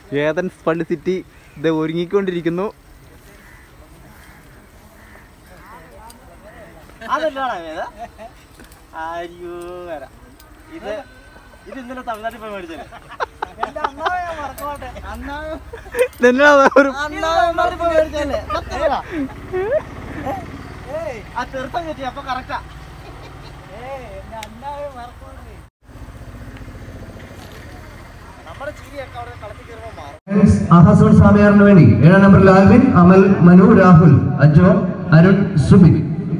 Athens പള്ളി city ഇത് ഒരുങ്ങിക്കൊണ്ടിരിക്കുന്നു അതല്ലാടാ വേദ അയ്യോ വരാം ഇത് ഇത് ഇന്നലെ തമിഴ്നാട്ടിൽ പോയി മേടിച്ചത് എന്റെ അണ്ണാവെ ഞാൻ മറക്കമാട്ടെ അണ്ണാവെ ഇതെന്നാ ഒരു അണ്ണാവെ തമിഴ്നാട്ടിൽ പോയി മേടിച്ചതല്ലേ സത്യമാ ഏയ് ആ തീർത്ഥം കിട്ടി അപ്പൊ കറക്റ്റാ ഏയ് എന്റെ അണ്ണാവെ മറക്കമാട്ടെ നമ്മുടെ ചിരിയൊക്കെ അവിടെ കളത്തിൽ കയറുമ്പോൾ മാറും ആഹാസോൺ സ്വാമിയാറിന് വേണ്ടി ഏഴാം നമ്പറിൽ ആൽവിൻ അമൽ മനു രാഹുൽ അജോ അരുൺ സുബിൻ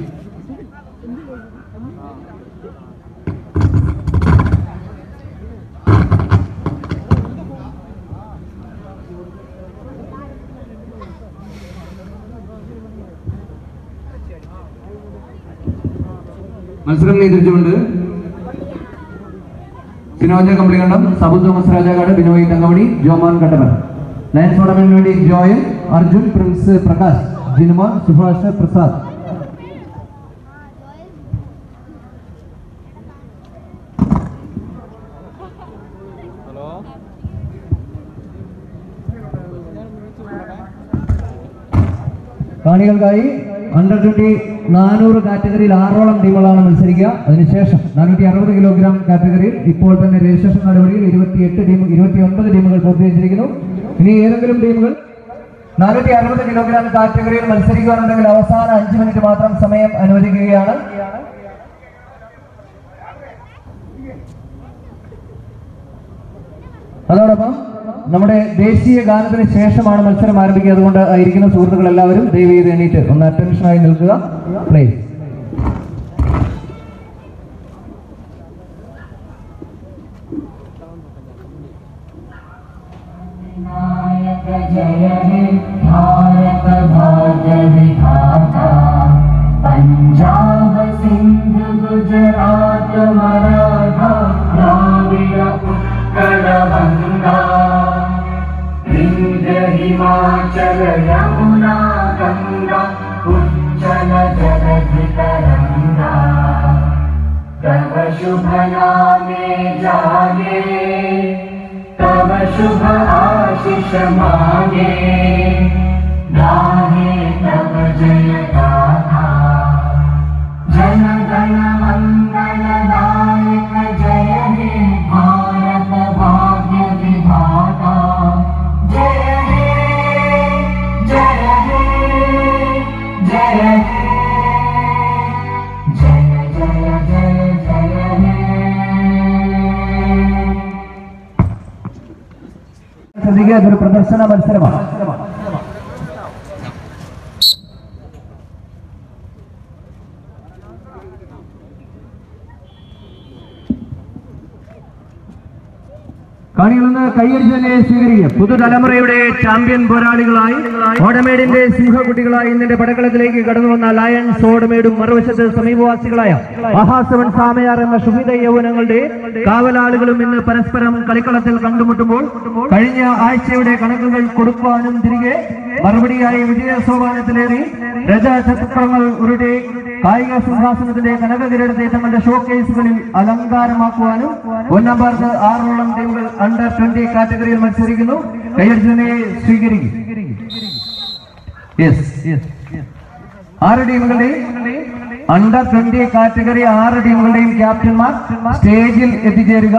മത്സരം നിയന്ത്രിച്ചുകൊണ്ട് സിനോജ കമ്പളികണ്ഠം സബു തോമസ് രാജാകാട് ബിനോയ് തങ്കമണി ജോമാൻ കട്ടമൻ ലയൻസ് ടൂർണമെന്റിന് വേണ്ടി ജോയൽ അർജുൻ പ്രിൻസ് പ്രകാശ് ജിനുമോൻ സുഭാഷ് പ്രസാദ് കാണികൾക്കായി അണ്ടർ ട്വന്റി നാനൂറ് കാറ്റഗറിയിൽ ആറോളം ടീമുകളാണ് മത്സരിക്കുക അതിനുശേഷം നാനൂറ്റി അറുപത് കിലോഗ്രാം കാറ്റഗറിയിൽ ഇപ്പോൾ തന്നെ രജിസ്ട്രേഷൻ നടപടിയിൽ ഇരുപത്തിയെട്ട് ടീം ഇരുപത്തി ഒൻപത് ടീമുകൾ പൂർത്തീകരിച്ചിരിക്കുന്നു ഇനി ഏതെങ്കിലും ടീമുകൾ നാനൂറ്റി അറുപത് കിലോഗ്രാം കാറ്റഗറിയിൽ മത്സരിക്കുകയാണെന്നുണ്ടെങ്കിൽ അവസാന അഞ്ച് മിനിറ്റ് മാത്രം സമയം അനുവദിക്കുകയാണ് അതോടൊപ്പം നമ്മുടെ ദേശീയ ഗാനത്തിന് ശേഷമാണ് മത്സരം ആരംഭിക്കുക അതുകൊണ്ട് ഇരിക്കുന്ന സുഹൃത്തുക്കൾ എല്ലാവരും ദയവ് ചെയ്ത് എണീറ്റ് ഒന്ന് അറ്റൻഷനായി നിൽക്കുക പ്ലീസ് नायक जय हे भारत भाग्य विधाता पंजाब सिंध गुजरात मराठा द्राविड उत्कल बंगा विंध्य हिमाचल यमुना गंगा उच्चल जलधि तरंगा तव शुभ नामे जागे तव शुभ आशीष मांगे गाहे तव जय गाथा जन गण मंगल नायक जय हे भारत भाग्य विधाता जय हे जय हे जय हे जय जय जय जय हे ശ്രദ്ധിക്കുക ഇതൊരു പ്രദർശന മത്സരമാണ് കാണികളൊന്ന് കൈയടിച്ച് തന്നെ സ്വീകരിക്കുക പുതുതലമുറയുടെ ചാമ്പ്യൻ പോരാളികളായി ഓടമേടിന്റെ സിംഹകുട്ടികളായി ഇന്നിന്റെ പടക്കളത്തിലേക്ക് കടന്നു വന്ന ലയൺസ് ഓടമേടും മറുവശത്ത് സമീപവാസികളായ മഹാസവൻ സാമയാർ എന്ന ഷുഹിത യൗവനങ്ങളുടെ കാവലാളുകളും ഇന്ന് പരസ്പരം കളിക്കളത്തിൽ കണ്ടുമുട്ടുമ്പോൾ കഴിഞ്ഞ ആഴ്ചയുടെ കണക്കുകൾ കൊടുക്കുവാനും തിരികെ മറുപടിയായി വിജയ സോപാനത്തിലേറി രജചക്രങ്ങൾ ഉരുട്ടി കായിക സിംഹാസനത്തിന്റെ കനകകിരീടത്തെ തങ്ങളുടെ ഷോക്കേസുകളിൽ അലങ്കാരമാക്കുവാനും ഒന്നാം പാർക്ക് ആറോളം ടീമുകൾ അണ്ടർ ട്വന്റി കാറ്റഗറിയിൽ മത്സരിക്കുന്നു കൈയടിച്ചതിനെ സ്വീകരിക്കും യെസ് ആറ് ടീമുകളുടെയും അണ്ടർ ട്വന്റി കാറ്റഗറി ആറ് ടീമുകളുടെയും ക്യാപ്റ്റന്മാർ സ്റ്റേജിൽ എത്തിച്ചേരുക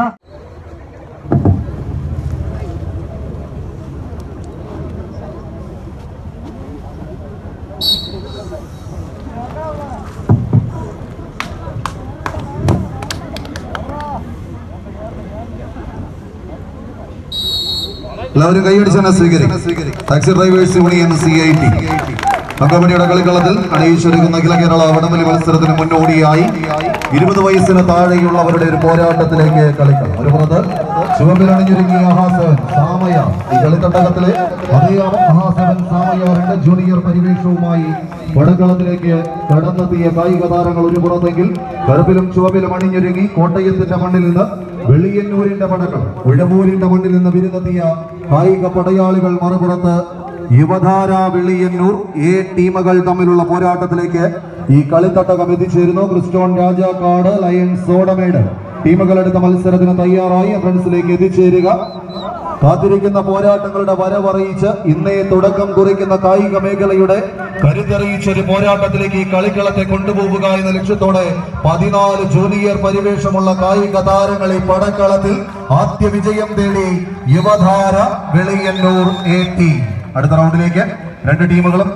എല്ലാവരും കൈയടിച്ച് തന്നെ സ്വീകരിക്കും taxi drivers union C I T അങ്കമണിയുടെ കളിക്കളത്തിൽ അണിയിച്ചൊരുക്കുന്ന അഖില കേരള വടംവലി മത്സരത്തിന് മുന്നോടിയായി ഇരുപത് വയസ്സിന് താഴെയുള്ളവരുടെ ഒരു പോരാട്ടത്തിലേക്ക് കളിക്കണം ഒരു പുറത്ത് ചുവപ്പിലണിഞ്ഞൊരുങ്ങിയ മഹാസവൻ സാമയ ഈ കളിത്തട്ടകത്തിലെ അതേ മഹാസവൻ സാമയാറിന്റെ ജൂനിയർ പരിവേഷവുമായി പടക്കളത്തിലേക്ക് കടന്നെത്തിയ കായിക താരങ്ങൾ ഒരു പുറത്തെങ്കിൽ കറുപ്പിലും ചുവപ്പിലും അണിഞ്ഞൊരുങ്ങി കോട്ടയത്തിന്റെ മണ്ണിൽ നിന്ന് വെളിയന്നൂരിന്റെ പടക്കം ഉഴവൂരിന്റെ മണ്ണിൽ നിന്ന് വിരുന്നെത്തിയ കായിക പടയാളികൾ മറുപുറത്ത് യുവധാര വെളിയന്നൂർ എ ടീമുകൾ തമ്മിലുള്ള പോരാട്ടത്തിലേക്ക് ഈ കളിത്തട്ടകം എത്തിച്ചേരുന്നു ക്രിസ്റ്റോൺ രാജാക്കാട് ലയൺസ് സോഡമേട് ടീമുകൾ എടുത്ത മത്സരത്തിന് തയ്യാറായി ഫ്രണ്ട്സിലേക്ക് എത്തിച്ചേരുക കാത്തിരിക്കുന്ന പോരാട്ടങ്ങളുടെ വരവറിയിച്ച് ഇന്നേ തുടക്കം കുറിക്കുന്ന കായിക മേഖലയുടെ കരുതറിയിച്ച ഒരു പോരാട്ടത്തിലേക്ക് ഈ കളിക്കളത്തെ കൊണ്ടുപോവുക എന്ന ലക്ഷ്യത്തോടെ പതിനാല് ജൂനിയർ പരിവേഷമുള്ള കായിക താരങ്ങളെ പടക്കളത്തിൽ ആദ്യ വിജയം തേടി യുവധാര വെളിയന്നൂർ എ ടി അടുത്ത റൗണ്ടിലേക്ക് രണ്ട് ടീമുകളും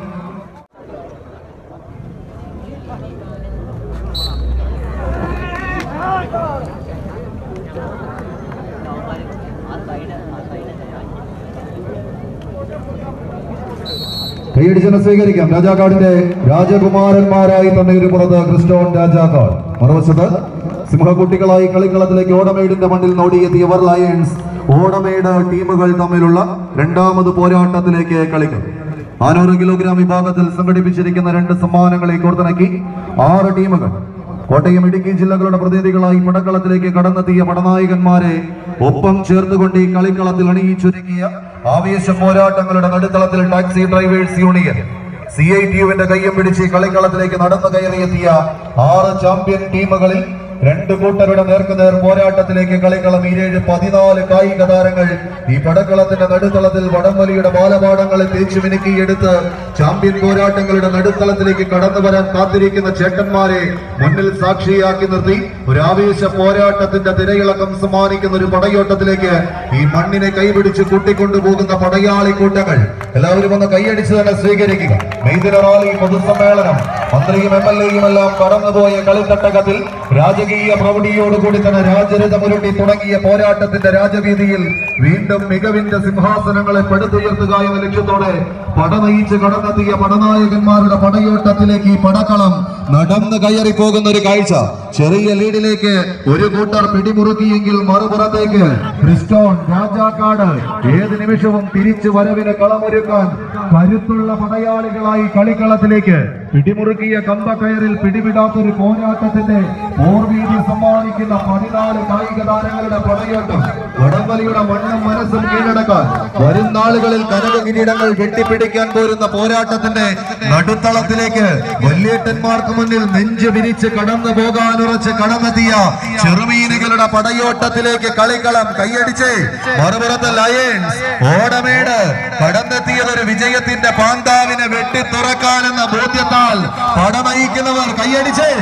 കൈയടിച്ചെന്ന് സ്വീകരിക്കാം രാജാക്കാടിന്റെ രാജകുമാരന്മാരായി തന്നെ ഒരു പുറത്ത് ക്രിസ്റ്റോൺ രാജാക്കാട് മറുവശത്ത് സിംഹക്കുട്ടികളായി കളിക്കളത്തിലേക്ക് ഓടമേടിന്റെ മണ്ണിൽ നോടിയെത്തിയവർ ലയൺസ് ഓടമേട് ടീമുകൾ തമ്മിലുള്ള രണ്ടാമത് പോരാട്ടത്തിലേക്ക് കളിക്കും നാനൂറ് കിലോഗ്രാം വിഭാഗത്തിൽ സംഘടിപ്പിച്ചിരിക്കുന്ന രണ്ട് സമ്മാനങ്ങളെ കോർത്തിണക്കി ആറ് ടീമുകൾ കോട്ടയം ഇടുക്കി ജില്ലകളുടെ പ്രതിനിധികളായി പടക്കളത്തിലേക്ക് കടന്നെത്തിയ പടനായകന്മാരെ ഒപ്പം ചേർത്തുകൊണ്ട് ഈ കളിക്കളത്തിൽ അണിയിച്ചൊരുക്കിയ ആവേശ പോരാട്ടങ്ങളുടെ നടുത്തളത്തിൽ taxi drivers union C I T യുവിന്റെ കയ്യും പിടിച്ച് ഈ കളിക്കളത്തിലേക്ക് നടന്നു കയറിയെത്തിയ ആറ് ചാമ്പ്യൻ ടീമുകളിൽ രണ്ട് കൂട്ടരുടെ നേർക്കുനേർ പോരാട്ടത്തിലേക്ക് കളിക്കളം ഈരേഴ് പതിനാല് കായിക താരങ്ങൾ ഈ പടക്കളത്തിന്റെ നടുത്തളത്തിൽ വടംവലിയുടെ ബാലപാഠങ്ങളെ തേച്ചു മിനുക്കിയെടുത്ത് ചാമ്പ്യൻ പോരാട്ടങ്ങളുടെ നടുത്തളത്തിലേക്ക് കടന്നു വരാൻ കാത്തിരിക്കുന്ന ചേട്ടന്മാരെ മുന്നിൽ സാക്ഷിയാക്കി നിർത്തി ഒരു ആവേശ പോരാട്ടത്തിന്റെ തിരയിളക്കം സമ്മാനിക്കുന്ന ഒരു പടയോട്ടത്തിലേക്ക് ഈ മണ്ണിനെ കൈപിടിച്ച് കൂട്ടിക്കൊണ്ടുപോകുന്ന പടയാളി കൂട്ടങ്ങൾ എല്ലാവരും ഒന്ന് കൈയടിച്ച് തന്നെ സ്വീകരിക്കുക മെയ്ദിന റാലി പൊതുസമ്മേളനം മന്ത്രിയും എം എൽ എയും എല്ലാം കടന്നുപോയ കളിത്തട്ടകത്തിൽ രാജകീയ പ്രൗഢിയോടുകൂടി തന്നെ രാജരഥമുരുട്ടി തുടങ്ങിയ പോരാട്ടത്തിന്റെ രാജവീതിയിൽ വീണ്ടും മികവിന്റെ സിംഹാസനങ്ങളെ പടുത്തുയർത്തുക എന്ന ലക്ഷ്യത്തോടെ പടനയിച്ച് കടന്നെത്തിയ പടനായകന്മാരുടെ പടയോട്ടത്തിലേക്ക് ഈ പടക്കളം നടന്നു കയറി പോകുന്ന ഒരു കാഴ്ച ചെറിയ ലീഡിലേക്ക് ഒരു കൂട്ടർ പിടിമുറുക്കിയെങ്കിൽ മറുപുറത്തേക്ക് ക്രിസ്റ്റോൺ രാജാക്കാട് ഏത് നിമിഷവും തിരിച്ചു വരവിന് കളമൊരുക്കാൻ കരുത്തുള്ള പടയാളികളായി കളിക്കളത്തിലേക്ക് പിടിമുറുക്കിയ കമ്പക്കയറിൽ പിടിവിടാത്തൊരു പോരാട്ടത്തിന്റെ ഓർവീതി സമ്മാനിക്കുന്ന പതിനാല് കായിക താരങ്ങളുടെ പടയോട്ടം വടംവലിയുടെ മണ്ണും മനസ്സും കീഴടക്കാൻ വരും നാളുകളിൽ കനക കിരീടങ്ങൾ കെട്ടിപ്പിടിക്കാൻ പോരുന്ന പോരാട്ടത്തിന്റെ നടുത്തളത്തിലേക്ക് വല്യേട്ടന്മാർക്ക് മുന്നിൽ നെഞ്ചു വിരിച്ച് കടന്നു പോകാനുറച്ച് കടന്നെത്തിയ ചെറുമീനുകളുടെ പടയോട്ടത്തിലേക്ക് കളിക്കളം കൈയടിച്ച് മറുപുറത്ത് ലയൺസ് ഓടമേട് കടന്നെത്തിയത് ഒരു വിജയത്തിന്റെ പാന്താവിനെ വെട്ടി തുറക്കാനെന്ന ബോധ്യത്താൽ പടനയിക്കുന്നവർ കൈയടിച്ച്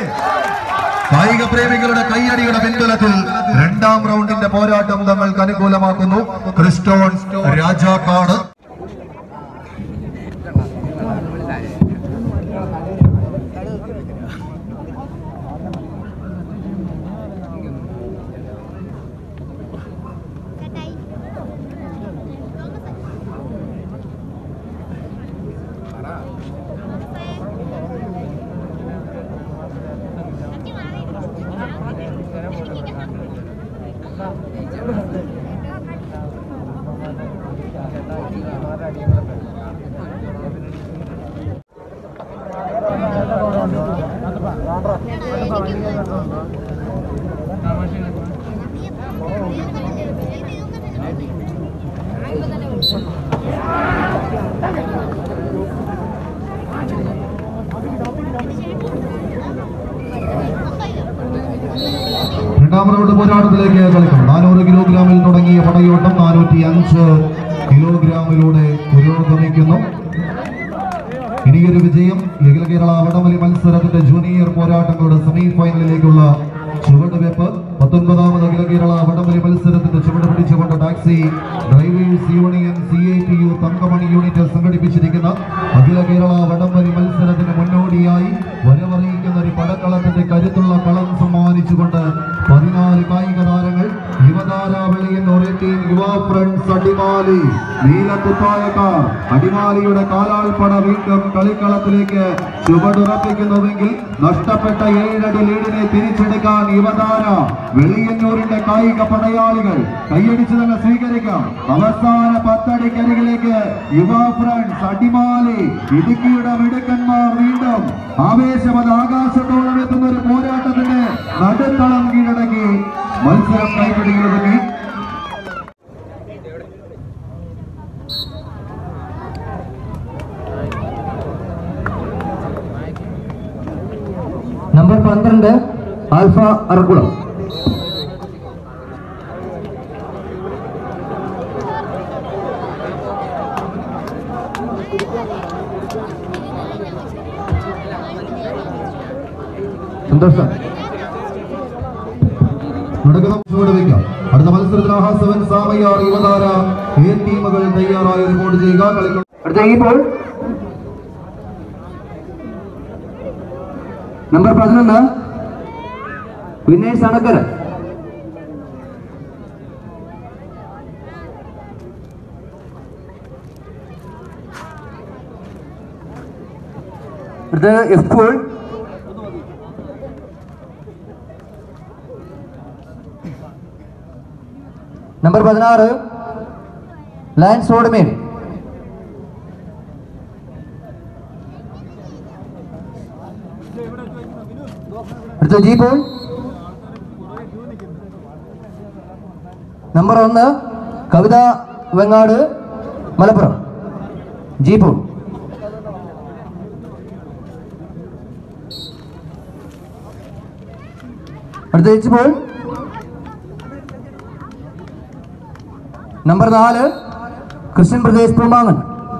കായിക പ്രേമികളുടെ കൈയടിയുടെ പിൻബലത്തിൽ രണ്ടാം റൗണ്ടിന്റെ പോരാട്ടം തങ്ങൾക്ക് അനുകൂലമാക്കുന്നു ക്രിസ്റ്റോൺ രാജാക്കാട് രണ്ടാം റൗണ്ട് പോരാട്ടത്തിലേക്ക് കളിക്കും നാനൂറ് കിലോഗ്രാമിൽ തുടങ്ങിയ പടയോട്ടം നാനൂറ്റി അഞ്ച് കിലോഗ്രാമിലൂടെ പുരോഗമിക്കുന്നു ഇനിയൊരു വിജയം അഖില കേരള വടംവലി മത്സരത്തിന്റെ ജൂനിയർ പോരാട്ടങ്ങളുടെ സെമി ഫൈനലിലേക്കുള്ള ചുവടുവെപ്പ് പത്തൊൻപതാമത് അഖില കേരള വടംവലി മത്സരത്തിന്റെ ചുവട് പിടിച്ചുകൊണ്ട് taxi drivers union C I T U Thankamani unit സംഘടിപ്പിച്ചിരിക്കുന്ന അഖില കേരള വടംവലി മത്സരത്തിന് മുന്നോടിയായി വരവറിയിക്കുന്ന ഒരു പടക്കളത്തിന്റെ കരുത്തുള്ള കളം സമ്മാനിച്ചുകൊണ്ട് പതിനാല് കായിക താരങ്ങൾ യുവതാര വെളിയന്നൂർ ടീം യുവ ഫ്രണ്ട്സ് അടിമാലി നീലക്കുപ്പായക്കാർ അടിമാലിയുടെ കാലാൾപ്പട വീണ്ടും കളിക്കളത്തിലേക്ക് ചുവടുറപ്പിക്കുന്നുവെങ്കിൽ നഷ്ടപ്പെട്ട ഏഴടി ലീഡിനെ തിരിച്ചെടുക്കാൻ യുവതാര വെളിയന്നൂരിന്റെ കായിക പടയാളികൾ കൈയടിച്ച് തന്നെ സ്വീകരിക്കാം അവസാന പത്തടിക്കരികിലേക്ക് യുവ ഫ്രണ്ട്സ് അടിമാലി ഇടുക്കിയുടെ മിടുക്കന്മാർ വീണ്ടും ആവേശമത് ആകാശത്തോളം എത്തുന്ന ഒരു പോരാട്ടത്തിന്റെ നടുത്തളം കീഴടക്കി മത്സരം കൈപിടികളൊതുങ്ങി നമ്പർ പന്ത്രണ്ട് ആൽഫ അറക്കുളം സന്തോഷം തുടക്കം ചുവട് വയ്ക്കാം അടുത്ത മത്സരത്തിൽ ആഹാ സെവൻ സാമയ്യാർ യുവതാര എ ടീമുകൾ തയ്യാറായി റിപ്പോർട്ട് ചെയ്യുക കളിക്കൾ അടുത്ത ഈ ബോൾ നമ്പർ പതിനൊന്ന് വിനേഷ് അണക്കര അടുത്ത എഫ് ബോൾ നമ്പർ പതിനാറ് ലാൻസ് ഓടുമേൽ അടുത്ത ജി പോൾ നമ്പർ ഒന്ന് കവിത വെങ്ങാട് മലപ്പുറം ജി പോൾ അടുത്ത എച്ച് പോൾ നമ്പർ നാല് ക്രിസ്ത്യൻ പ്രദേശ് പൂമാങ്ങൻ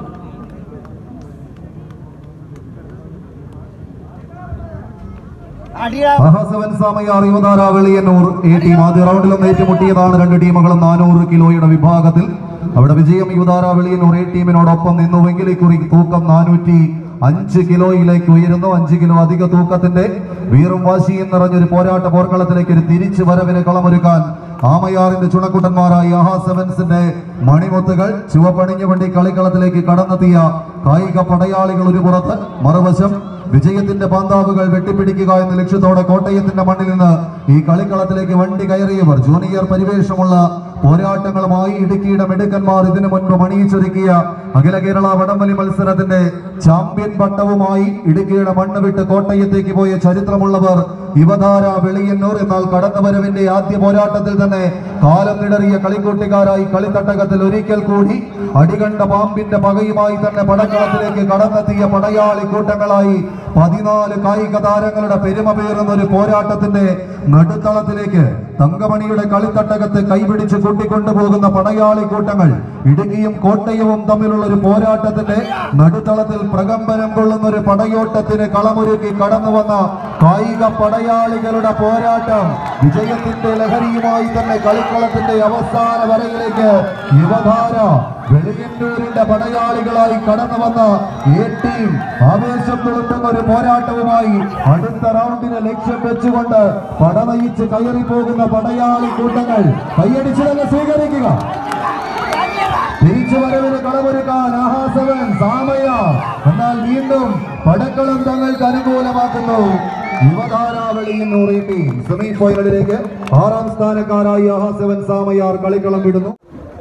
ആഹാ seven samurai Yuvathara Veliyannoor A team ആദ്യ റൗണ്ടിലും ഏറ്റുമുട്ടിയതാണ് രണ്ട് ടീമുകളും നാനൂറ് കിലോയുടെ വിഭാഗത്തിൽ അവിടെ വിജയം യുവതാര വെളിയന്നൂർ എ ടീമിനോടൊപ്പം നിന്നുവെങ്കിൽ ഇക്കുറി തൂക്കം നാനൂറ്റി അഞ്ച് കിലോയിലേക്ക് ഉയരുന്നു അഞ്ച് കിലോ അധിക തൂക്കത്തിന്റെ വീറും വാശിയും നിറഞ്ഞൊരു പോരാട്ട പോർക്കളത്തിലേക്ക് ഒരു തിരിച്ചു വരവിന് കളമൊരുക്കാൻ ആമയാറിന്റെ ചുണക്കുട്ടന്മാരായ ആഹാ സെവൻസിന്റെ മണിമുത്തുകൾ ചുവപ്പണിഞ്ഞു വണ്ടി കളിക്കളത്തിലേക്ക് കടന്നെത്തിയ കായിക പടയാളികൾ ഒരു പുറത്ത് മറുവശം വിജയത്തിന്റെ പാന്താവുകൾ വെട്ടിപ്പിടിക്കുക എന്ന ലക്ഷ്യത്തോടെ കോട്ടയത്തിന്റെ മണ്ണിൽ നിന്ന് ഈ കളിക്കളത്തിലേക്ക് വണ്ടി കയറിയവർ ജൂനിയർ പരിവേഷമുള്ള പോരാട്ടങ്ങളുമായി ഇടുക്കിയുടെ മിടുക്കന്മാർ ഇതിനു മുൻപ് മണിയിച്ചൊരുക്കിയ അഖില കേരള വടംവലി മത്സരത്തിന്റെ ചാമ്പ്യൻ പട്ടവുമായി ഇടുക്കിയുടെ മണ്ണ് വിട്ട് കോട്ടയത്തേക്ക് പോയ ചരിത്രമുള്ളവർ യുവതാര വെളിയന്നൂർ എന്നാൽ കടന്നുവരവിന്റെ ആദ്യ പോരാട്ടത്തിൽ തന്നെ കാലം നിടറിയ കളിക്കൂട്ടുകാരായി കളിത്തട്ടകത്തിൽ ഒരിക്കൽ കൂടി അടികണ്ട പാമ്പിന്റെ പകയുമായി തന്നെ പടക്കളത്തിലേക്ക് കടന്നെത്തിയ പടയാളി കൂട്ടങ്ങളായി പതിനാല് കായിക താരങ്ങളുടെ പെരുമ പേറുന്ന ഒരു പോരാട്ടത്തിന്റെ നടുത്തളത്തിലേക്ക് തങ്കമണിയുടെ കളിത്തട്ടകത്ത് കൈപിടിച്ച് കൂട്ടിക്കൊണ്ടുപോകുന്ന പടയാളി കൂട്ടങ്ങൾ ഇടുക്കിയും കോട്ടയവും തമ്മിലുള്ള ഒരു പോരാട്ടത്തിന്റെ നടുത്തളത്തിൽ പ്രകമ്പനം കൊള്ളുന്ന ഒരു പടയോട്ടത്തിന് കളമൊരുക്കി കടന്നു വന്ന കായിക പടയാളികളുടെ പോരാട്ടം വിജയത്തിന്റെ ലഹരിയുമായി തന്നെ കളിക്കളത്തിന്റെ അവസാന വരയിലേക്ക് യുവധാര വെളിയന്നൂരിന്റെ പടയാളികളായി കടന്നു വന്ന എ ടീം ആവേശം തുളുത്തുന്ന ഒരു പോരാട്ടവുമായി അടുത്ത റൗണ്ടിന് ലക്ഷ്യം വെച്ചുകൊണ്ട് പടനയിച്ച് കയറി പോകുന്ന പടയാളി കൂട്ടങ്ങൾ കൈയടിച്ച് തന്നെ സ്വീകരിക്കുക തിരിച്ചു വരവിന് കളമൊരുക്കാൻ ആഹാസവൻ സാമയ എന്നാൽ വീണ്ടും പടക്കളം തങ്ങൾക്ക് അനുകൂലമാക്കുന്നു യുവധാരാവളിയന്നൂർ ഈ ടീം സെമി ഫൈനലിലേക്ക് ആറാം സ്ഥാനക്കാരായി ആഹാസവൻ സാമയാർ കളിക്കളം വിടുന്നു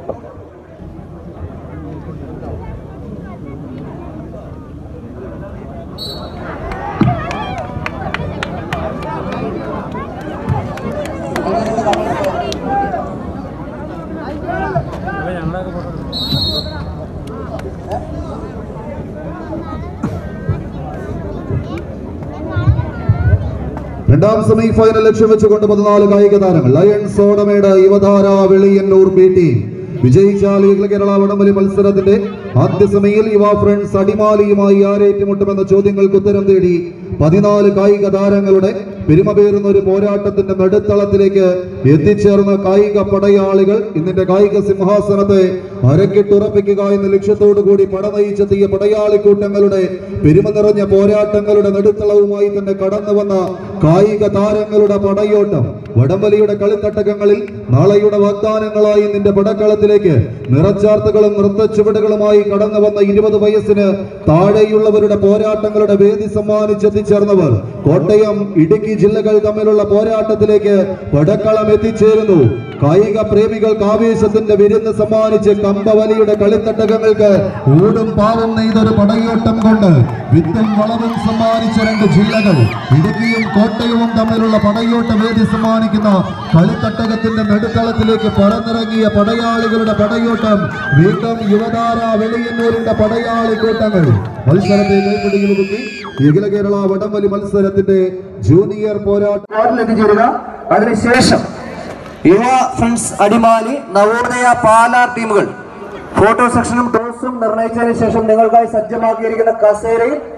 രണ്ടാം സെമി ഫൈനൽ ലക്ഷ്യം വെച്ചുകൊണ്ട് പതിനാല് കായിക താരങ്ങൾ lions Odamedu Yuvadhara Veliyannoor B team വിജയിച്ചാൽ അഖില കേരള വടംവലി മത്സരത്തിന്റെ ആദ്യ സെമിയിൽ യുവ ഫ്രണ്ട്സ് അടിമാലിയുമായി ആരേറ്റുമുട്ടുമെന്ന ചോദ്യങ്ങൾക്ക് ഉത്തരം തേടി പതിനാല് കായിക താരങ്ങളുടെ പെരുമപേറുന്ന ഒരു പോരാട്ടത്തിന്റെ നടുത്തളത്തിലേക്ക് എത്തിച്ചേർന്ന കായിക പടയാളികൾ ഇന്നിന്റെ കായിക സിംഹാസനത്തെ അരക്കിട്ടുറപ്പിക്കുക എന്ന ലക്ഷ്യത്തോടു കൂടി പടനയിച്ചെത്തിയ പടയാളി കൂട്ടങ്ങളുടെ പെരുമ നിറഞ്ഞ പോരാട്ടങ്ങളുടെ നടുത്തളവുമായി തന്നെ കടന്നു വന്ന കായിക താരങ്ങളുടെ പടയോട്ടം വടംവലിയുടെ കളിത്തട്ടകങ്ങളിൽ നാളെയുടെ വാഗ്ദാനങ്ങളായി നിന്റെ പടക്കളത്തിലേക്ക് നിറച്ചാർത്തുകളും നൃത്തച്ചുവടുകളുമായി കടന്നു വന്ന ഇരുപത് വയസ്സിന് താഴെയുള്ളവരുടെ പോരാട്ടങ്ങളുടെ വേദി സമ്മാനിച്ചെത്തിച്ചേർന്നവർ കോട്ടയം ഇടുക്കി ജില്ലകൾ തമ്മിലുള്ള പോരാട്ടത്തിലേക്ക് പടക്കളം എത്തിച്ചേരുന്നു കായിക പ്രേമികൾക്ക് ആവേശത്തിന്റെ വിരുന്ന് സമ്മാനിച്ച് കമ്പവലിയുടെ കളിത്തട്ടകങ്ങൾക്ക് ഊടും പാവും നെയ്തൊരു പടയോട്ടം കൊണ്ട് വിത്തും വളവും സമ്മാനിച്ച രണ്ട് ജില്ലകൾ ഇടുക്കിയും കോട്ടയവും തമ്മിലുള്ള പടയോട്ട വേദി സമ്മാനിക്കുന്ന കളിത്തട്ടകത്തിന്റെ നടുത്തളത്തിലേക്ക് പറന്നിറങ്ങിയ പടയാളികളുടെ പടയോട്ടം വീണ്ടും യുവതാര വെളിയന്നൂരിന്റെ പടയാളി കൂട്ടങ്ങൾ മത്സരത്തെ കൈപ്പിടിയിൽ ഒതുക്കി അഖില കേരള വടംവലി മത്സരത്തിന്റെ ജൂനിയർ പോരാട്ടം വാർഡിൽ എത്തിച്ചേരുക അതിനുശേഷം യുവ ഫ്രണ്ട്സ് അടിമാലി നവോദയ പാലാർ ടീമുകൾ ഫോട്ടോ സെക്ഷനും ടോസും നിർണയിച്ചതിന് ശേഷം നിങ്ങൾക്കായി സജ്ജമാക്കിയിരിക്കുന്ന കസേരയിൽ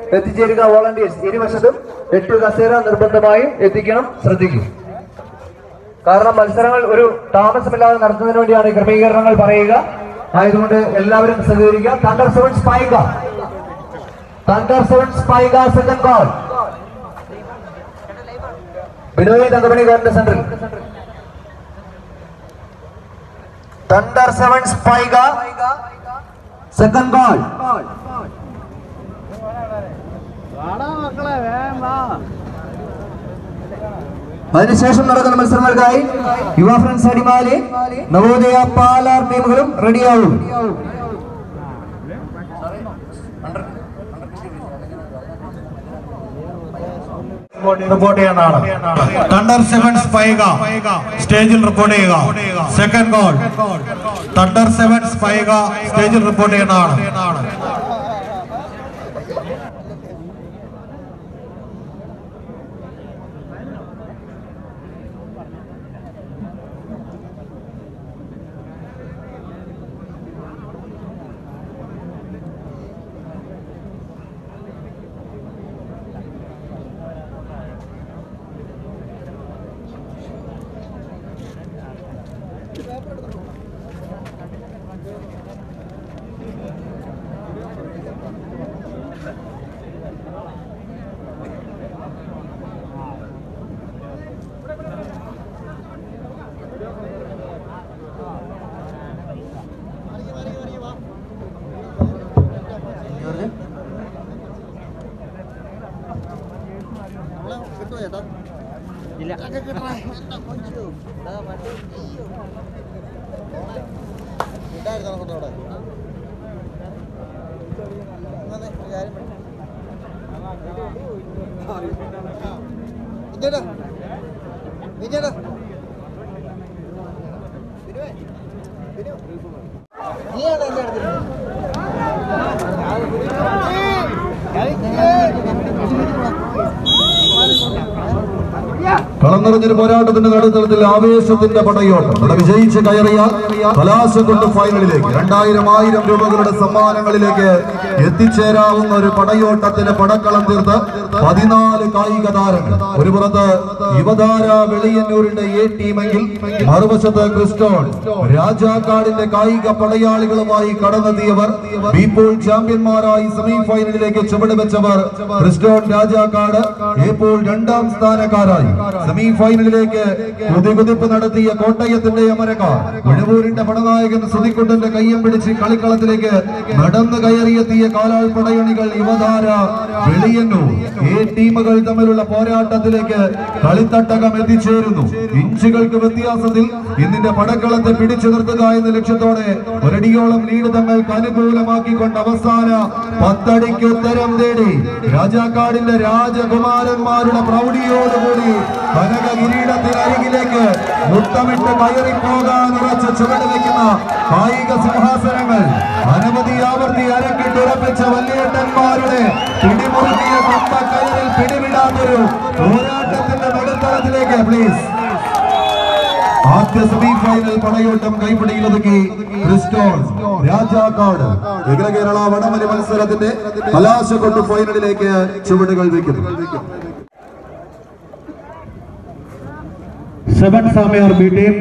എത്തിച്ചേരുക വോളണ്ടിയേഴ്സ് ഇരുവശത്തും എട്ട് കസേര നിർബന്ധമായും എത്തിക്കണം ശ്രദ്ധിക്കും കാരണം മത്സരങ്ങൾ ഒരു താമസമില്ലാതെ നടത്തുന്നതിന് വേണ്ടിയാണ് ഈ ക്രമീകരണങ്ങൾ പറയുക ആയതുകൊണ്ട് എല്ലാവരും സഹകരിക്കുക തണ്ടർ സെവൻ സ്പൈക തണ്ടർ സെവൻ സ്പൈക second call Binoy Thankamani government സെന്ററിൽ തണ്ടർ സെവൻ സ്പൈക സെക്കൻഡ് കോൾ അതിനുശേഷം നടക്കുന്ന മത്സരങ്ങൾക്കായി യുവ ഫ്രണ്ട്സ് അടിമാലി നവോദയ പാലാർ ടീമുകളും റെഡിയാവും റിപ്പോർട്ട് ചെയ്യേണ്ടതാണ് തണ്ടർ സെവൻ സ്പൈക സ്റ്റേജിൽ റിപ്പോർട്ട് ചെയ്യുക സെക്കൻഡ് ഗോൾ തണ്ടർ സെവൻ സ്പൈക സ്റ്റേജിൽ റിപ്പോർട്ട് ചെയ്യേണ്ടതാണ് കളം നിറഞ്ഞൊരു പോരാട്ടത്തിന്റെ നടുത്തളത്തിൽ ആവേശത്തിന്റെ പടയോട്ടം ഇവിടെ വിജയിച്ച് കയറിയാൽ കലാശം കൊണ്ട് ഫൈനലിലേക്ക് രണ്ടായിരം ആയിരം രൂപകളുടെ സമ്മാനങ്ങളിലേക്ക് എത്തിച്ചേരാവുന്ന ഒരു പടയോട്ടത്തിന് പടക്കളം തീർത്ത് പതിനാല് കായിക താരങ്ങൾ ഒരു പുറത്ത് യുവതാര വെളിയന്നൂരിന്റെ എ ടീമെങ്കിൽ മറുവശത്ത് ക്രിസ്റ്റോൺ രാജാക്കാടിന്റെ കായിക പടയാളികളുമായി കടന്നെത്തിയവർ ബീപ്പോൾ ചാമ്പ്യന്മാരായി സെമി ഫൈനലിലേക്ക് ചുവടുവെച്ചവർ ക്രിസ്റ്റോൺ രാജാക്കാട് ഇപ്പോൾ രണ്ടാം സ്ഥാനക്കാരായി സെമി ഫൈനലിലേക്ക് കുതികുതിപ്പ് നടത്തിയ കോട്ടയത്തിന്റെ അമരക്കാർ ഉഴവൂരിന്റെ പടനായകൻ സുതിക്കുട്ടന്റെ കയ്യം പിടിച്ച് കളിക്കളത്തിലേക്ക് നടന്നു കയറിയെത്തിയ കാലാൾ പടയണികൾ യുവതാര വെളിയന്നൂർ ഈ ടീമുകൾ തമ്മിലുള്ള പോരാട്ടത്തിലേക്ക് കളിത്തട്ടകം എത്തിച്ചേരുന്നു ഇഞ്ചുകൾക്ക് വ്യത്യാസത്തിൽ ഇന്നിന്റെ പടക്കളത്തെ പിടിച്ചു നിർത്തുക എന്ന ലക്ഷ്യത്തോടെ ഒരടിയോളം ലീഡ് തങ്ങൾക്ക് അനുകൂലമാക്കിക്കൊണ്ട് അവസാന പത്തടിക്ക് ഉത്തരം തേടി രാജാക്കാടിന്റെ രാജകുമാരന്മാരുടെ പ്രൗഢിയോടുകൂടി കനക കിരീടത്തിനരികിലേക്ക് മുത്തമിട്ട് കയറി പോകാൻ ഉറച്ച ചുവട് വയ്ക്കുന്ന കായിക സിംഹാസനങ്ങൾ അനവധി ആവർത്തി അരക്കിട്ടുറപ്പിച്ച വല്യേട്ടന്മാരുടെ പിടിമുറുക്കിയ കൊമ്പ കയറിൽ പിടിവിടാത്തൊരു പോരാട്ടത്തിന്റെ നടുത്തളത്തിലേക്ക് പ്ലീസ് ആദ്യ സെമി ഫൈനൽ പടയോട്ടം കൈപ്പിടിയിലൊതുക്കി ക്രിസ്റ്റോൺ രാജാക്കാട് അഖില കേരള വടമലി മത്സരത്തിന്റെ കലാശക്കൊട്ട് ഫൈനലിലേക്ക് ചുവടുകൾ വയ്ക്കുന്നു seven samurai B team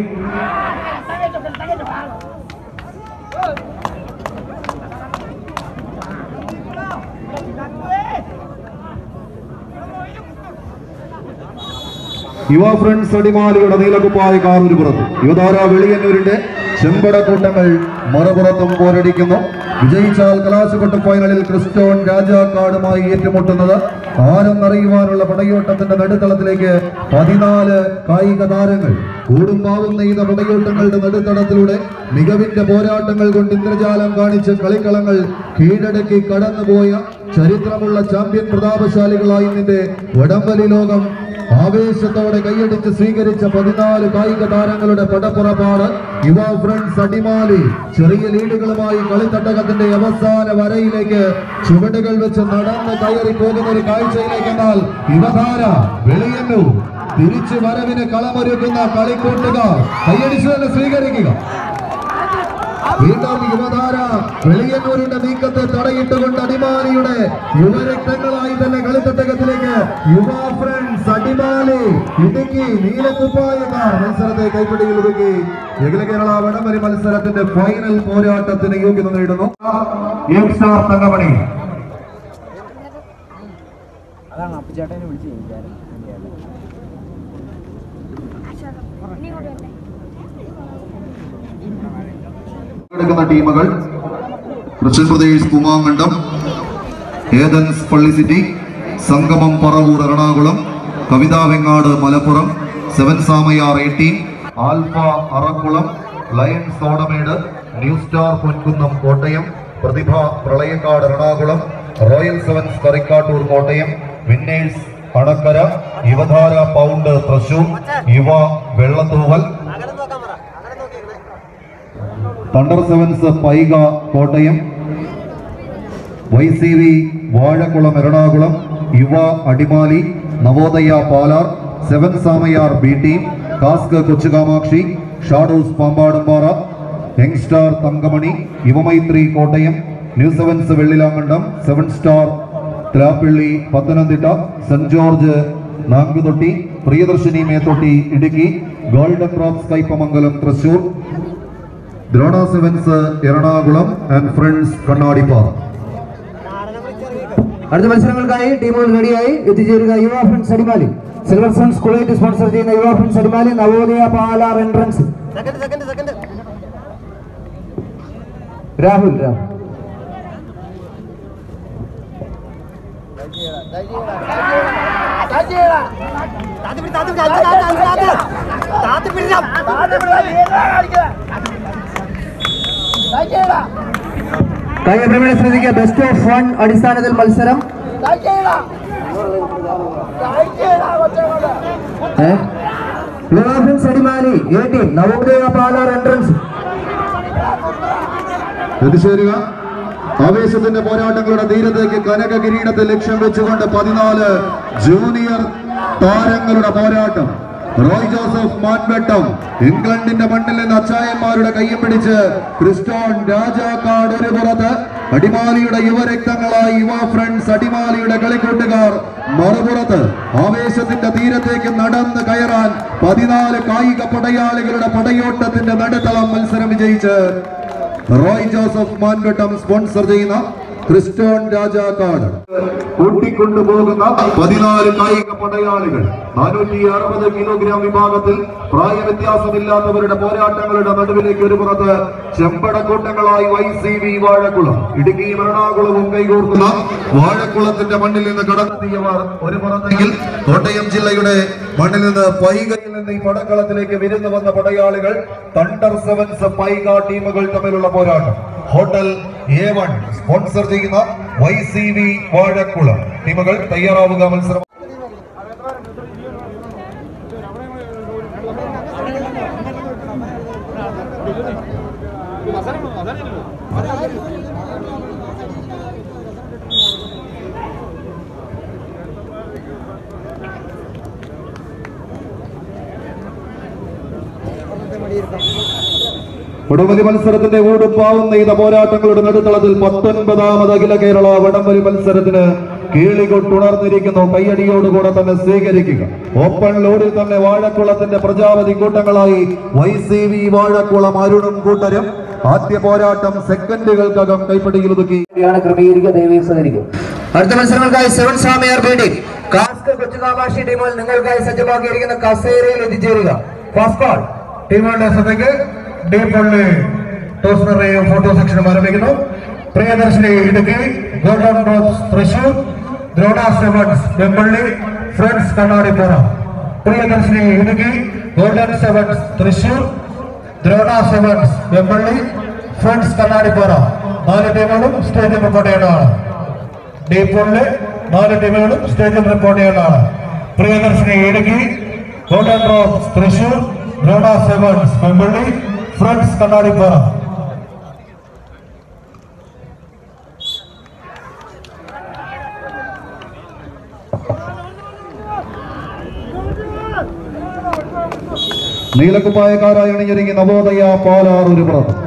Yuva friends അടിമാലിയുടെ നീലക്കുപ്പായ കാറൊരു പുറത്ത് യുവതാര വെളിയന്നൂരിന്റെ ചെമ്പട കൂട്ടങ്ങൾ മറുപുറത്തും പോരടിക്കുന്നു വിജയിച്ചാൽ കലാശക്കൊട്ട് ഫൈനലിൽ ക്രിസ്റ്റോൺ രാജാക്കാടുമായി ഏറ്റുമുട്ടുന്നത് ആരെന്നറിയുവാനുള്ള പടയോട്ടത്തിന്റെ നടുത്തളത്തിലേക്ക് പതിനാല് കായിക താരങ്ങൾ കൂടുമ്പാവും നെയ്ത പടയോട്ടങ്ങളുടെ നടുത്തളത്തിലൂടെ മികവിന്റെ പോരാട്ടങ്ങൾ കൊണ്ട് ഇന്ദ്രജാലം കാണിച്ച് കളിക്കളങ്ങൾ കീഴടക്കി കടന്നുപോയ ചരിത്രമുള്ള ചാമ്പ്യൻ പ്രതാപശാലികളായി നിന്റെ വടംവലി ലോകം ആവേശത്തോടെ കൈയടിച്ച് സ്വീകരിച്ച പതിനാല് കായിക താരങ്ങളുടെ പടപ്പുറപ്പാട് യുവ ഫ്രണ്ട്സ് അടിമാലി ചെറിയ ലീഡുകളുമായി കളിത്തട്ടകത്തിന്റെ അവസാന വരയിലേക്ക് ചുവടുകൾ വെച്ച് നടന്ന് കയറി പോകുന്ന ഒരു കാഴ്ചയിലേക്ക് എന്നാൽ യുവതാര വെളിയന്നു തിരിച്ചു വരവിന് കളമൊരുക്കുന്ന കളിക്കൂട്ടുകാർ കൈയടിച്ചു തന്നെ സ്വീകരിക്കുക വീണ്ടും യുവതാര വെളിയന്നൂരിന്റെ നീക്കത്തെ തടയിട്ടുകൊണ്ട് അടിമാലിയുടെ യുവരക്തങ്ങളായി തന്നെ കളിത്തട്ടകത്തിലേക്ക് യുവ ഫ്രണ്ട്സ് അടിമാലി ഇടുക്കി നീലക്കുപ്പായക്കാർ മത്സരത്തെ കൈപ്പിടിയിൽ ഒതുക്കി അഖില കേരള വടംവലി മത്സരത്തിന്റെ ഫൈനൽ പോരാട്ടത്തിന് യോഗ്യത നേടുന്നു യങ് സ്റ്റാർ തങ്കമണി പങ്കെടുക്കുന്ന ടീമുകൾ ക്രിസ്ത്യൻ പ്രദേശ് കുമാങ്കണ്ടം ഏതൻസ് പള്ളി city Sangamam Paravur Ernakulam Kavitha Vengad Malappuram seven samurai eighteen alpha Arakkulam lions Thodamedu new star Ponkunnam Kottayam Prathibha Pralayakkad Ernakulam royal sevens Karikkattoor Kottayam winners Anakkara Yuvadhara pound Thrissur Yuva Vellathooval thunder sevens Paika Kottayam Y C V Vazhakulam Ernakulam Yuva Adimali Navodaya Palar seven samurai B team കാസ്ക് Kochukamakshi shadows Pambadumpara young star Thankamani Yuvamaithri Kottayam new sevens Vellilamkandam seven star Thalappilly Pathanamthitta saint George Nankuthotty Priyadarshini Methotty Idukki golden drops Kaipamangalam Thrissur Drona sevens Ernakulam and friends Kannadippara അടുത്ത മത്സരങ്ങൾക്കായി ടീമുകൾ റെഡിയായി എത്തിച്ചേരുക Yuva friends Adimali silver sons കുളേറ്റ് sponsor ചെയ്യുന്ന Yuva friends Adimali Navodaya Palar entrance second second second Rahul Rahul കായികപ്രേമികളെ ശ്രദ്ധിക്കുക ബെസ്റ്റ് ഓഫ് വൺ അടിസ്ഥാനത്തിൽ മത്സരം ഏ? Yuva friends Adimali A team Navodaya Palar entrance എത്തിച്ചേരുക ആവേശത്തിന്റെ പോരാട്ടങ്ങളുടെ തീരത്തേക്ക് കനക കിരീടത്തെ ലക്ഷ്യം വെച്ചുകൊണ്ട് പതിനാല് ജൂനിയർ താരങ്ങളുടെ പോരാട്ടം റോയ് ജോസഫ് മാൻവെട്ടം ഇംഗ്ലണ്ടിന്റെ മണ്ണിൽ നിന്ന് അച്ചായന്മാരുടെ കയ്യും പിടിച്ച് ക്രിസ്റ്റോൺ രാജാക്കാട് ഒരു പുറത്ത് അടിമാലിയുടെ യുവരക്തങ്ങളായി യുവ ഫ്രണ്ട്സ് അടിമാലിയുടെ കളിക്കൂട്ടുകാർ മറുപുറത്ത് ആവേശത്തിന്റെ തീരത്തേക്ക് നടന്ന് കയറാൻ പതിനാല് കായിക പടയാളികളുടെ പടയോട്ടത്തിന്റെ നടുത്തളം മത്സരം വിജയിച്ച് റോയ് ജോസഫ് മാൻവട്ടം സ്പോൺസർ ചെയ്യുന്ന ക്രിസ്റ്റോൺ രാജാക്കാട് കൂട്ടിക്കൊണ്ടുപോകുന്ന പതിനാല് കായിക പടയാളികൾ നാനൂറ്റി അറുപത് കിലോഗ്രാം വിഭാഗത്തിൽ പ്രായവ്യത്യാസമില്ലാത്തവരുടെ പോരാട്ടങ്ങളുടെ നടുവിലേക്ക് ഒരു പുറത്ത് ചെമ്പടക്കൂട്ടങ്ങളായി വൈ സി വി വാഴക്കുളം ഇടുക്കിയും എറണാകുളവും കൈകോർക്കുന്ന വാഴക്കുളത്തിന്റെ മണ്ണിൽ നിന്ന് കടന്നെത്തിയവർ ഒരു പുറത്തെങ്കിൽ കോട്ടയം ജില്ലയുടെ മണ്ണിൽ നിന്ന് പൈകയിൽ നിന്ന് ഈ പടക്കളത്തിലേക്ക് വിരുന്ന് വന്ന പടയാളികൾ തണ്ടർ സെവൻസ് പൈക ടീമുകൾ തമ്മിലുള്ള പോരാട്ടം ഹോട്ടൽ എ വൺ സ്പോൺസർ ചെയ്യുന്ന വൈ സി വി വാഴക്കുളം ടീമുകൾ തയ്യാറാവുക മത്സരം വടംവലി മത്സരത്തിന്റെ ഊടുപ്പാവും നെയ്ത പോരാട്ടങ്ങളുടെ നടുത്തളത്തിൽ പത്തൊൻപതാമത് അഖില കേരള വടംവലി മത്സരത്തിന് കീളികൊട്ടുണർന്നിരിക്കുന്നു കയ്യടിയോടുകൂടെ തന്നെ സ്വീകരിക്കുക ഓപ്പൺ ലോഡിൽ തന്നെ വാഴക്കുളത്തിന്റെ പ്രജാപതി കൂട്ടങ്ങളായി വൈ സി വി വാഴക്കുളം അരുണും കൂട്ടരും ആദ്യ പോരാട്ടം സെക്കൻഡുകൾക്കകം കൈപ്പിടിയിൽ ഒതുക്കി ാണ് ക്രമീകരിക്കുക ദയവേത് സഹകരിക്കും അടുത്ത മത്സരങ്ങൾക്കായി സെവൻ സാമിയാർ ബി ടീം കാസ്ക് കൊച്ചുകാമാക്ഷി ടീമുകൾ നിങ്ങൾക്കായി സജ്ജമാക്കിയിരിക്കുന്ന കസേരയിൽ എത്തിച്ചേരുക ഫാസ്റ്റ് കോൾ ടീമുകളുടെ ശ്രദ്ധയ്ക്ക് ഡി പള്ളി ടോസ്നറേയും ഫോട്ടോ സെക്ഷനും ആരംഭിക്കുന്നു Priyadarshini Idukki golden drops Thrissur Drona sevens Vembally friends Kannadippura Priyadarshini Idukki golden sevens Thrissur Drona sevens Vembally friends Kannadippura നാല് ടീമുകളും സ്റ്റേജിൽ റിപ്പോർട്ട് ചെയ്യേണ്ടതാണ് ഡി പള്ളി നാല് ടീമുകളും സ്റ്റേജിൽ റിപ്പോർട്ട് ചെയ്യേണ്ടതാണ് Priyadarshini Idukki golden drops Thrissur Drona sevens Vembally friends Kannadippara നീലക്കുപ്പായക്കാരായി അണിഞ്ഞൊരുങ്ങി നവോദയ പാലാർ ഒരു പുറത്ത്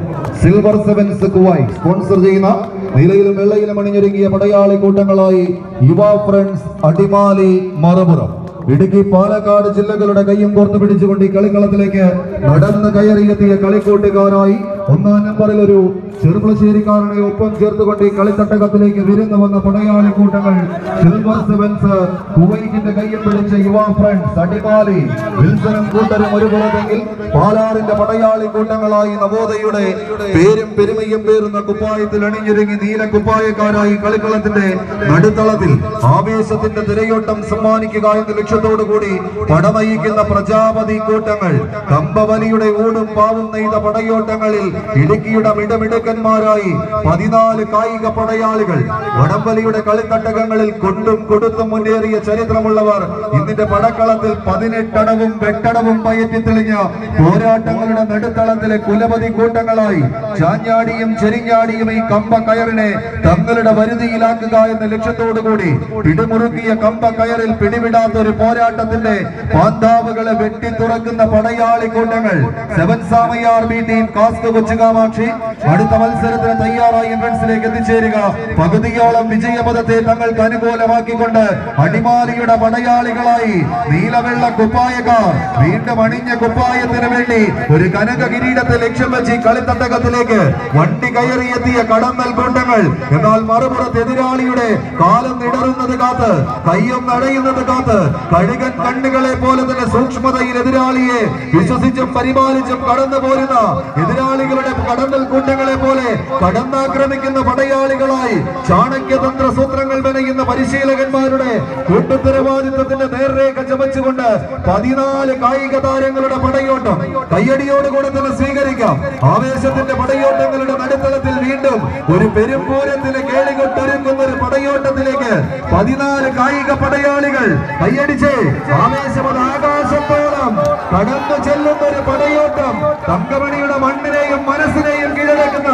സിൽവർ സെവൻസ് കുവൈ സ്പോൺസർ ചെയ്യുന്ന നീലയിലും വെള്ളയിലും അണിഞ്ഞൊരുങ്ങിയ പടയാളി കൂട്ടങ്ങളായി യുവ ഫ്രണ്ട്സ് അടിമാലി മറുപുറം ഇടുക്കി പാലക്കാട് ജില്ലകളുടെ കയ്യും കോർത്ത് പിടിച്ചുകൊണ്ട് ഈ കളിക്കളത്തിലേക്ക് നടന്ന് കയറിയെത്തിയ കളിക്കൂട്ടുകാരായി ഒന്നാം നമ്പറിൽ ഒരു ചെറുപ്പളശ്ശേരിക്കാരനെ ഒപ്പം ചേർത്തുകൊണ്ട് ഈ കളിത്തട്ടകത്തിലേക്ക് വിരുന്ന് വന്ന പടയാളി കൂട്ടങ്ങൾ സിൽവർ സെവൻസ് കുവൈറ്റിന്റെ കയ്യും പിടിച്ച യുവ ഫ്രണ്ട്സ് അടിമാലി വിൽസനും കൂട്ടരും ഒരു പുറത്തെങ്കിൽ പാലാറിന്റെ പടയാളി കൂട്ടങ്ങളായി നവോദയയുടെ പേരും പെരുമയും പേരുന്ന കുപ്പായത്തിൽ അണിഞ്ഞൊരുങ്ങി നീല കുപ്പായക്കാരായി കളിക്കളത്തിന്റെ നടുത്തളത്തിൽ ആവേശത്തിന്റെ തിരയോട്ടം സമ്മാനിക്കുക എന്ന ലക്ഷ്യത്തോടു കൂടി പടമയിക്കുന്ന പ്രജാപതി കൂട്ടങ്ങൾ കമ്പവലിയുടെ ഊടും പാവും നെയ്ത പടയോട്ടങ്ങളിൽ ഇടുക്കിയുടെ മിടമിടുക്കന്മാരായി പതിനാല് കായിക പടയാളികൾ വടംവലിയുടെ കളിത്തട്ടകങ്ങളിൽ കൊണ്ടും കൊടുത്തും മുന്നേറിയ ചരിത്രമുള്ളവർ ഇന്നിന്റെ പടക്കളത്തിൽ പതിനെട്ടടവും വെട്ടടവും പയറ്റി തെളിഞ്ഞ പോരാട്ടങ്ങളുടെ നടുത്തളത്തിലെ കുലപതി കൂട്ടങ്ങളായി ചാഞ്ഞാടിയും ചെരിഞ്ഞാടിയും ഈ കമ്പ കയറിനെ തങ്ങളുടെ വരുതിയിലാക്കുക എന്ന ലക്ഷ്യത്തോടുകൂടി പിടിമുറുക്കിയ കമ്പ കയറിൽ പിടിവിടാത്ത ഒരു പോരാട്ടത്തിന്റെ പാന്താവുകളെ വെട്ടി തുറക്കുന്ന പടയാളി കൂട്ടങ്ങൾ സെവൻ സാമയാർ ബി ടീം കാസ്ക് കൊച്ചുകാമാക്ഷി അടുത്ത മത്സരത്തിന് തയ്യാറായി എൻട്രൻസിലേക്ക് എത്തിച്ചേരുക പകുതിയോളം വിജയപഥത്തെ തങ്ങൾക്ക് അനുകൂലമാക്കിക്കൊണ്ട് അടിമാലിയുടെ പടയാളികളായി നീലവെള്ള കുപ്പായക്കാർ വീണ്ടും അണിഞ്ഞ കുപ്പായത്തിന് വേണ്ടി ഒരു കനക കിരീടത്തെ ലക്ഷ്യം വെച്ച് ഈ കളിത്തട്ടകത്തിലേക്ക് വണ്ടി കയറിയെത്തിയ കടന്നൽ കൂട്ടങ്ങൾ എന്നാൽ മറുപുറത്ത് എതിരാളിയുടെ കാലം ഇടറുന്നത് കാത്ത് കയ്യും നടയുന്നത് കാത്ത് കഴുകൻ കണ്ണുകളെ പോലെ തന്നെ സൂക്ഷ്മതയിൽ എതിരാളിയെ വിശ്വസിച്ചും പരിപാലിച്ചും കടന്നു പോരുന്ന എതിരാളികളുടെ കടന്നൽ കൂട്ടങ്ങളെ പോലെ കടന്നാക്രമിക്കുന്ന പടയാളികളായി ചാണക്യതന്ത്ര സൂത്രങ്ങൾ മെനയുന്ന പരിശീലകന്മാരുടെ കൂട്ടുത്തരവാദിത്വത്തിന്റെ നേർരേഖ ചമച്ചുകൊണ്ട് പതിനാല് കായിക താരങ്ങളുടെ പടയോട്ടം കയ്യടിയോടുകൂടെ തന്നെ സ്വീകരിക്കാം ആവേശത്തിന്റെ പടയോട്ടങ്ങളുടെ നടുത്തളത്തിൽ വീണ്ടും ഒരു പെരുമ്പൂരത്തിന് കേളികൊട്ടൊരുക്കുന്ന ഒരു പടയോട്ടത്തിലേക്ക് പതിനാല് കായിക പടയാളികൾ കയ്യടിച്ച് ആവേശമത് ആകാശത്തോളം കടന്നു ചെല്ലുന്ന ഒരു പടയോട്ടം തങ്കമണിയുടെ മണ്ണിനെയും മനസ്സിനെയും കീഴടക്കുന്ന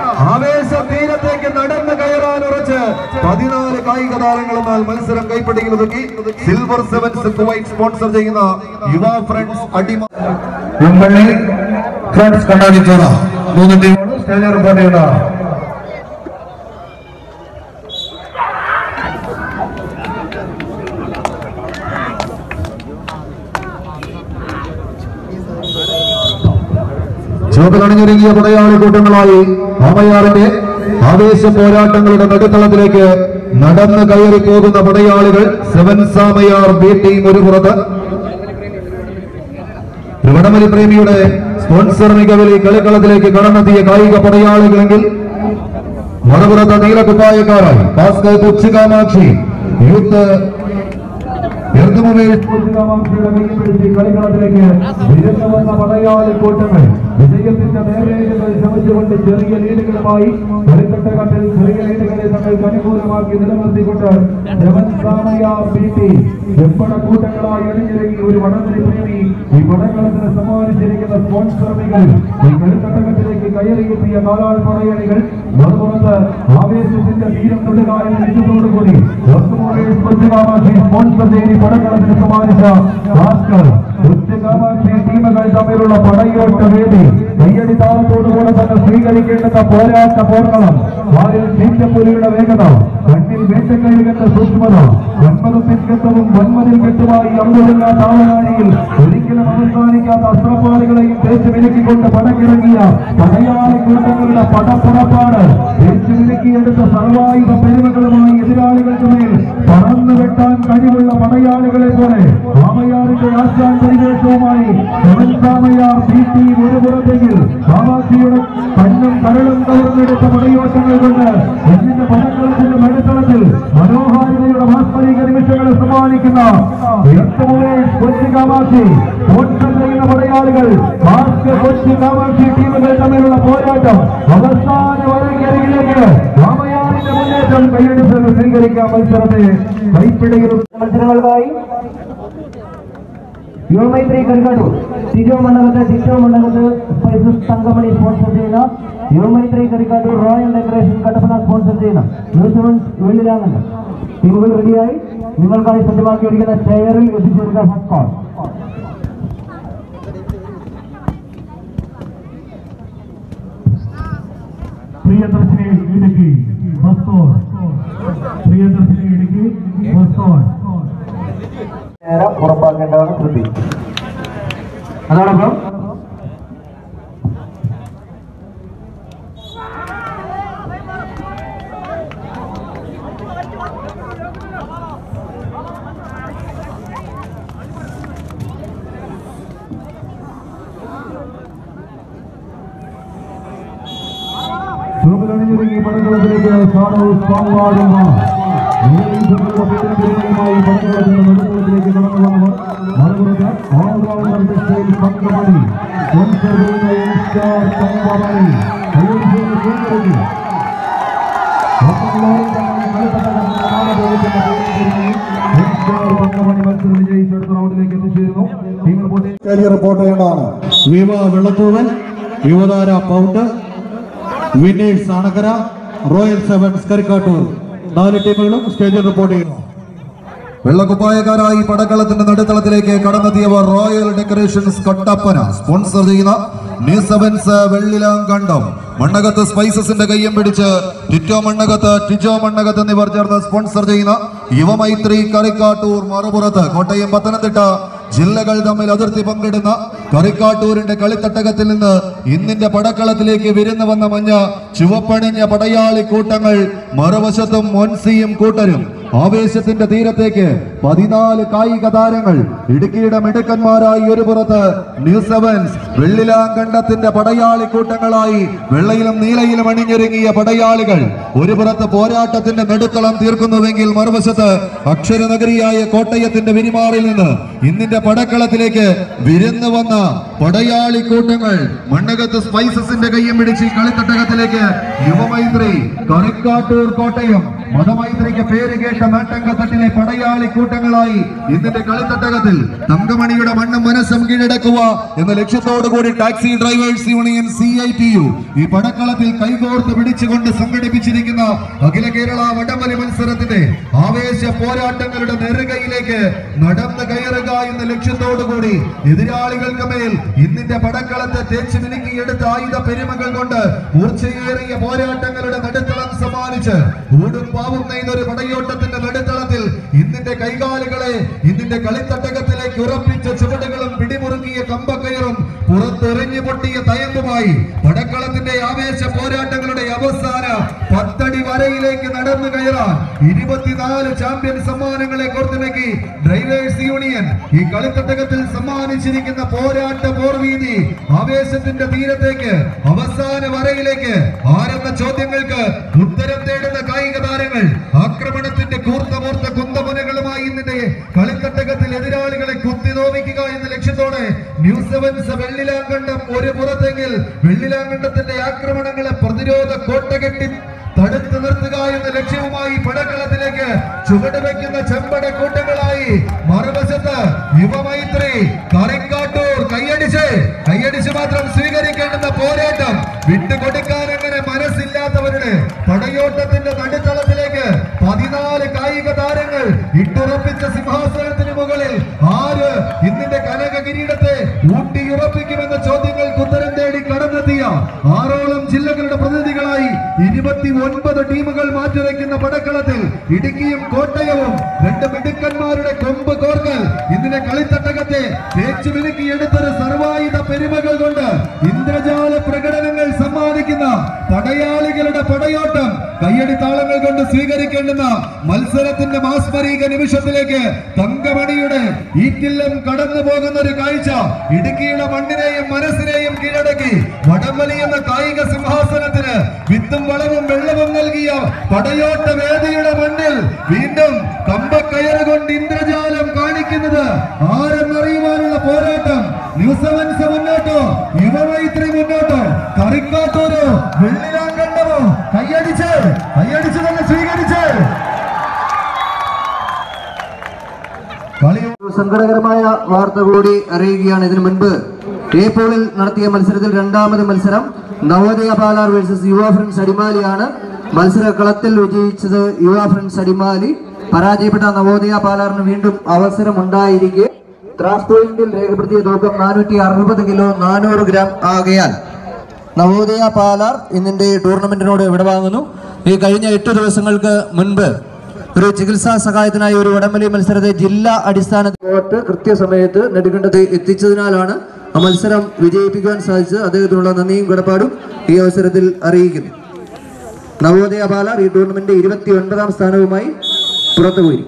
ആവേശ തീരത്തേക്ക് നടന്നു കയറാൻ ഉറച്ച് പതിനാല് കായിക താരങ്ങളെന്നാൽ മത്സരം കൈപ്പിടിയിൽ ഒതുക്കി സിൽവർ സെവൻസ് കുവൈറ്റ് സ്പോൺസർ ചെയ്യുന്ന യുവ ഫ്രണ്ട്സ് അടിമ ഉമ്മള്ളി ഫ്രണ്ട്സ് കണ്ണാടിച്ചോറ മൂന്ന് ടീമുകൾ സ്റ്റേജ് റിപ്പോർട്ട് ചെയ്യുന്നതാണ് ചുവപ്പിലണിഞ്ഞൊരുങ്ങിയ പടയാളി കൂട്ടങ്ങളായി അമയാറിന്റെ ആവേശ പോരാട്ടങ്ങളുടെ നടുത്തളത്തിലേക്ക് നടന്ന് കയറി പോകുന്ന പടയാളികൾ സെവൻ സാമയാർ ബി ടീം ഒരു പുറത്ത് വടമലി പ്രേമിയുടെ സ്പോൺസർ മികവിൽ ഈ കളിക്കളത്തിലേക്ക് കടന്നെത്തിയ കായിക പടയാളികളെങ്കിൽ മറുപുറത്ത് നീലക്കുപ്പായക്കാരായി ഭാസ്കർ കൊച്ചുകാമാക്ഷി യൂത്ത് കളിക്കളത്തിലേക്ക് വിരുന്നു വന്ന പടയാളി കൂട്ടങ്ങൾ വിജയത്തിന്റെ നേരേഖകൾ ശ്രമിച്ചുകൊണ്ട് ചെറിയ ലീഡുകളുമായി കളിത്തട്ടകത്തിൽ ചെറിയ ലീഡുകളെ തങ്ങൾക്ക് അനുകൂലമാക്കി നിലനിർത്തിക്കൊണ്ട് വെമ്പട കൂട്ടങ്ങളായി അണിഞ്ഞിറങ്ങി ഒരു വടംവലി പ്രേമി ഈ വടക്കളത്തിന് സമ്മാനിച്ചിരിക്കുന്ന സ്പോൺസറുകൾ ഈ കളിത്തട്ടകത്തിലേക്ക് കയറിയെത്തിയ നാലാൾ പടയാളികൾ മറുപുറത്ത് ആവേശത്തിന്റെ വീരം തൊടുക എന്ന ലക്ഷ്യത്തോടുകൂടി സ്പോൺസർ ചെയ്ത് ഈ പടക്കളത്തിന് സമ്മാനിച്ച ഭാസ്കർ ഉച്ചകാമാക്ഷി ടീമുകൾ തമ്മിലുള്ള പടയോട്ട വേദി കയ്യടി താളത്തോടുകൂടെ തന്നെ സ്വീകരിക്കേണ്ടുന്ന പോരാട്ട പോർക്കളം വാരിൽ ചീറ്റപ്പുലിയുടെ വേഗത കണ്ണിൽ വേട്ടക്കഴുകന്റെ സൂക്ഷ്മത ഒൻപതും കെട്ടവും ഒൻപതിൽ കെട്ടുമായി അമ്പതില്ല താളനാഴിയിൽ ഒരിക്കലും അവസാനിക്കാത്ത അസ്ത്രപ്പാടുകളെയും തേച്ച് വിലക്കിക്കൊണ്ട് പടക്കിറങ്ങിയ പടയാളി കൂട്ടങ്ങളുടെ പടപ്പുറപ്പാട് തേച്ച് വിലക്കിയെടുത്ത സർവായുധ പെരുമകളുമായി എതിരാളികൾക്ക് മേൽ പറന്നു വെട്ടാൻ കഴിവുള്ള പടയാളികളെ പോലെ ആമയാറിന്റെ ആശാൻ പരിവേഷവുമായി ശവൻസാമയാർ ബി ടീം ഒരു പുറത്തെങ്കിൽ കാമാക്ഷിയുടെ കണ്ണും കരളും കവർന്നെടുത്ത പടയോട്ടങ്ങൾ കൊണ്ട് എന്നിന്റെ പടക്കളത്തിന്റെ നടുത്തളത്തിൽ മനോഹാരിതയുടെ ഭാസ്മരിക നിമിഷങ്ങളെ സമ്മാനിക്കുന്ന ഉയർത്തമുള്ള കൊച്ചി കാമാക്ഷി സ്പോൺസർ ചെയ്യുന്ന പടയാളികൾ ഭാസ്കർ കൊച്ചി കാമാക്ഷി ടീമുകൾ തമ്മിലുള്ള പോരാട്ടം അവസാന വരയ്ക്കരികിലേക്ക് രാമയാറിന്റെ മുന്നേറ്റം കൈയെടുത്ത് സ്വീകരിക്കാം മത്സരത്തെ കൈപ്പിടയിൽ മത്സരങ്ങൾക്കായി യുവമൈത്രി കരിക്കാട്ടൂർ തിരുവ മണ്ഡലത്തെ തിരുവ മണ്ഡലത്ത് സ്പൈസസ് തങ്കമണി സ്പോൺസർ ചെയ്യുന്ന Yuvamaithri Karikkattoor royal decoration Kattappana sponsor ചെയ്യുന്ന ന്യൂസിമൻസ് വെള്ളിലാങ്ങുണ്ട് ടീമുകൾ റെഡിയായി നിങ്ങൾക്കായി സജ്ജമാക്കിയിരിക്കുന്ന ചെയറിൽ എത്തിച്ചേരുക ഫസ്റ്റ് കോൾ പ്രിയദർശിനി ഇടുക്കി ബസ്തോൾ പ്രിയദർശിനി ഇടുക്കി ബസ്തോൾ നേരം ഉറപ്പാക്കേണ്ടതാണ് കൃതി അതോടൊപ്പം ചുവപ്പിലണിഞ്ഞൊരുങ്ങി പടക്കളത്തിലേക്ക് ഷാഡോസ് പാമ്പാടുന്ന പടക്കളത്തിന്റെ നടുക്കളത്തിലേക്ക് കടന്നു വന്നവർ മറുപുറത്ത് ഓൾറൗണ്ടർ ഡിസ്റ്റൈൽ പങ്കമണി സ്പോൺസർ ചെയ്യുന്ന യങ്സ്റ്റാർ പങ്കമണി കയ്യൊഴിച്ച് സ്വീകരിക്കും മത്സരം വിജയിച്ച് അടുത്ത റൗണ്ടിലേക്ക് എത്തിച്ചേരുന്നു ടീം റിപ്പോർട്ടിൽ കരിയർ റിപ്പോർട്ട് ചെയ്യേണ്ടതാണ് വിവ Vellathooval Yuvathara pound winners Anakkara royal sevens Karikkattoor നാല് ടീമുകളും സ്റ്റേജിൽ റിപ്പോർട്ട് ചെയ്യുന്നു വെള്ളക്കുപ്പായക്കാരായി പടക്കളത്തിന്റെ നടുത്തളത്തിലേക്ക് കടന്നെത്തിയവർ റോയൽ ഡെക്കറേഷൻസ് കട്ടപ്പന സ്പോൺസർ ചെയ്യുന്ന ന്യൂ സെവൻസ് വെള്ളിലാങ്കണ്ടം മണ്ണകത്ത് സ്പൈസസിന്റെ കയ്യം പിടിച്ച് ടിറ്റോ മണ്ണകത്ത് ടിജോ മണ്ണകത്ത് എന്നിവർ ചേർന്ന് സ്പോൺസർ ചെയ്യുന്ന യുവമൈത്രി കറിക്കാട്ടൂർ മറുപുറത്ത് കോട്ടയം പത്തനംതിട്ട ജില്ലകൾ തമ്മിൽ അതിർത്തി പങ്കിടുന്ന കറിക്കാട്ടൂരിന്റെ കളിത്തട്ടകത്തിൽ നിന്ന് ഇന്നിന്റെ പടക്കളത്തിലേക്ക് വിരുന്ന് വന്ന മഞ്ഞ ചുവപ്പണിഞ്ഞ പടയാളി കൂട്ടങ്ങൾ മറുവശത്തും മൊൻസിയും കൂട്ടരും ആവേശത്തിന്റെ തീരത്തേക്ക് പതിനാല് കായിക താരങ്ങൾ ഇടുക്കിയുടെ മിടുക്കന്മാരായി ഒരു പുറത്ത് ന്യൂ സെവൻസ് വെള്ളിലാങ്കണ്ടത്തിന്റെ പടയാളി കൂട്ടങ്ങളായി വെള്ളയിലും നീലയിലും അണിഞ്ഞൊരുങ്ങിയ പടയാളികൾ ഒരു പുറത്ത് പോരാട്ടത്തിന്റെ നെടുത്തളം തീർക്കുന്നുവെങ്കിൽ മറുവശത്ത് അക്ഷരനഗരിയായ കോട്ടയത്തിന്റെ വിരിമാറിൽ നിന്ന് ഇന്നിന്റെ പടക്കളത്തിലേക്ക് വിരുന്ന് വന്ന പടയാളി കൂട്ടങ്ങൾ മണ്ണകത്ത് സ്പൈസസിന്റെ കയ്യും പിടിച്ച് ഈ കളിത്തട്ടകത്തിലേക്ക് യുവമൈത്രി കറിക്കാട്ടൂർ കോട്ടയം മതമൈത്രിക്ക് പേര് കേട്ട നാട്ടങ്കത്തട്ടിലെ പടയാളി കൂട്ടങ്ങളായി ഇന്നിന്റെ കളിത്തട്ടകത്തിൽ തങ്കമണിയുടെ മണ്ണും മനസ്സും കീഴടക്കുക എന്ന ലക്ഷ്യത്തോടു കൂടി taxi drivers union C I T U ഈ പടക്കളത്തിൽ കൈകോർത്ത് പിടിച്ചുകൊണ്ട് സംഘടിപ്പിച്ചിരിക്കുന്ന അഖില കേരള വടംവലി മത്സരത്തിന്റെ ആവേശ പോരാട്ടങ്ങളുടെ നെറുകയിലേക്ക് നടന്നു കയറുക എന്ന ലക്ഷ്യത്തോടു കൂടി എതിരാളികൾക്ക് മേൽ ഇന്നിന്റെ പടക്കളത്തെ തേച്ച് മിനുക്കിയെടുത്ത ആയുധ പെരുമകൾ കൊണ്ട് മൂർച്ചയേറിയ പോരാട്ടങ്ങളുടെ നടുത്തളം സമ്മാനിച്ച് ഊടും പാവും നെയ്തൊരു പടയോട്ടത്തിന്റെ നടുത്തളത്തിൽ ഇന്നിന്റെ കൈകാലുകളെ ഇന്നിന്റെ കളിത്തട്ടകത്തിലേക്ക് ഉറപ്പിച്ച ചുവടുകളും പിടിമുറുക്കിയ കമ്പക്കയറും പുറത്തെറിഞ്ഞു പൊട്ടിയ തയമ്പുമായി പടക്കളത്തിന്റെ ആവേശ പോരാട്ടങ്ങളുടെ അവസാന പത്തടി വരയിലേക്ക് നടന്നു കയറാൻ ഇരുപത്തിനാല് ചാമ്പ്യൻ സമ്മാനങ്ങളെ കോർത്തിണക്കി ഡ്രൈവേഴ്സ് യൂണിയൻ ഈ കളിത്തട്ടകത്തിൽ സമ്മാനിച്ചിരിക്കുന്ന പോരാട്ട പോർവീതി ആവേശത്തിന്റെ തീരത്തേക്ക് അവസാന വരയിലേക്ക് ആരെന്ന ചോദ്യങ്ങൾക്ക് ഉത്തരം തേടുന്ന കായിക താരങ്ങൾ ആക്രമണത്തിന്റെ കൂർത്തമൂർത്ത കുന്തമുനകളുമായി ഇന്നിന്റെ കളിത്തട്ടകത്തിൽ എതിരാളികളെ കുത്തി നോവിക്കുക എന്ന ലക്ഷ്യത്തോടെ ന്യൂ സെവൻസ് വെള്ളിലാങ്കണ്ടം ഒരു പുറത്തെങ്കിൽ വെള്ളിലാങ്കണ്ടത്തിന്റെ ആക്രമണങ്ങളെ പ്രതിരോധ കോട്ട കെട്ടി തടുത്തു നിർത്തുക എന്ന ലക്ഷ്യവുമായി പടക്കളത്തിലേക്ക് ചുവട് വെക്കുന്ന ചെമ്പട കൂട്ടങ്ങളായി മറുവശത്ത് യുവമൈത്രി കറിക്കാട്ടൂർ കൈയടിച്ച് കൈയടിച്ച് മാത്രം സ്വീകരിക്കേണ്ടുന്ന പോരാട്ടം വിട്ടുകൊടുക്കാൻ അങ്ങനെ മനസ്സില്ലാത്തവരുടെ പടയോട്ടത്തിന്റെ നടുത്തളത്തിലേക്ക് പതിനാല് കായിക താരങ്ങൾ ഇട്ടുറപ്പിച്ച സിംഹാസനത്തിന് മുകളിൽ ആര് ഇന്നിന്റെ കനക കിരീടത്തെ ഊട്ടിയുറപ്പിക്കുമെന്ന ചോദ്യങ്ങൾക്ക് ഉത്തരം തേടി കടന്നെത്തിയ ആറോളം ജില്ലകളുടെ പ്രതിനിധികളായി ഇരുപത്തി ഒൻപത് ടീമുകൾ മാറ്റുരയ്ക്കുന്ന പടക്കളത്തിൽ ഇടുക്കിയും കോട്ടയവും രണ്ട് മിടുക്കന്മാരുടെ കൊമ്പ് കോർക്കൽ ഇന്നിനെ കളിത്തട്ടകത്തെ തേച്ചു മിനുക്കി എടുത്തൊരു സർവായുധ പെരുമകൾ കൊണ്ട് ഇന്ദ്രജാല പ്രകടനങ്ങൾ സമ്മാനിക്കുന്ന പടയാളികളുടെ പടയോട്ടം കയ്യടി താളങ്ങൾ കൊണ്ട് സ്വീകരിക്കേണ്ടുന്ന മത്സരത്തിന്റെ മാസ്മരീക നിമിഷത്തിലേക്ക് തങ്കമണിയുടെ ഈറ്റില്ലം കടന്നു പോകുന്ന ഒരു കാഴ്ച ഇടുക്കിയുടെ മണ്ണിനെയും മനസ്സിനെയും കീഴടക്കി വടംവലി എന്ന കായിക സിംഹാസനത്തിന് വിത്തും വളവും വെള്ളവും നൽകിയ പടയോട്ട വേദിയുടെ മണ്ണിൽ വീണ്ടും കമ്പക്കയറ് കൊണ്ട് ഇന്ദ്രജാലം കാണിക്കുന്നത് ആരെന്നറിയുവാനുള്ള പോരാട്ടം ന്യൂസവൻസ് മുന്നോട്ടോ യുവമൈത്രി മുന്നോട്ടോ കറിക്കാത്തൂരോ വെള്ളിലാങ്കണ്ടമോ കൈയടിച്ച് കൈയടിച്ച് തന്നെ സ്വീകരിച്ച് കളി ഒരു സങ്കടകരമായ വാർത്ത കൂടി അറിയുകയാണ് ഇതിനു മുൻപ് ഏപ്രിലിൽ നടത്തിയ മത്സരത്തിൽ രണ്ടാമത് മത്സരം നവോദയ പാലാർ വേഴ്സസ് യുവ ഫ്രണ്ട്സ് അടിമാലിയാണ് മത്സര കളത്തിൽ വിജയിച്ചത് യുവ ഫ്രണ്ട്സ് അടിമാലി പരാജയപ്പെട്ട നവോദയ പാലാറിന് വീണ്ടും അവസരം ഉണ്ടായിരിക്കെ ത്രാസ് പോയിന്റിൽ രേഖപ്പെടുത്തിയ തൂക്കം നാനൂറ്റി അറുപത് കിലോ നാനൂറ് ഗ്രാം ആകയാൽ നവോദയ പാലാർ ഇന്നിന്റെ ടൂർണമെന്റിനോട് വിടവാങ്ങുന്നു ഈ കഴിഞ്ഞ എട്ട് ദിവസങ്ങൾക്ക് മുൻപ് ഒരു ചികിത്സാ സഹായത്തിനായി ഒരു വടംവലി മത്സരത്തെ ജില്ലാ അടിസ്ഥാനത്തിൽ കൃത്യസമയത്ത് നെടുങ്കണ്ടത്ത് എത്തിച്ചതിനാലാണ് ആ മത്സരം വിജയിപ്പിക്കുവാൻ സാധിച്ചത് അദ്ദേഹത്തിനുള്ള നന്ദിയും കടപ്പാടും ഈ അവസരത്തിൽ അറിയിക്കുന്നു നവോദയ പാലാർ ഈ ടൂർണമെന്റ് ഇരുപത്തി ഒൻപതാം സ്ഥാനവുമായി പുറത്തുപോയി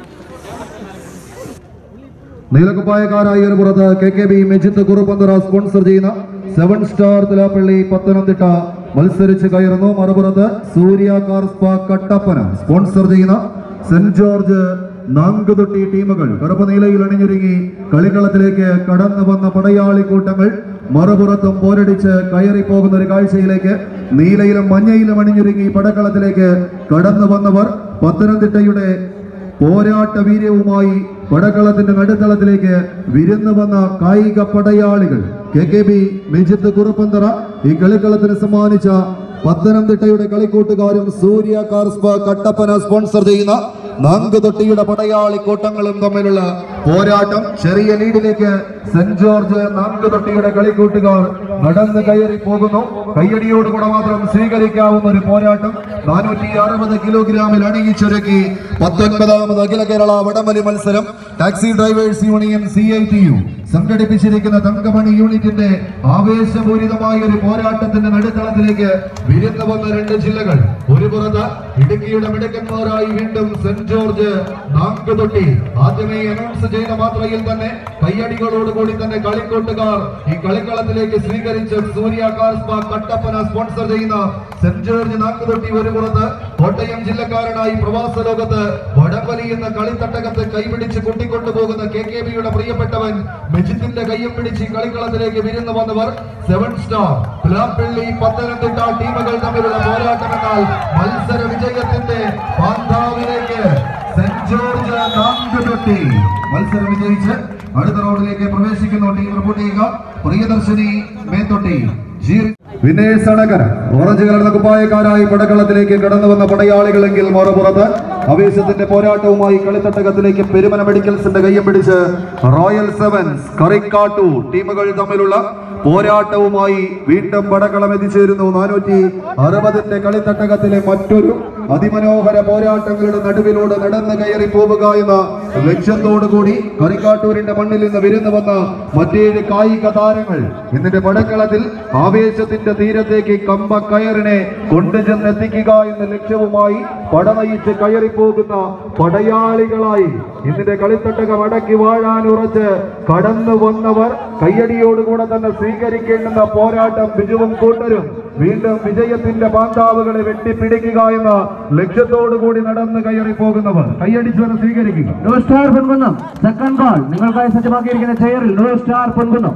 നീലക്കുപ്പായക്കാരായ ഒരു പുറത്ത് K K B Mejith Kuruppanthara sponsor ചെയ്യുന്ന സെവൻ സ്റ്റാർ തിലാപ്പള്ളി പത്തനംതിട്ട മത്സരിച്ച് കയറുന്നു മറുപുറത്ത് Surya car spa Kattappana sponsor ചെയ്യുന്ന സെന്റ് ജോർജ് നാങ്കുതൊട്ടി ടീമുകൾ കറുപ്പ് നീലയിൽ അണിഞ്ഞൊരുങ്ങി കളിക്കളത്തിലേക്ക് കടന്നു വന്ന പടയാളി കൂട്ടങ്ങൾ മറുപുറത്തും പോരടിച്ച് കയറി പോകുന്ന ഒരു കാഴ്ചയിലേക്ക് നീലയിലും മഞ്ഞയിലും അണിഞ്ഞൊരുങ്ങി പടക്കളത്തിലേക്ക് കടന്നു വന്നവർ പത്തനംതിട്ടയുടെ പോരാട്ട വീര്യവുമായി പടക്കളത്തിന്റെ നടുത്തളത്തിലേക്ക് വിരുന്നു വന്ന കായിക പടയാളികൾ K K B Mejith Kuruppanthara ഈ കളിക്കളത്തിന് സമ്മാനിച്ച പത്തനംതിട്ടയുടെ കളിക്കൂട്ടുകാരും സൂര്യ കാർസ്പ കട്ടപ്പന സ്പോൺസർ ചെയ്യുന്ന നാങ്കുതൊട്ടിയുടെ പടയാളി കൂട്ടങ്ങളും തമ്മിലുള്ള പോരാട്ടം ചെറിയ ലീഡിലേക്ക് സെന്റ് ജോർജ് നാങ്കുതൊട്ടിയുടെ കളിക്കൂട്ടുകാർ നടന്ന് കയറി പോകുന്നു കയ്യടിയോടുകൂടെ മാത്രം സ്വീകരിക്കാവുന്ന ഒരു പോരാട്ടം നാനൂറ്റി അറുപത് കിലോഗ്രാമിൽ അണിയിച്ചൊരുക്കി പത്തൊൻപതാമത് അഖില കേരള വടംവലി മത്സരം taxi drivers union C I T U സംഘടിപ്പിച്ചിരിക്കുന്ന തങ്കമണി യൂണിറ്റിന്റെ ആവേശപൂരിതമായ ഒരു പോരാട്ടത്തിന്റെ നടുത്തളത്തിലേക്ക് വിരുന്നു വന്ന രണ്ട് ജില്ലകൾ ഒരു പുറത്ത് ഇടുക്കിയുടെ മിടുക്കന്മാരായി വീണ്ടും സെന്റ് ജോർജ് നാങ്കുതൊട്ടി ആദ്യമേ അനൗൺസ് ചെയ്ത മാത്രയിൽ തന്നെ കയ്യടികളോടുകൂടി തന്നെ കളിക്കൂട്ടുകാർ ഈ കളിക്കളത്തിലേക്ക് സ്വീകരിച്ച് സൂര്യ കാർസ്പ കട്ടപ്പന സ്പോൺസർ ചെയ്യുന്ന സെന്റ് ജോർജ് നാങ്കുതൊട്ടി ഒരു പുറത്ത് കോട്ടയം ജില്ലക്കാരനായി പ്രവാസ ലോകത്ത് വടംവലി എന്ന കളിത്തട്ടകത്ത് കൈപിടിച്ച് കൂട്ടിക്കൊണ്ടുപോകുന്ന കെ കെ ബിയുടെ പ്രിയപ്പെട്ടവൻ മെജിത്തിന്റെ കയ്യും പിടിച്ച് ഈ കളിക്കളത്തിലേക്ക് വിരുന്നു വന്നവർ സെവൻ സ്റ്റാർ പിലാപ്പള്ളി പത്തനംതിട്ട ടീമുകൾ തമ്മിലുള്ള പോരാട്ടമെന്നാൽ മത്സര വിജയത്തിന്റെ പാന്താവിലേക്ക് സെന്റ് ജോർജ് നാങ്കുതൊട്ടി മത്സരം വിജയിച്ച് അടുത്ത റൗണ്ടിലേക്ക് പ്രവേശിക്കുന്നു ടീം റിപ്പോർട്ട് ചെയ്യുക പ്രിയദർശിനി മേത്തൊട്ടി ജീർ- വിനേഷ് അണകര ഓറഞ്ച് കലർന്ന കുപ്പായക്കാരായി പടക്കളത്തിലേക്ക് കടന്നു വന്ന പടയാളികളെങ്കിൽ മറുപുറത്ത് ആവേശത്തിന്റെ പോരാട്ടവുമായി കളിത്തട്ടകത്തിലേക്ക് പെരുമന മെഡിക്കൽസിന്റെ കയ്യം പിടിച്ച് റോയൽ സെവൻസ് കറിക്കാട്ടു ടീമുകൾ തമ്മിലുള്ള പോരാട്ടവുമായി വീണ്ടും പടക്കളം എത്തിച്ചേരുന്നു നാനൂറ്റി അറുപതിന്റെ കളിത്തട്ടകത്തിലെ മറ്റൊരു അതിമനോഹര പോരാട്ടങ്ങളുടെ നടുവിലൂടെ നടന്നു കയറി പോവുക എന്ന ലക്ഷ്യത്തോടു കൂടി കറിക്കാട്ടൂരിന്റെ മണ്ണിൽ നിന്ന് വിരുന്നു വന്ന മറ്റേഴ് കായിക താരങ്ങൾ ഇന്നിന്റെ പടക്കളത്തിൽ ആവേശത്തിന്റെ തീരത്തേക്ക് കമ്പ കയറിനെ കൊണ്ടുചെന്നെത്തിക്കുക എന്ന ലക്ഷ്യവുമായി പടനയിച്ച് കയറി പോകുന്ന പടയാളികളായി ഇന്നിന്റെ കളിത്തട്ടകം അടക്കി വാഴാൻ ഉറച്ച് കടന്നു വന്നവർ കയ്യടിയോടുകൂടെ തന്നെ സ്വീകരിക്കേണ്ടുന്ന പോരാട്ടം ബിജുവും കൂട്ടരും വീണ്ടും വിജയത്തിന്റെ പാന്താവുകളെ വെട്ടിപ്പിടിക്കുക എന്ന ലക്ഷ്യത്തോടു കൂടി നടന്നു കയറി പോകുന്നവർ കയ്യടിച്ചു സ്വീകരിക്കുക new star Ponkunnam second ball നിങ്ങൾക്കായി സജ്ജമാക്കിയിരിക്കുന്ന ചെയറിൽ ന്യൂ സ്റ്റാർ പൊൻകുന്നം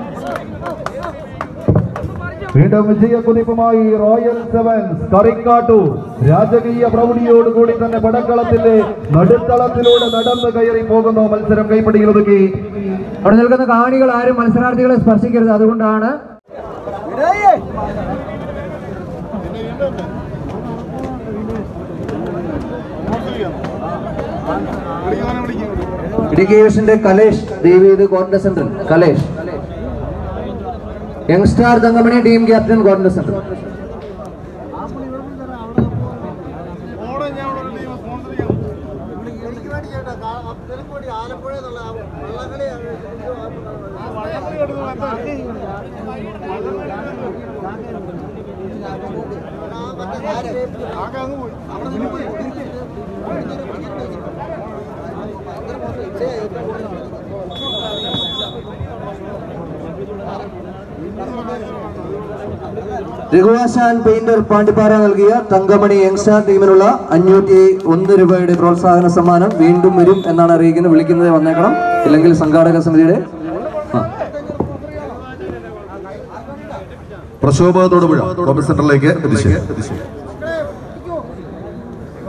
വീണ്ടും വിജയക്കുതിപ്പുമായി റോയൽ സെവൻസ് കറിക്കാട്ടു രാജകീയ പ്രൗഢിയോടുകൂടി തന്നെ പടക്കളത്തിന്റെ നടുത്തളത്തിലൂടെ നടന്നു കയറി പോകുന്നു മത്സരം കൈപ്പിടിയിൽ ഒതുക്കി അവിടെ നിൽക്കുന്ന കാണികൾ ആരും മത്സരാർത്ഥികളെ സ്പർശിക്കരുത് അതുകൊണ്ടാണ് ഇടുക്കി ഡിവിഷന്റെ കലേഷ് ദേവീത് corner centre Kalesh young star Thankamani team captain corner centre Raghuvashan painter Pandippara നൽകിയ തങ്കമണി യങ്സ്റ്റാർ ടീമിനുള്ള അഞ്ഞൂറ്റി ഒന്ന് രൂപയുടെ പ്രോത്സാഹന സമ്മാനം വീണ്ടും വരും എന്നാണ് അറിയിക്കുന്നത് വിളിക്കുന്നത് വന്നേക്കണം ഇല്ലെങ്കിൽ സംഘാടക സമിതിയുടെ ആ. പ്രക്ഷോഭ തൊടുപുഴ കോമൺ സെന്ററിലേക്ക് എത്തിച്ചു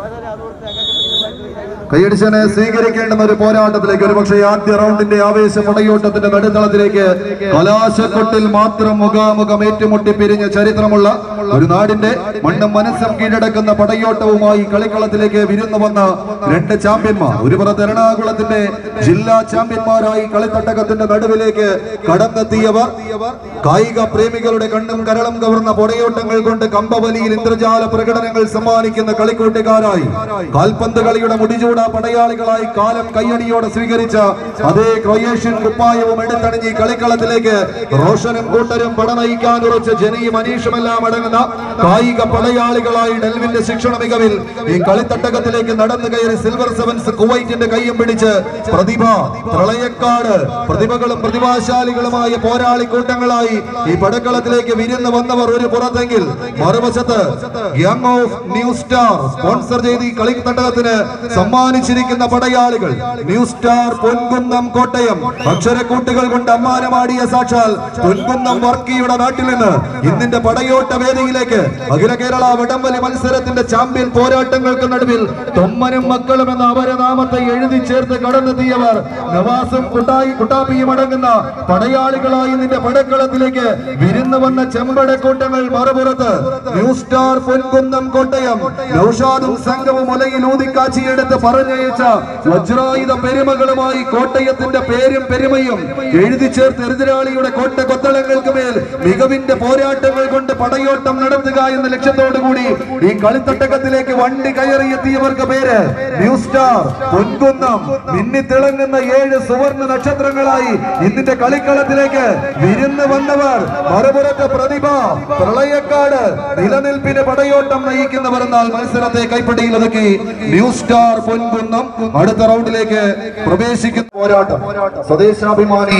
കൈയടിച്ചനെ സ്വീകരിക്കേണ്ടുന്ന ഒരു പോരാട്ടത്തിലേക്ക് ഒരു പക്ഷേ ആദ്യ റൗണ്ടിന്റെ ആവേശ പടയോട്ടത്തിന്റെ നടുത്തളത്തിലേക്ക് കലാശക്കൊട്ടിൽ മാത്രം മുഖാമുഖം ഏറ്റുമുട്ടി പിരിഞ്ഞ ചരിത്രമുള്ള ഒരു നാടിന്റെ മണ്ണും മനസ്സും കീഴടക്കുന്ന പടയോട്ടവുമായി കളിക്കളത്തിലേക്ക് വിരുന്നു വന്ന രണ്ട് ചാമ്പ്യന്മാർ ഒരു പുറത്ത് എറണാകുളത്തിന്റെ ജില്ലാ ചാമ്പ്യന്മാരായി കളിത്തട്ടകത്തിന്റെ നടുവിലേക്ക് കടന്നെത്തിയവർ കായിക പ്രേമികളുടെ കണ്ണും കരളും കവർന്ന പൊടയോട്ടങ്ങൾ കൊണ്ട് കമ്പവലിയിൽ ഇന്ദ്രജാല പ്രകടനങ്ങൾ സമ്മാനിക്കുന്ന കളിക്കൂട്ടുകാരായി കാൽപന്ത് കളിയുടെ മുടിചൂട പടയാളികളായി കാലം കയ്യടിയോടെ സ്വീകരിച്ച അതേ ക്രൊയേഷ്യൻ കുപ്പായവും എടുത്തണിഞ്ഞ് ഈ കളിക്കളത്തിലേക്ക് റോഷനും കൂട്ടരും പട നയിക്കാൻ ഉറച്ച ജനയും അനീഷുമെല്ലാം അടങ്ങുന്ന കായിക പടയാളികളായി ഡെൽവിന്റെ ശിക്ഷണ മികവിൽ ഈ കളിത്തട്ടകത്തിലേക്ക് നടന്നു കയറി സിൽവർ സെവൻസ് കുവൈറ്റിന്റെ കയ്യും പിടിച്ച് പ്രതിഭ പ്രളയക്കാട് പ്രതിഭകളും പ്രതിഭാശാലികളുമായ പോരാളി കൂട്ടങ്ങളായി ഈ പടക്കളത്തിലേക്ക് വിരുന്ന് വന്നവർ ഒരു പുറത്തെങ്കിൽ മറുവശത്ത് young of new star sponsor ചെയ്ത് ഈ കളിത്തട്ടകത്തിന് സമ്മാനിച്ചിരിക്കുന്ന പടയാളികൾ ന്യൂ സ്റ്റാർ പൊൻകുന്നം കോട്ടയം അക്ഷരക്കൂട്ടുകൾ കൊണ്ട് അമ്മാനമാടിയ സാക്ഷാൽ പൊൻകുന്നം വർക്കിയുടെ നാട്ടിൽ നിന്ന് ഇന്നിന്റെ പടയോട്ട വേദിയിലേക്ക് അഖില കേരള വടംവലി മത്സരത്തിന്റെ ചാമ്പ്യൻ പോരാട്ടങ്ങൾക്ക് നടുവിൽ തൊമ്മനും മക്കളും എന്ന അപരനാമത്തെ എഴുതി ചേർത്ത് കടന്നെത്തിയവർ നവാസും കുട്ടായി കുട്ടാപ്പിയും അടങ്ങുന്ന പടയാളികളായി നിന്റെ പടക്കളത്തിലേക്ക് വിരുന്ന് വന്ന ചെമ്പടക്കൂട്ടങ്ങൾ മറുപുറത്ത് ന്യൂ സ്റ്റാർ പൊൻകുന്നം കോട്ടയം നൌഷാദും സംഘവും ഉലയിൽ ഊതിക്കാച്ചിയെടുത്ത് പറഞ്ഞയച്ച വജ്രായുധ പെരുമകളുമായി കോട്ടയത്തിന്റെ പേരും പെരുമയും എഴുതി ചേർത്ത് എതിരാളിയുടെ കോട്ട കൊത്തളങ്ങൾക്ക് മേൽ മികവിന്റെ പോരാട്ടങ്ങൾ കൊണ്ട് പടയോട്ടം നടത്തുക എന്ന ലക്ഷ്യത്തോടു കൂടി ഈ കളിത്തട്ടകത്തിലേക്ക് വണ്ടി കയറിയെത്തിയവർക്ക് പേര് ന്യൂ സ്റ്റാർ പൊൻകുന്നം മിന്നിത്തിളങ്ങുന്ന ഏഴ് സുവർണ നക്ഷത്രങ്ങളായി ഇന്നിന്റെ കളിക്കളത്തിലേക്ക് വിരുന്ന് വന്നവർ മറുപുറത്ത് പ്രതിഭ പ്രളയക്കാട് നിലനിൽപ്പിന് പടയോട്ടം നയിക്കുന്നവർ എന്നാൽ മത്സരത്തെ കൈപ്പിടിയിൽ ഒതുക്കി ന്യൂ സ്റ്റാർ പൊൻകുന്നം അടുത്ത റൗണ്ടിലേക്ക് പ്രവേശിക്കുന്ന പോരാട്ടം സ്വദേശാഭിമാനി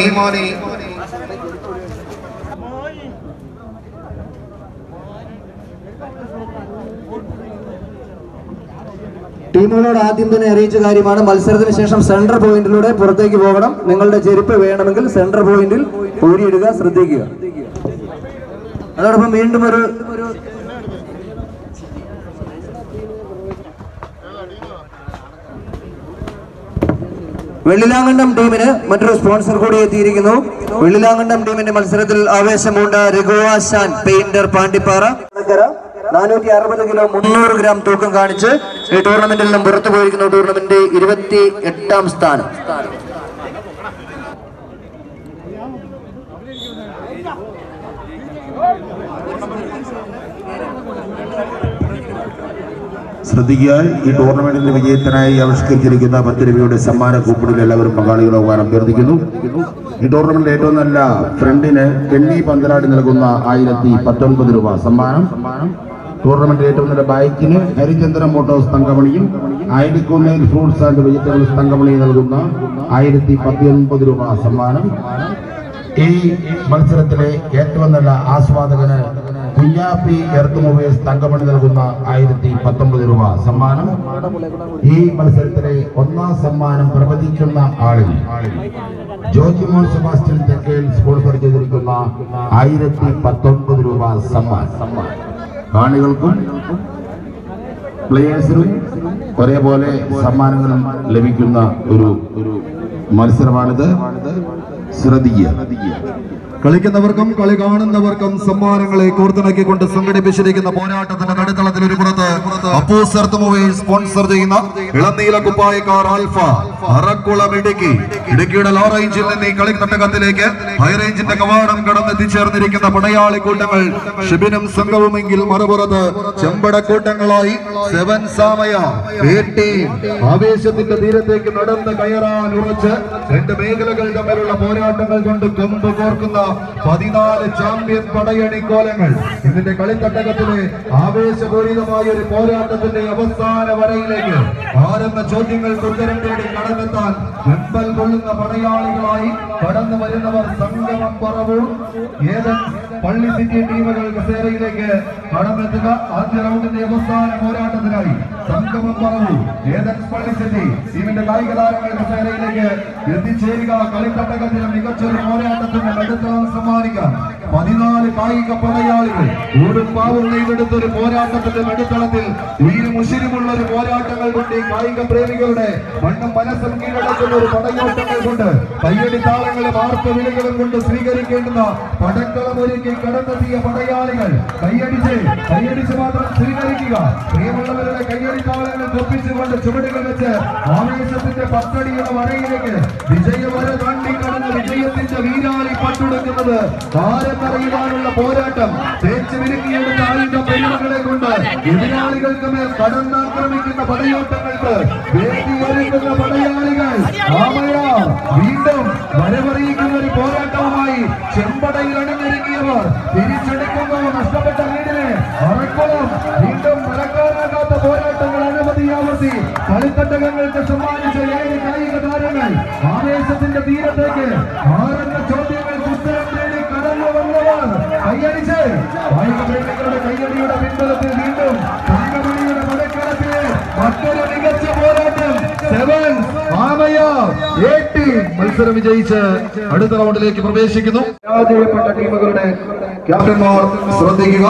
ടീമുകളോട് ആദ്യം തന്നെ അറിയിച്ച കാര്യമാണ് മത്സരത്തിന് ശേഷം സെൻട്രൽ പോയിന്റിലൂടെ പുറത്തേക്ക് പോകണം നിങ്ങളുടെ ചെരുപ്പ് വേണമെങ്കിൽ സെൻട്രൽ പോയിന്റിൽ ഊരിയിടുക ശ്രദ്ധിക്കുക അതോടൊപ്പം വീണ്ടും ഒരു വെള്ളിലാങ്കണ്ടം ടീമിന് മറ്റൊരു സ്പോൺസർ കൂടി എത്തിയിരിക്കുന്നു വെള്ളിലാങ്കണ്ടം ടീമിന്റെ മത്സരത്തിൽ ആവേശമുണ്ട് രഘുവാശാൻ പെയിന്റർ പാണ്ടിപ്പാറ നാനൂറ്റി അറുപത് കിലോ മുന്നൂറ് ഗ്രാം തൂക്കം കാണിച്ച് ഈ ടൂർണമെന്റിൽ നിന്നും പുറത്തു പോയിരിക്കുന്ന ടൂർണമെന്റ് ഇരുപത്തി എട്ടാം സ്ഥാനം ശ്രദ്ധിക്കുക ഈ ടൂർണമെന്റിന്റെ വിജയത്തിനായി ആവിഷ്കരിച്ചിരിക്കുന്ന പത്ത് രൂപയുടെ സമ്മാന കൂപ്പണിൽ എല്ലാവരും പങ്കാളികളാകാൻ അഭ്യർത്ഥിക്കുന്നു ഈ ടൂർണമെന്റിൽ ഏറ്റവും നല്ല ഫ്രണ്ടിന് കെണ്ണി പന്തലാടി നൽകുന്ന ആയിരത്തി പത്തൊൻപത് രൂപ സമ്മാനം ടൂർണമെന്റിൽ ഏറ്റവും നല്ല ബൈക്കിന് ഹരിചന്ദ്രൻ മോട്ടോഴ്സ് തങ്കമണിയും ആയിരക്കൊന്നേൽ ഫ്രൂട്ട്സ് ആൻഡ് വെജിറ്റബിൾസ് തങ്കമണി നൽകുന്ന ആയിരത്തി പത്തൊൻപത് രൂപ സമ്മാനം ഈ മത്സരത്തിലെ ഏറ്റവും നല്ല ആസ്വാദകന് കുഞ്ഞാപ്പി എർത്ത് മൊബൈൽസ് തങ്കമണി നൽകുന്ന ആയിരത്തി പത്തൊമ്പത് രൂപ സമ്മാനം ഈ മത്സരത്തിലെ ഒന്നാം സമ്മാനം പ്രവചിക്കുന്ന ആളിൽ ജോജിമോൻ സെബാസ്റ്റ്യൻ തെക്കേൽ സ്പോൺസർ ചെയ്തിരിക്കുന്ന ആയിരത്തി പത്തൊൻപത് രൂപ സമ്മാനം കാണികൾക്കും പ്ലേയേഴ്സിനും ഒരേപോലെ സമ്മാനങ്ങളും ലഭിക്കുന്ന ഒരു ഒരു മത്സരമാണിത് ശ്രദ്ധിക്കുക കളിക്കുന്നവർക്കും കളി കാണുന്നവർക്കും സമ്മാനങ്ങളെ കോർത്തിണക്കിക്കൊണ്ട് സംഘടിപ്പിച്ചിരിക്കുന്ന പോരാട്ടത്തിന്റെ നടുത്തളത്തിൽ ഒരു പുറത്ത് അപ്പൂസർത്ത് മൂവേഴ്സ് സ്പോൺസർ ചെയ്യുന്ന ഇളനീല കുപ്പായക്കാർ ആൽഫ അറക്കുളം ഇടുക്കി ഇടുക്കിയുടെ ലോ റേഞ്ചിൽ നിന്ന് ഈ കളിത്തട്ടകത്തിലേക്ക് ഹൈ റേഞ്ചിന്റെ കവാടം കടന്നെത്തിച്ചേർന്നിരിക്കുന്ന പടയാളി കൂട്ടങ്ങൾ ഷിബിനും സംഘവുമെങ്കിൽ മറുപുറത്ത് ചെമ്പടക്കൂട്ടങ്ങളായി സെവൻ സാമയ ടീം ആവേശത്തിന്റെ തീരത്തേക്ക് നടന്ന് കയറാൻ ഉറച്ച് രണ്ട് മേഖലകൾ തമ്മിലുള്ള പോരാട്ടങ്ങൾ കൊണ്ട് കൊമ്പ് കോർക്കുന്ന പതിനാല് ചാമ്പ്യൻ പടയണിക്കോലങ്ങൾ ഇതിന്റെ കളിത്തട്ടകത്തിലെ ആവേശപൂരിതമായ ഒരു പോരാട്ടത്തിന്റെ അവസാന വരയിലേക്ക് ആരെന്ന ചോദ്യങ്ങൾക്ക് ഉത്തരം തേടി കടന്നെത്താൻ വെമ്പൽ കൊള്ളുന്ന പടയാളികളായി കടന്നു വരുന്നവർ സംഗമം പറവൂർ ഏതൻ പള്ളി സിറ്റി ടീമുകൾ കസേരയിലേക്ക് കടന്നെത്തുക ആദ്യ റൗണ്ടിന്റെ അവസാന പോരാട്ടത്തിനായി സംഗമം പറവൂർ ഏതൻ പള്ളി സിറ്റി ടീമിന്റെ കായിക താരങ്ങൾ കസേരയിലേക്ക് എത്തിച്ചേരുക കളിത്തട്ടകത്തിലെ മികച്ചൊരു പോരാട്ടത്തിന്റെ നടുത്തളം സമ്മാനിക്കാൻ പതിനാല് കായിക പടയാളികൾ ഊടും പാവും നെയ്തെടുത്തൊരു പോരാട്ടത്തിന്റെ നടുത്തളത്തിൽ വീരും ഉശിരുമുള്ള ഒരു പോരാട്ടങ്ങൾ കൊണ്ട് ഈ കായിക പ്രേമികളുടെ മണ്ണും മനസ്സും കീഴടക്കുന്ന ഒരു പടയോട്ടങ്ങൾ കൊണ്ട് കയ്യടി താളങ്ങളും ആർപ്പ വിളികളും കൊണ്ട് സ്വീകരിക്കേണ്ടുന്ന പടക്കളം ഒരുക്കി കടന്നെത്തിയ പടയാളികൾ കയ്യടിച്ച് കയ്യടിച്ച് മാത്രം സ്വീകരിക്കുക പ്രിയമുള്ളവരുടെ കയ്യടി താളങ്ങൾ കൊപ്പിച്ചുകൊണ്ട് ചുവടുകൾ വെച്ച് ആവേശത്തിന്റെ പത്തടിയുടെ വരയിലേക്ക് വിജയവര താണ്ടി കടന്ന് വിജയത്തിന്റെ വീരാളി പട്ടുടുക്കുന്നത് താരത്തറിയുവാനുള്ള പോരാട്ടം തേച്ച് വിരുക്കിയെടുത്ത ആയുധ പെരുമകളെ കൊണ്ട് എതിരാളികൾക്ക് മേൽ കടന്നാക്രമിക്കുന്ന പടയോട്ടങ്ങൾക്ക് വേദിയൊരുക്കുന്ന പടയാളികൾ ആമയ വീണ്ടും വരവറിയിക്കുന്ന ഒരു പോരാട്ടവുമായി ചെമ്പടയിൽ അണിഞ്ഞൊരുങ്ങിയവർ തിരിച്ചെടുക്കുന്നു നഷ്ടപ്പെട്ട വീടിനെ അറക്കുളം വീണ്ടും മറക്കാനാകാത്ത പോരാട്ടങ്ങൾ അനവധി ആവർത്തി കളിത്തട്ടകങ്ങൾക്ക് സമ്മാനിച്ച ഏഴ് കായിക താരങ്ങൾ ആവേശത്തിന്റെ തീരത്തേക്ക് ആറെണ്ണ ചോദ്യങ്ങൾക്ക് ഉത്തരം തേടി കടന്നു വന്നവർ കൈയടിച്ച് കായിക പ്രേമികളുടെ കൈയടിയുടെ പിൻബലത്തിൽ വീണ്ടും തങ്കമണിയുടെ പടക്കളത്തിലെ മറ്റൊരു മികച്ച പോരാട്ടം സെവൻ ആമയ എട്ട് മത്സരം വിജയിച്ച് അടുത്ത റൗണ്ടിലേക്ക് പ്രവേശിക്കുന്നു പരാജയപ്പെട്ട ടീമുകളുടെ ക്യാപ്റ്റന്മാർ ശ്രദ്ധിക്കുക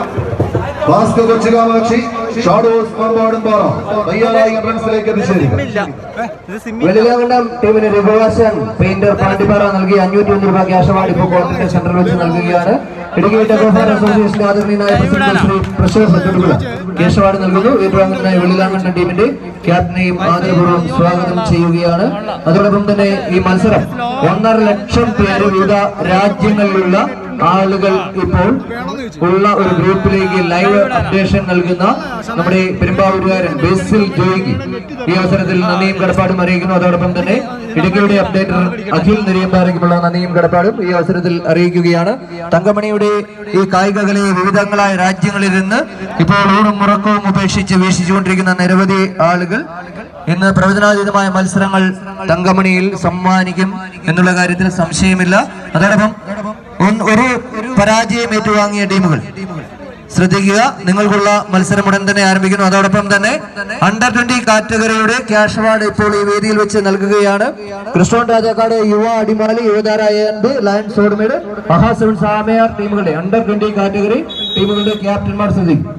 ഭാസ്കർ കൊച്ചുകാമാക്ഷി ഷാഡോസ് പാമ്പാടും പാറ തയ്യാറായി റൺസിലേക്ക് എത്തിച്ചേരുക ഇത് സിമ്മി വെള്ളിലാകണ്ടം ടീമിന് രഘുവാസൻ പെയിന്റർ പാണ്ടിപ്പാറ നൽകി അഞ്ഞൂറ്റി ഒന്ന് രൂപ ക്യാഷ് അവാർഡ് ഇപ്പോൾ കോർട്ടിന്റെ സെന്ററിൽ വെച്ച് നൽകുകയാണ് ഇടുക്കി ടെക്കോഫാർ അസോസിയേഷന്റെ ആദരണീയനായ president Shri Prashobha secretary cash award നൽകുന്നു ഏറ്റുവാങ്ങുന്നതിനായി വെള്ളിലാകണ്ടം ടീമിന്റെ ക്യാപ്റ്റനെയും ആദരപൂർവ്വം സ്വാഗതം ചെയ്യുകയാണ് അതോടൊപ്പം തന്നെ ഈ മത്സരം ഒന്നര ലക്ഷം പേര് വിവിധ രാജ്യങ്ങളിലുള്ള ആളുകൾ ഇപ്പോൾ ഉള്ള ഒരു ഗ്രൂപ്പിലേക്ക് ലൈവ് അപ്ഡേഷൻ നൽകുന്ന നമ്മുടെ പെരുമ്പാവൂരുകാരൻ ബേസിൽ ജോയിക്ക് ഈ അവസരത്തിൽ നന്ദിയും കടപ്പാടും അറിയിക്കുന്നു അതോടൊപ്പം തന്നെ ഇടുക്കിയുടെ അപ്ഡേറ്റർ അഖിൽ നെരിയമ്പാറയ്ക്കുമുള്ള നന്ദിയും കടപ്പാടും ഈ അവസരത്തിൽ അറിയിക്കുകയാണ് തങ്കമണിയുടെ ഈ കായിക കലയെ വിവിധങ്ങളായ രാജ്യങ്ങളിൽ നിന്ന് ഇപ്പോൾ ഊണും മുറക്കവും ഉപേക്ഷിച്ച് വീക്ഷിച്ചുകൊണ്ടിരിക്കുന്ന നിരവധി ആളുകൾ ഇന്ന് പ്രവചനാതീതമായ മത്സരങ്ങൾ തങ്കമണിയിൽ സമ്മാനിക്കും എന്നുള്ള കാര്യത്തിൽ സംശയമില്ല അതോടൊപ്പം ഒന്ന് ഒരു പരാജയം ഏറ്റുവാങ്ങിയ ടീമുകൾ ശ്രദ്ധിക്കുക നിങ്ങൾക്കുള്ള മത്സരം ഉടൻ തന്നെ ആരംഭിക്കുന്നു അതോടൊപ്പം തന്നെ അണ്ടർ ട്വന്റി കാറ്റഗറിയുടെ ക്യാഷ് അവാർഡ് ഇപ്പോൾ ഈ വേദിയിൽ വെച്ച് നൽകുകയാണ് ക്രിസ്റ്റോൺ രാജാക്കാട് യുവ അടിമാലി യുവതാരായ ലയൻസ് ഓടുമേട് മഹാസെവൻ സാമയാർ ടീമുകളുടെ അണ്ടർ ട്വന്റി കാറ്റഗറി ടീമുകളുടെ ക്യാപ്റ്റന്മാർ ശ്രദ്ധിക്കും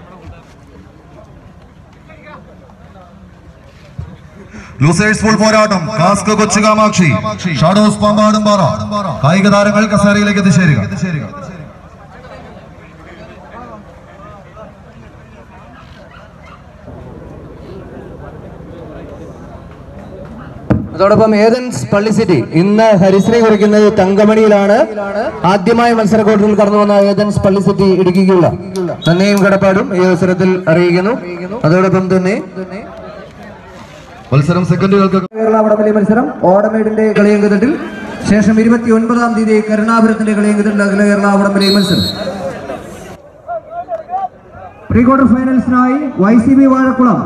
ലൂസേഴ്സ് ഫുൾ പോരാട്ടം കാസ്ക് കൊച്ചുകാമാക്ഷി ഷാഡോസ് പാമ്പാടും പാറ കായിക താരങ്ങൾ കസേരയിലേക്ക് എത്തിച്ചേരുക അതോടൊപ്പം ഏതൻസ് പള്ളിസിറ്റി ഇന്ന് ഹരിശ്രീ കുറിക്കുന്നത് തങ്കമണിയിലാണ് ആദ്യമായി മത്സരക്കോട്ടിൽ കടന്നു വന്ന ഏതൻസ് പള്ളിസിറ്റി ഇടുക്കിക്കുള്ള നന്ദിയും കടപ്പാടും ഈ അവസരത്തിൽ അറിയിക്കുന്നു അതോടൊപ്പം തന്നെ മത്സരം സെക്കൻഡുകൾക്ക് കേരള വടംവലി മത്സരം ഓടമേടിന്റെ കളിയങ്കത്തിൽ ശേഷം ഇരുപത്തി ഒൻപതാം തീയതി കരുണാപുരത്തിന്റെ കളിയങ്കത്തിൽ അഖില കേരള വടംവലി മത്സരം പ്രീ ക്വാർട്ടർ ഫൈനൽസിനായി Y C B Vazhakulam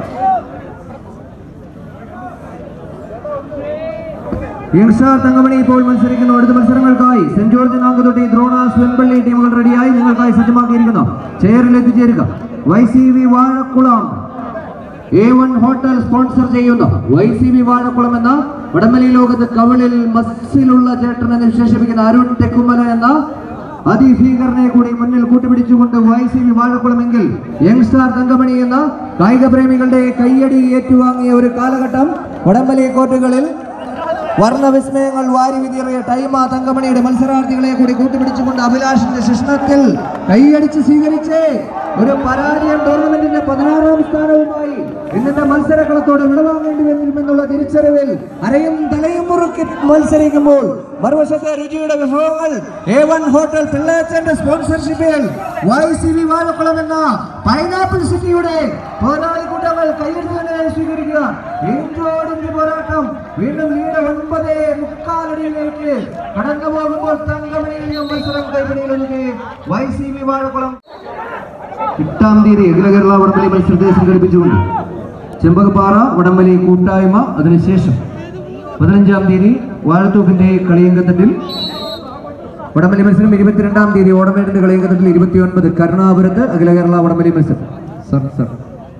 young star Thankamani ഇപ്പോൾ മത്സരിക്കുന്നു അടുത്ത മത്സരങ്ങൾക്കായി സെന്റ് ജോർജ് നാങ്കുതൊട്ടി ദ്രോണാസ് വെമ്പള്ളി ടീമുകൾ റെഡിയായി നിങ്ങൾക്കായി സജ്ജമാക്കിയിരിക്കുന്നു ചെയറിൽ എത്തിച്ചേരുക Y C V Vazhakulam A one hotel sponsor ചെയ്യുന്ന വൈ സി ബി വാഴക്കുളം എന്ന വടംവലി ലോകത്ത് കവളിൽ മസ്സിലുള്ള ചേട്ടൻ എന്ന് വിശേഷിപ്പിക്കുന്ന അരുൺ തെക്കുമല എന്ന അതിഭീകരനെ കൂടി മുന്നിൽ കൂട്ടുപിടിച്ചുകൊണ്ട് വൈ സി ബി വാഴക്കുളമെങ്കിൽ യങ്സ്റ്റാർ തങ്കമണി എന്ന കായിക പ്രേമികളുടെ കയ്യടി ഏറ്റുവാങ്ങിയ ഒരു കാലഘട്ടം വടംവലി കോർട്ടുകളിൽ വർണ്ണവിസ്മയങ്ങൾ വാരി വിതറിയ ടൈമ തങ്കമണിയുടെ മത്സരാർത്ഥികളെ കൂടി കൂട്ടുപിടിച്ചുകൊണ്ട് അഭിലാഷിന്റെ ശിഷ്ണത്തിൽ കൈയടിച്ച് സ്വീകരിച്ച് ഒരു പരാജയം ടൂർണമെന്റിന്റെ പതിനാറാം സ്ഥാനവുമായി ഇന്നത്തെ മത്സരക്കളത്തോട് വിടവാങ്ങേണ്ടി വരുമെന്നുള്ള തിരിച്ചറിവിൽ അരയും തലയും മുറുക്കി മത്സരിക്കുമ്പോൾ മറുവശത്തെ രുചിയുടെ വിഭവങ്ങൾ എ വൺ ഹോട്ടൽ പിള്ളേച്ചന്റെ സ്പോൺസർഷിപ്പിൽ വൈ സി വി വാഴക്കുളം എന്ന പൈനാപ്പിൾ സിറ്റിയുടെ പോരാളി കൂട്ടങ്ങൾ കൈയെടുത്തതിനായി സ്വീകരിക്കുക ഇഞ്ചോടിഞ്ച് പോരാട്ടം വീണ്ടും ലീഡ് ഒൻപത് മുക്കാലടിയിലേക്ക് കടന്നു പോകുമ്പോൾ തങ്കമണിയിൽ നിന്നും മത്സരം കൈപിടിയിലൊതുക്കി വൈ സി വി വാഴക്കുളം എട്ടാം തീയതി അഖില കേരള വടംവലി മത്സരത്തെ സംഘടിപ്പിച്ചുകൊണ്ട് ചെമ്പകപ്പാറ വടംവലി കൂട്ടായ്മ അതിനുശേഷം പതിനഞ്ചാം തീയതി വാഴത്തൂക്കിന്റെ കളിയങ്കത്തട്ടിൽ വടംവലി മത്സരം ഇരുപത്തിരണ്ടാം തീയതി ഓടമേടിന്റെ കളിയങ്കത്തട്ടിൽ ഇരുപത്തിയൊൻപത് കരുണാപുരത്ത് അഖില കേരള വടംവലി മത്സരം സർ സർ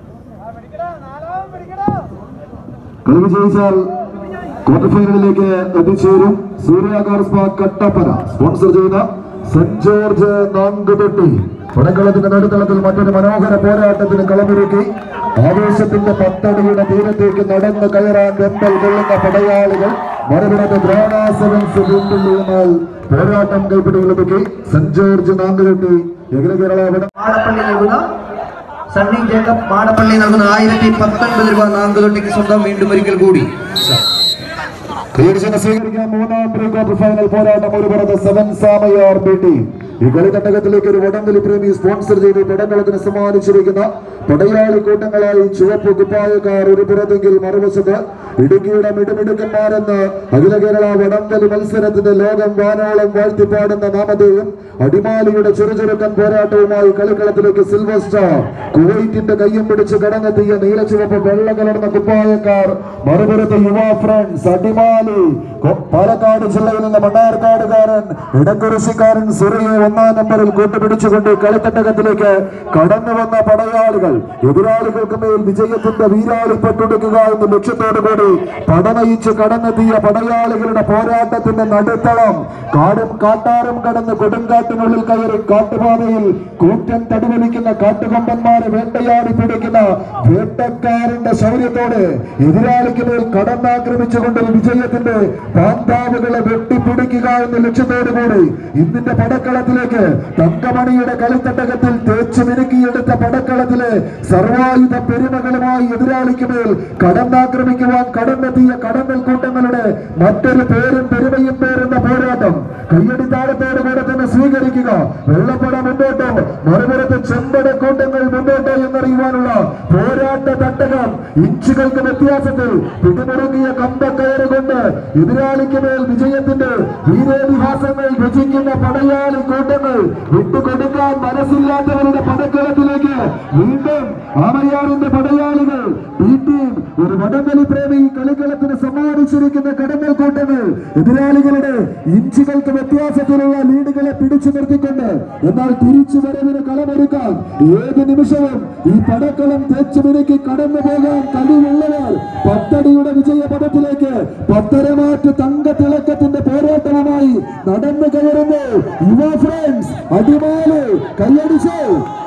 കളി വിജയിച്ചാൽ ക്വാർട്ടർ ഫൈനലിലേക്ക് എത്തിച്ചേരും സൂര്യാകാർ സ്പാ കട്ടപ്പന സ്പോൺസർ ചെയ്യുന്ന സെന്റ് ജോർജ് നാങ്കുതൊട്ടി പടക്കളത്തിന്റെ നടുത്തളത്തിൽ മറ്റൊരു മനോഹര പോരാട്ടത്തിന് കളമൊരുക്കി ആവേശത്തിന്റെ പത്തടിയുടെ തീരത്തേക്ക് നടന്ന് കയറാൻ വെമ്പൽ കൊള്ളുന്ന പടയാളികൾ മറുപുറത്ത് ദ്രോണ സെവൻസ് വീണ്ടും പോരാട്ടം കൈപ്പിടികളൊതുക്കി സെന്റ് ജോർജ് നാങ്കുതൊട്ടി എങ്ങനെ കേരള വടം മാടപ്പള്ളി നൽകുന്ന സണ്ണി ജേക്കബ് മാടപ്പള്ളി നൽകുന്ന ആയിരത്തി പത്തൊൻപത് രൂപ നാങ്കുതൊട്ടിക്ക് സ്വന്തം വീണ്ടും ഒരിക്കൽ കൂടി തീർച്ചയായും സ്വീകരിക്കാൻ മൂന്നാം പ്രീ ക്വാർട്ടർ ഫൈനൽ പോരാട്ടം ഒരു പുറത്ത് സെവൻ സാമയാർ ബി ടീം ഈ കളിത്തട്ടകത്തിലേക്ക് ഒരു വടംവലി പ്രേമി സ്പോൺസർ ചെയ്ത് പടങ്ങളത്തിന് സമ്മാനിച്ചിരിക്കുന്ന പടയാളി കൂട്ടങ്ങളായി ചുവപ്പ് കുപ്പായക്കാർ ഒരു പുറത്തെങ്കിൽ മറുവശത്ത് ഇടുക്കിയുടെ മിടുമിടുക്കന്മാരെന്ന് അഖില കേരള വടംവലി മത്സരത്തിന്റെ ലോകം വാനോളം വാഴ്ത്തിപ്പാടുന്ന നാമധേയം അടിമാലിയുടെ ചെറുചെറുക്കൻ പോരാട്ടവുമായി കളിക്കളത്തിലേക്ക് സിൽവർ സ്റ്റാർ കുവൈറ്റിന്റെ കയ്യും പിടിച്ച് കടന്നെത്തിയ നീലച്ചുവപ്പ് വെള്ള കലർന്ന കുപ്പായക്കാർ മറുപുറത്ത് യുവ ഫ്രണ്ട്സ് അടിമാലി കൊ- പാലക്കാട് ജില്ലയിൽ നിന്ന് മണ്ണാർക്കാടുകാരൻ ഇടക്കുറിശിക്കാരൻ സുറിയെ ഒന്നാം നമ്പറിൽ കൂട്ടുപിടിച്ചുകൊണ്ട് കളിത്തട്ടകത്തിലേക്ക് കടന്നു വന്ന പടയാളികൾ എതിരാളികൾക്ക് മേൽ വിജയത്തിന്റെ വീരാളിപ്പെട്ടുകൊടുക്കുക എന്ന ലക്ഷ്യത്തോടു കൂടി പടനയിച്ച് കടന്നെത്തിയ പടയാളികളുടെ പോരാട്ടത്തിന്റെ നടുത്തളം കാടും കാട്ടാറും കടന്ന് കൊടുങ്കാട്ടിനുള്ളിൽ കയറി കാട്ടുപാതയിൽ കൂറ്റൻ തടിവലിക്കുന്ന കാട്ടുകൊമ്പന്മാരെ വേട്ടയാടി പിടിക്കുന്ന വേട്ടക്കാരന്റെ ശൗര്യത്തോടെ എതിരാളിക്ക് മേൽ കടന്നാക്രമിച്ചുകൊണ്ട് വിജയത്തിന്റെ പാന്താവുകളെ വെട്ടിപ്പിടിക്കുക എന്ന ലക്ഷ്യത്തോടു കൂടി ഇന്നിന്റെ പടക്കളത്തിലേക്ക് തങ്കമണിയുടെ കളിത്തട്ടകത്തിൽ തേച്ചു മിനുക്കിയെടുത്ത പടക്കളത്തിലെ സർവായുധ പെരുമകളുമായി എതിരാളിക്ക് മേൽ കടന്നാക്രമിക്കുവാൻ കടന്നെത്തിയ കടന്നൽ കൂട്ടങ്ങളുടെ മറ്റൊരു പേരും പെരുമയും പേരുന്ന പോരാട്ടം കയ്യടി താഴത്തോടു കൂടെ തന്നെ സ്വീകരിക്കുക വെള്ളപ്പട മുന്നോട്ടോ മറുപുറത്ത് ചെമ്പട കൂട്ടങ്ങൾ മുന്നോട്ടോ എന്നറിയുവാനുള്ള പോരാട്ട തട്ടകം ഇഞ്ചുകൾക്ക് വ്യത്യാസത്തിൽ പിടിമുറുകിയ കമ്പക്കയറ് കൊണ്ട് എതിരാളിക്ക് മേൽ വിജയത്തിന്റെ വീരേതിഹാസങ്ങൾ രചിക്കുന്ന പടയാളി കൂട്ടങ്ങൾ വിട്ടുകൊടുക്കാൻ മനസ്സില്ലാത്തവരുടെ പടക്കളത്തിലേക്ക് വീണ്ടും ആമയാറിന്റെ പടയാളികൾ ബി ടീം ഒരു വടംവലി പ്രേമി കളിക്കളത്തിന് സമ്മാനിച്ചിരിക്കുന്ന കടന്നൽ കൂട്ടങ്ങൾ എതിരാളികളുടെ ഇഞ്ചുകൾക്ക് വ്യത്യാസത്തിലുള്ള ലീഡുകളെ പിടിച്ചു നിർത്തിക്കൊണ്ട് എന്നാൽ തിരിച്ചു വരവിന് കളമൊരുക്കാൻ ഏത് നിമിഷവും ഈ പടക്കളം തേച്ചു മിനുക്കി കടന്നു പോകാൻ കഴിവുള്ളവർ പത്തടിയുടെ വിജയപഥത്തിലേക്ക് പത്തരമാറ്റ് തങ്ക തിളക്കത്തിന്റെ പോരാട്ടവുമായി നടന്നു കയറുന്നു യുവ ഫ്രണ്ട്സ് അടിമാല് കൈയടിച്ചു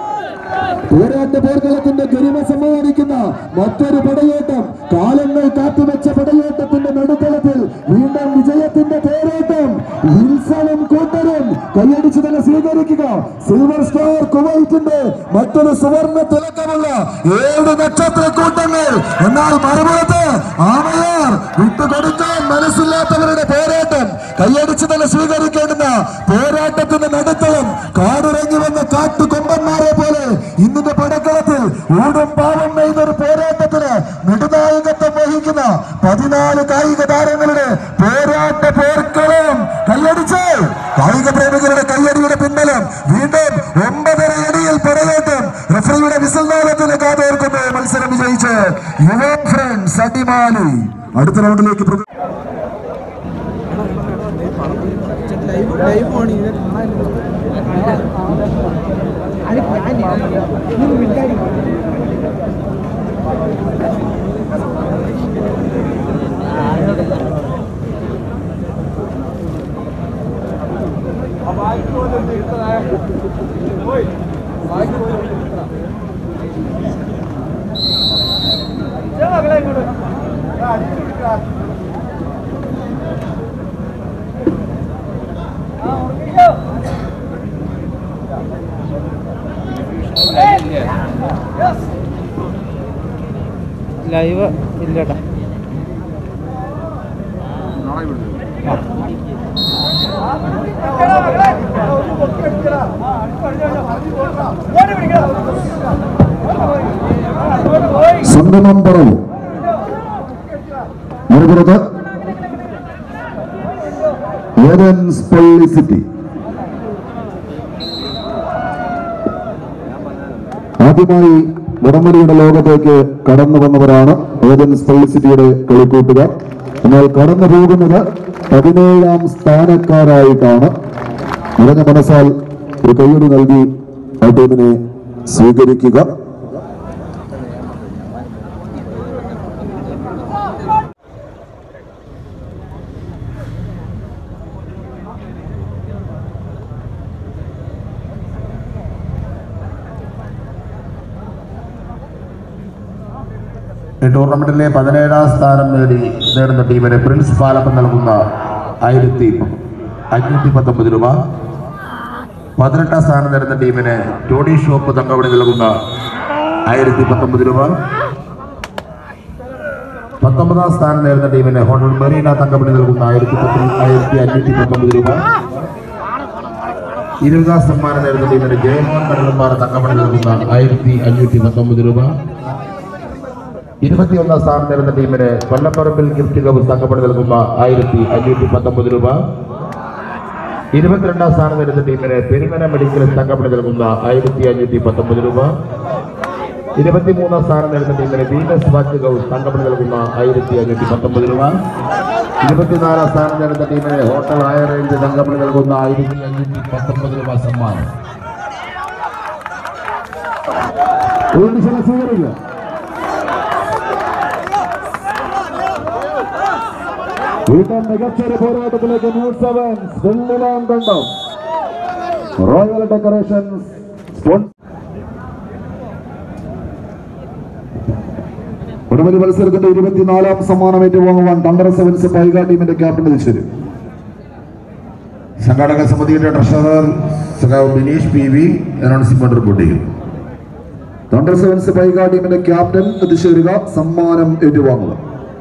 പോരാട്ട പോർക്കളത്തിന്റെ ഗരിമ സമ്മാനിക്കുന്ന മറ്റൊരു പടയോട്ടം കാലങ്ങൾ കാത്തുവെച്ച പടയോട്ടത്തിന്റെ നടുത്തളത്തിൽ വീണ്ടും വിജയത്തിന്റെ പോരാട്ടം വിൽസണും കൂട്ടരും കൈയടിച്ചു തന്നെ സ്വീകരിക്കുക സിൽവർ സ്റ്റാർ കുവൈറ്റിന്റെ മറ്റൊരു സുവർണ തിളക്കമുള്ള ഏഴ് നക്ഷത്ര കൂട്ടങ്ങൾ എന്നാൽ മറുപുറത്ത് ആമയാർ വിട്ടുകൊടുക്കാൻ മനസ്സില്ലാത്തവരുടെ പോരാട്ടം കൈയടിച്ചു തന്നെ സ്വീകരിക്കേണ്ടുന്ന പോരാട്ടത്തിന്റെ നടുത്തളം കാടിറങ്ങി വന്ന കാട്ടുകൊമ്പന്മാരെ പോലെ ഇന്നിന്റെ പടക്കളത്തിൽ ഊടും പാവം നെയ്തൊരു പോരാട്ടത്തിന് നെടുനായകത്വം വഹിക്കുന്ന പതിനാല് കായിക താരങ്ങളുടെ പോരാട്ട പോർക്കളം കൈയടിച്ച് കായിക പ്രേമികളുടെ കയ്യടിയുടെ പിൻബലം വീണ്ടും ഒമ്പതര അടിയിൽ പടയോട്ടം റഫറിയുടെ വിസൽ നാളത്തിന് കാതോർക്കുന്നു മത്സരം വിജയിച്ച് യുവ ഫ്രണ്ട്സ് അടിമാലി അടുത്ത റൗണ്ടിലേക്ക് പ്രവ- ലൈവ് ഇല്ലട്ടാ സ്വന്തം പറവു മറുപുറത്ത് ഏതൻസ് പള്ളി സിറ്റി ആദ്യമായി വടംവലിയുടെ ലോകത്തേക്ക് കടന്നു വന്നവരാണ് ഏതൻസ് പള്ളി സിറ്റിയുടെ കളിക്കൂട്ടുകാർ എന്നാൽ കടന്നു പോകുന്നത് പതിനേഴാം സ്ഥാനക്കാരായിട്ടാണ് നിറഞ്ഞ മനസ്സാൽ ഒരു കൈയ്യടി നൽകി ആ ടീമിനെ സ്വീകരിക്കുക ഈ ടൂർണമെന്റിലെ പതിനേഴാം സ്ഥാനം നേടി നേടുന്ന ടീമിന് പ്രിൻസ് പാലപ്പം നൽകുന്ന ആയിരത്തി അഞ്ഞൂറ്റി പത്തൊമ്പത് രൂപ പതിനെട്ടാം സ്ഥാനം നേടുന്ന ടീമിന് ടോണി ഷോപ്പ് തങ്കവടി നൽകുന്ന ആയിരത്തി പത്തൊമ്പത് രൂപ പത്തൊമ്പതാം സ്ഥാനം നേടുന്ന ടീമിന് ഹോട്ടൽ മെറീന തങ്കമണി നൽകുന്ന ആയിരത്തി പത്ത് ആയിരത്തി അഞ്ഞൂറ്റി പത്തൊമ്പത് രൂപ ഇരുപതാം സമ്മാനം നേടുന്ന ടീമിന് ജയമോഹൻ കടലന്മാർ തങ്കമണി നൽകുന്ന ആയിരത്തി അഞ്ഞൂറ്റി പത്തൊമ്പത് രൂപ ഇരുപത്തിയൊന്നാം സ്ഥാനം നേടുന്ന ടീമിന് കൊല്ലപ്പറമ്പിൽ ഗിഫ്റ്റ് കപ്പ് തങ്കമണി നൽകുന്ന ആയിരത്തി അഞ്ഞൂറ്റി പത്തൊമ്പത് രൂപ ഇരുപത്തിരണ്ടാം സ്ഥാനം നേടുന്ന ടീമിന് പെരുമന മെഡിക്കൽ തങ്കമണി നൽകുന്ന ആയിരത്തി അഞ്ഞൂറ്റി പത്തൊമ്പത് രൂപ ഇരുപത്തിമൂന്നാം സ്ഥാനം നേടുന്ന ടീമിന് വീനസ് വാച്ച് ഗൗസ് തങ്കമണി നൽകുന്ന ആയിരത്തി അഞ്ഞൂറ്റി പത്തൊമ്പത് രൂപ ഇരുപത്തിനാലാം സ്ഥാനം നേടുന്ന ടീമിന് ഹോട്ടൽ ഹയർ റേഞ്ച് തങ്കമണി നൽകുന്ന ആയിരത്തി അഞ്ഞൂറ്റി പത്തൊമ്പത് രൂപ സമ്മാനം ഒരു നിമിഷം സ്വീകരിക്കുക വീണ്ടും മികച്ചൊരു പോരാട്ടത്തിലേക്ക് ന്യൂ സെവൻസ് വെള്ളിലാം കണ്ടം റോയൽ ഡെക്കറേഷൻസ് സ്പോൺസർ ഉടമതി മത്സരത്തിന്റെ ഇരുപത്തിനാലാം സമ്മാനം ഏറ്റുവാങ്ങുവാൻ തണ്ടർ സെവൻസ് പൈക ടീമിന്റെ ക്യാപ്റ്റൻ തിരിച്ചു സംഘാടക സമിതിയുടെ ട്രഷറർ സഖാവ് Bineesh P V announcement report ചെയ്യും തണ്ടർ സെവൻസ് പൈക ടീമിന്റെ ക്യാപ്റ്റൻ എത്തിച്ചേരുക സമ്മാനം ഏറ്റുവാങ്ങുക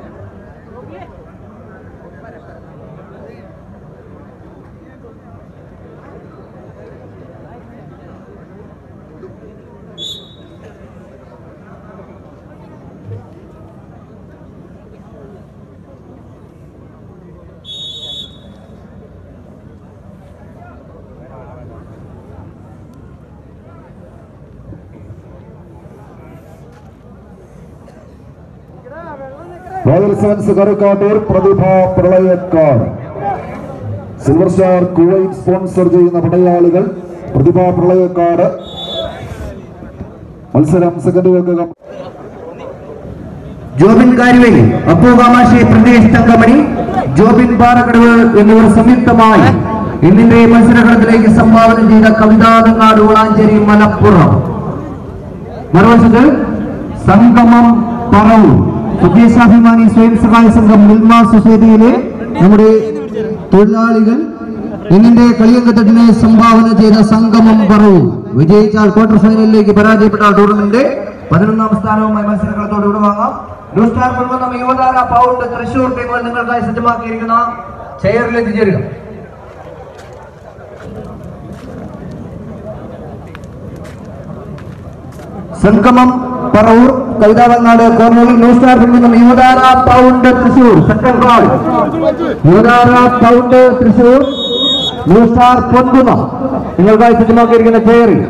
റോയൽ സെവൻസ് കരക്കാട്ടൂർ പ്രതിഭ പ്രളയക്കാർ സിൽവർ സ്റ്റാർ കുവൈറ്റ് സ്പോൺസർ ചെയ്യുന്ന പടയാളികൾ പ്രതിഭ പ്രളയക്കാട് മത്സരം സെക്കൻഡുകൾക്ക് ജോബിൻ കാരുവേലി അപ്പു കാമാശി പ്രദേശ് തങ്കമണി ജോബിൻ പാറക്കടവ് എന്നിവർ സംയുക്തമായി ഇന്നിന്റെ മത്സരകളത്തിലേക്ക് സംഭാവന ചെയ്ത കവിതാതങ്ങാട് വളാഞ്ചേരി മലപ്പുറം മറുവശത്ത് സംഗമം പറവൂർ സ്വദേശാഭിമാനി സ്വയം സഹായ സംഘം മിൽമ സൊസൈറ്റിയിലെ നമ്മുടെ തൊഴിലാളികൾ ഇന്നിന്റെ കളിയങ്കത്തട്ടിനെ സംഭാവന ചെയ്ത സംഗമം പറവൂർ വിജയിച്ചാൽ ക്വാർട്ടർ ഫൈനലിലേക്ക് പരാജയപ്പെട്ട ടൂർണമെന്റ് പതിനൊന്നാം സ്ഥാനവുമായി മത്സരങ്ങളത്തോട് വിടവാങ്ങാം ന്യൂ സ്റ്റാർ കൊണ്ടുവന്ന യുവതാര പൗണ്ട് തൃശൂർ ടീമുകൾ നിങ്ങൾക്കായി സജ്ജമാക്കിയിരിക്കുന്ന ചെയറിൽ എത്തിച്ചേരുക സംഗമം പറവൂർ കവിതാവങ്ങാട് കോർണറിൽ ന്യൂ സ്റ്റാർ കൊണ്ടുവന്ന Yuvathara pound Thrissur second goal Yuvathara pound Thrissur new star പൊന്തുന്ന നിങ്ങൾക്കായി സജ്ജമാക്കിയിരിക്കുന്ന ചെയറിൽ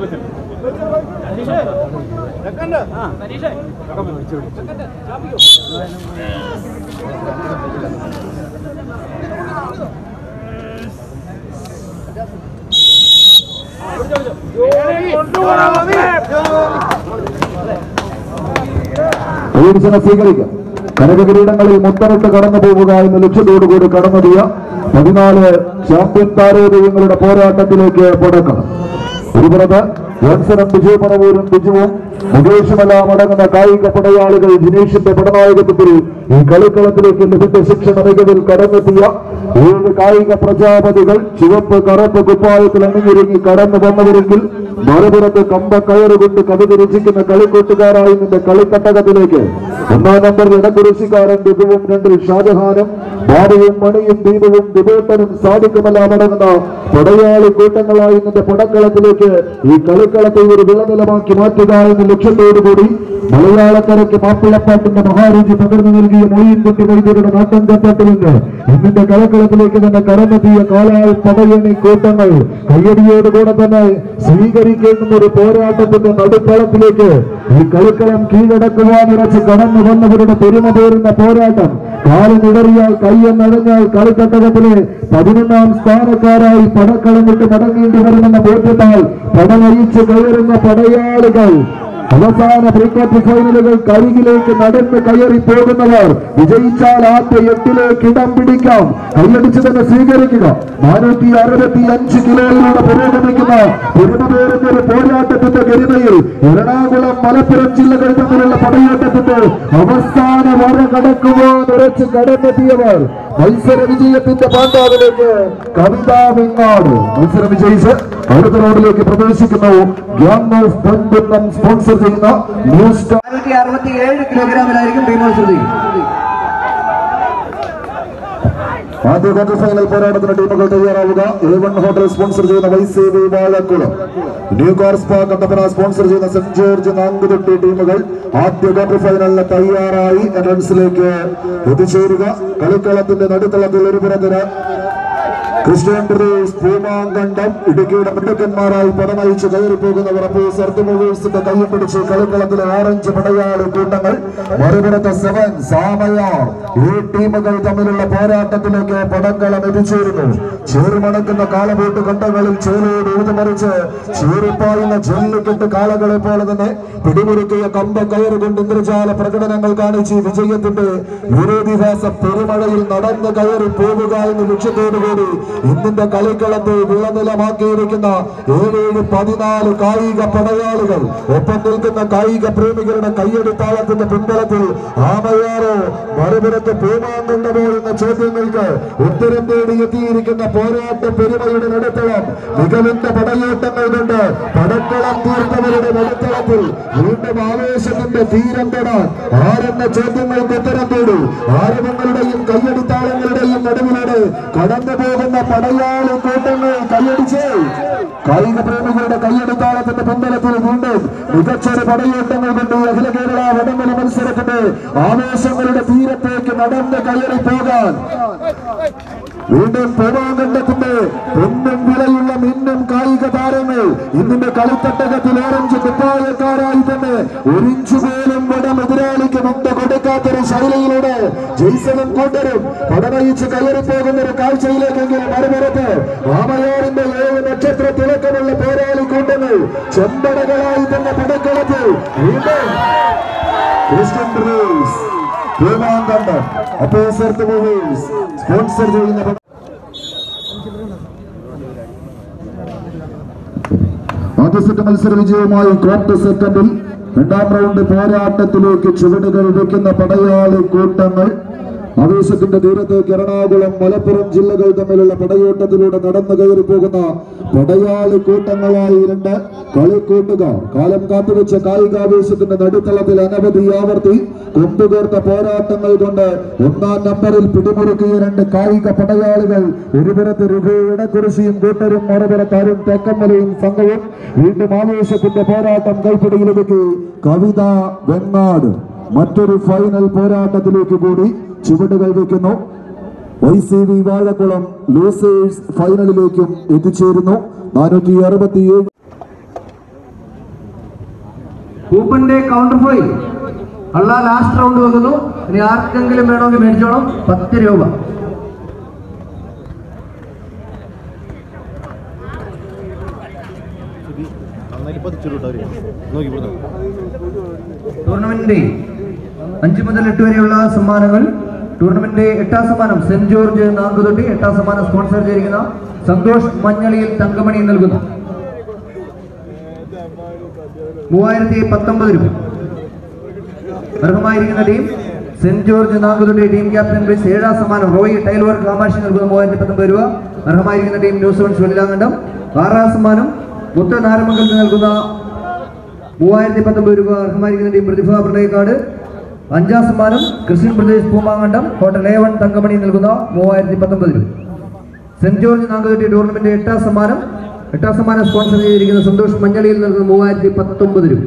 ഊർജന സ്വീകരിക്കാം കനകകിരീടങ്ങളിൽ മുത്തമിട്ട് കടന്നു പോവുക എന്ന ലക്ഷ്യത്തോടുകൂടി കടന്നെത്തിയ പതിനാല് ചാമ്പ്യൻ താരോദയങ്ങളുടെ പോരാട്ടത്തിലേക്ക് പടക്കണം ഒരു പുറത്ത് വത്സരം ബിജു പറവൂരും ബിജുവും മുകേഷുമെല്ലാം അടങ്ങുന്ന കായിക പടയാളികൾ ജിനീഷിന്റെ പടനായകത്വത്തിൽ ഈ കളിക്കളത്തിലേക്ക് ലഭിച്ച ശിക്ഷണ മികവിൽ കടന്നെത്തിയ ഏഴ് കായിക പ്രജാപതികൾ ചുവപ്പ് കറുപ്പ് കുപ്പായത്തിൽ അണിഞ്ഞൊരുങ്ങി കടന്നു വന്നവരെങ്കിൽ മറുപുറത്ത് കമ്പ കയറുകൊണ്ട് കവിത രചിക്കുന്ന കളിക്കൂട്ടുകാരായി നിന്റെ കളിക്കട്ടകത്തിലേക്ക് ഒന്നാം നമ്പറിൽ ഇടക്കുറിശിക്കാരൻ ദിബുവും രണ്ടിൽ ഷാജഹാനും ബാബുവും മണിയും ദീപവും ദിബേട്ടനും സാധിക്കുമെല്ലാം അടങ്ങുന്ന പടയാളി കൂട്ടങ്ങളായി നിന്റെ പടക്കളത്തിലേക്ക് ഈ കളിക്കളത്തെ ഒരു വിളനിലമാക്കി മാറ്റുക എന്ന ലക്ഷ്യത്തോടുകൂടി മലയാളക്കരയ്ക്ക് മാപ്പിളപ്പാട്ടിന്റെ മഹാരുചി പകർന്നു നൽകിയ മൊയ്യൻകുട്ടി വൈദ്യരുടെ നാട്ടം കത്തട്ടുമെന്ന് ഇന്നിന്റെ കളക്കളത്തിലേക്ക് തന്നെ കടന്നെത്തിയ കാലാൾ പടയണി കൂട്ടങ്ങൾ കയ്യടിയോടുകൂടെ തന്നെ സ്വീകരിക്കേണ്ടുന്ന ഒരു പോരാട്ടത്തിന്റെ നടുക്കളത്തിലേക്ക് ഈ കളിക്കളം കീഴടക്കുവാൻ ഉറച്ച് കടന്നു വന്നവരുടെ പെരുമ പേരുന്ന പോരാട്ടം കാലിനിടറിയാൽ കയ്യെന്നടഞ്ഞാൽ കളിക്കട്ടകത്തിലെ പതിനൊന്നാം സ്ഥാനക്കാരായി പടക്കളം വിട്ട് മടങ്ങേണ്ടി വരുമെന്ന ബോധ്യത്താൽ പടമരിച്ച് കയറുന്ന പടയാളികൾ അവസാന പ്രീ ക്വാർട്ടർ ഫൈനലുകൾ കരികിലേക്ക് നടന്ന് കയറി പോകുന്നവർ വിജയിച്ചാൽ ആദ്യ എട്ടിലേക്ക് ഇടം പിടിക്കാം കൈയടിച്ച് തന്നെ സ്വീകരിക്കുക നാനൂറ്റി അറുപത്തി അഞ്ച് കിലോയിലൂടെ പുരോഗമിക്കുന്ന പെരുമപേറുന്ന ഒരു പോരാട്ടത്തിന്റെ ഗരിമയിൽ എറണാകുളം മലപ്പുറം ജില്ലകൾ തമ്മിലുള്ള പടയോട്ടത്തിന്റെ അവസാന വര കടക്കുവാൻ ഉറച്ച് കടന്നെത്തിയവർ മത്സര വിജയത്തിന്റെ പാണ്ഡാവിലേക്ക് കവിതാ വെങ്ങാട് മത്സരം വിജയിച്ച് അടുത്ത റോഡിലേക്ക് പ്രവേശിക്കുന്നു ഗ്യാങ് ഓഫ് പൊൻകുന്നം സ്പോൺസർ ചെയ്യുന്ന ന്യൂസ് സ്റ്റാർ നാനൂറ്റി അറുപത്തി ഏഴ് കിലോഗ്രാമിലായിരിക്കും ടീം മത്സരത്തിൽ ആദ്യ ക്വാർട്ടർ ഫൈനൽ പോരാട്ടത്തിന് ടീമുകൾ തയ്യാറാവുക എ വൺ ഹോട്ടൽ സ്പോൺസർ ചെയ്യുന്ന Y C V Vazhakulam new car spa Kattappana sponsor ചെയ്യുന്ന സെന്റ് ജോർജ് നാങ്കുതൊട്ടി ടീമുകൾ ആദ്യ ക്വാർട്ടർ ഫൈനലിന് തയ്യാറായി എൻട്രൻസിലേക്ക് എത്തിച്ചേരുക കളിക്കളത്തിന്റെ നടുത്തളത്തിൽ ഒരു പുറത്തിന് ക്രിസ്ത്യൻ ബ്രദേഴ്സ് പൂമാങ്കണ്ടം ഇടുക്കിയുടെ മിടുക്കന്മാരായി പടനയിച്ച് കയറി പോകുന്നവർ അപ്പോൾ സർദ് മൂവേഴ്സിന്റെ കൈ പിടിച്ച് കളിക്കളത്തിലെ ഓറഞ്ച് പടയാളി കൂട്ടങ്ങൾ മറുപുറത്തെ സെവൻ സാമയാർ ഈ ടീമുകൾ തമ്മിലുള്ള പോരാട്ടത്തിലേക്ക് പടക്കളം എത്തിച്ചേരുന്നു ചേറുമണക്കുന്ന കാലബോട്ട് കണ്ടങ്ങളിൽ ചേലയോട് ഊതുമറിച്ച് ചേറിപ്പായുന്ന ജല്ലിക്കെട്ട് കാളകളെ പോലെ തന്നെ പിടിമുറുക്കിയ കമ്പ കയറുകൊണ്ട് ഇന്ദ്രജാല പ്രകടനങ്ങൾ കാണിച്ച് ഈ വിജയത്തിന്റെ വിരോധിഹാസ പെരുമഴയിൽ നടന്നു കയറി പോവുക എന്ന ലക്ഷ്യത്തോടുകൂടി ഇന്നിന്റെ കളിക്കളത്തെ വിളനിലമാക്കിയിരിക്കുന്ന ഏഴേഴ് പതിനാല് കായിക പടയാളികൾ ഒപ്പം നിൽക്കുന്ന കായിക പ്രേമികളുടെ കയ്യെടുത്താളത്തിന്റെ പിൻബലത്തിൽ ആമയാറോ മറുപുറത്ത് പൂമാങ്ങുണ്ടമോ എന്ന ചോദ്യങ്ങൾക്ക് ഉത്തരം തേടി എത്തിയിരിക്കുന്ന പോരാട്ട പെരുമയുടെ നടുത്തളം മികവിന്റെ പടയോട്ടങ്ങൾ കൊണ്ട് പടക്കളം തീർത്തവരുടെ നടുത്തളത്തിൽ വീണ്ടും ആവേശത്തിന്റെ തീരം തൊടാൻ ആരെന്ന ചോദ്യങ്ങൾക്ക് ഉത്തരം തേടി ആരവങ്ങളുടെയും കയ്യടിത്താളങ്ങളുടെയും നടുവിലൂടെ കടന്നു പോകുന്ന പടയാളി കൂട്ടങ്ങൾ കൈയടിച്ച് കായിക പ്രേമികളുടെ കയ്യടിത്താളത്തിന്റെ പിൻബലത്തിൽ വീണ്ടും മികച്ചൊരു പടയോട്ടങ്ങൾ കൊണ്ട് അഖില കേരള വടംവലി മത്സരത്തിന്റെ ആവേശങ്ങളുടെ തീരത്തേക്ക് നടന്ന് കയറി പോകാൻ വീണ്ടും പൂമാങ്കണ്ടത്തിന്റെ പൊന്നും വിലയുള്ള മിന്നും കായിക താരങ്ങൾ ഇന്നിന്റെ കളിത്തട്ടകത്തിൽ ഓറഞ്ച് കുപ്പായക്കാരായി തന്നെ ഒരിഞ്ചു പോലും വടം എതിരാളിക്ക് മുക്ത കൊടുക്കാത്തൊരു ശൈലിയിലൂടെ ജെയ്സണും കൂട്ടരും പടനയിച്ച് കയറി പോകുന്ന ഒരു കാഴ്ചയിലേക്കെങ്കിലും മറുപുറത്ത് രാമയാറിന്റെ ഏഴ് നക്ഷത്ര തിളക്കമുള്ള പോരാളി കൂട്ടങ്ങൾ ചെമ്പടകളായി തന്നെ പടക്കളത്തിൽ വീണ്ടും ക്രിസ്ത്യൻ ബ്രൂസ് പൂമാങ്കണ്ടം അപ്പോസർത്ത് മൂവീസ് സ്പോൺസർ ചെയ്യുന്ന പട- ആദ്യ സെറ്റ് മത്സര വിജയവുമായി ക്വാർട്ടർ സെക്കൻഡിൽ രണ്ടാം റൗണ്ട് പോരാട്ടത്തിലേക്ക് ചുവടുകൾ വെക്കുന്ന പടയാളി കൂട്ടങ്ങൾ ആവേശത്തിന്റെ തീരത്തേക്ക് എറണാകുളം മലപ്പുറം ജില്ലകൾ തമ്മിലുള്ള പടയോട്ടത്തിലൂടെ നടന്നു കയറി പോകുന്ന പടയാളി കൂട്ടങ്ങളായി രണ്ട് കളിക്കൂട്ടുകാർ കാലം കാത്തുവെച്ച കായികാവേശത്തിന്റെ നടുത്തളത്തിൽ അനവധി ആവർത്തി കൊമ്പുകേർത്ത പോരാട്ടങ്ങൾ കൊണ്ട് ഒന്നാം നമ്പറിൽ പിടിമുറുക്കിയ രണ്ട് കായിക പടയാളികൾ ഒരുപുറത്ത് രുഭയുടെ കുറിശിയും കൂട്ടരും മറുപുറത്ത് അരുൺ തെക്കമ്മലയും സംഘവും വീണ്ടും ആവേശത്തിന്റെ പോരാട്ടം കൈപ്പിടിയിലൊതുക്കി കവിത വെങ്ങാട് മറ്റൊരു ഫൈനൽ പോരാട്ടത്തിലേക്ക് കൂടി ചുവടുകൾ വെക്കുന്നു Y C V Vazhakulam losers ഫൈനലിലേക്കും എത്തിച്ചേരുന്നു നാനൂറ്റി അറുപത്തിയേഴ് കൂപ്പന്റെ കൗണ്ടർ ഫൈൽ അള്ള ലാസ്റ്റ് റൗണ്ട് വെക്കുന്നു ഇനി ആർക്കെങ്കിലും വേണമെങ്കിൽ മേടിച്ചോണം പത്ത് രൂപ ടൂർണമെന്റിന്റെ അഞ്ച് മുതൽ എട്ട് വരെയുള്ള സമ്മാനങ്ങൾ ടൂർണമെന്റ് എട്ടാം സമ്മാനം സെന്റ് ജോർജ് നാങ്കുതൊട്ടി എട്ടാം സമ്മാനം സ്പോൺസർ ചെയ്തിരിക്കുന്ന സന്തോഷ് മഞ്ഞളിയിൽ തങ്കമണി നൽകുന്നു മൂവായിരത്തി പത്തൊമ്പത് രൂപ അർഹമായിരിക്കുന്ന team saint George Nankuthotty team captain ബേസ് ഏഴാം സമ്മാനം റോയി ടൈൽ വർക്ക് കാമാക്ഷി നൽകുന്ന മൂവായിരത്തി പത്തൊമ്പത് രൂപ അർഹമായിരിക്കുന്ന ടീം ന്യൂസ് വൺസ് വെള്ളിലാങ്കണ്ടം ആറാം സമ്മാനം മുത്ത നാരമംഗലത്ത് നൽകുന്ന മൂവായിരത്തി പത്തൊമ്പത് രൂപ അർഹമായിരിക്കുന്ന ടീം പ്രതിഭ പ്രളയക്കാട് അഞ്ചാം സമ്മാനം Christian Pradesh Poomankandam hotel A one Thankamani നൽകുന്ന മൂവായിരത്തി പത്തൊമ്പത് രൂപ സെന്റ് ജോർജ് നാങ്കുതൊട്ടി ടൂർണമെന്റ് എട്ടാം സമ്മാനം എട്ടാം സമ്മാനം സ്പോൺസർ ചെയ്തിരിക്കുന്ന സന്തോഷ് മഞ്ഞളിയിൽ നൽകുന്ന മൂവായിരത്തി പത്തൊമ്പത് രൂപ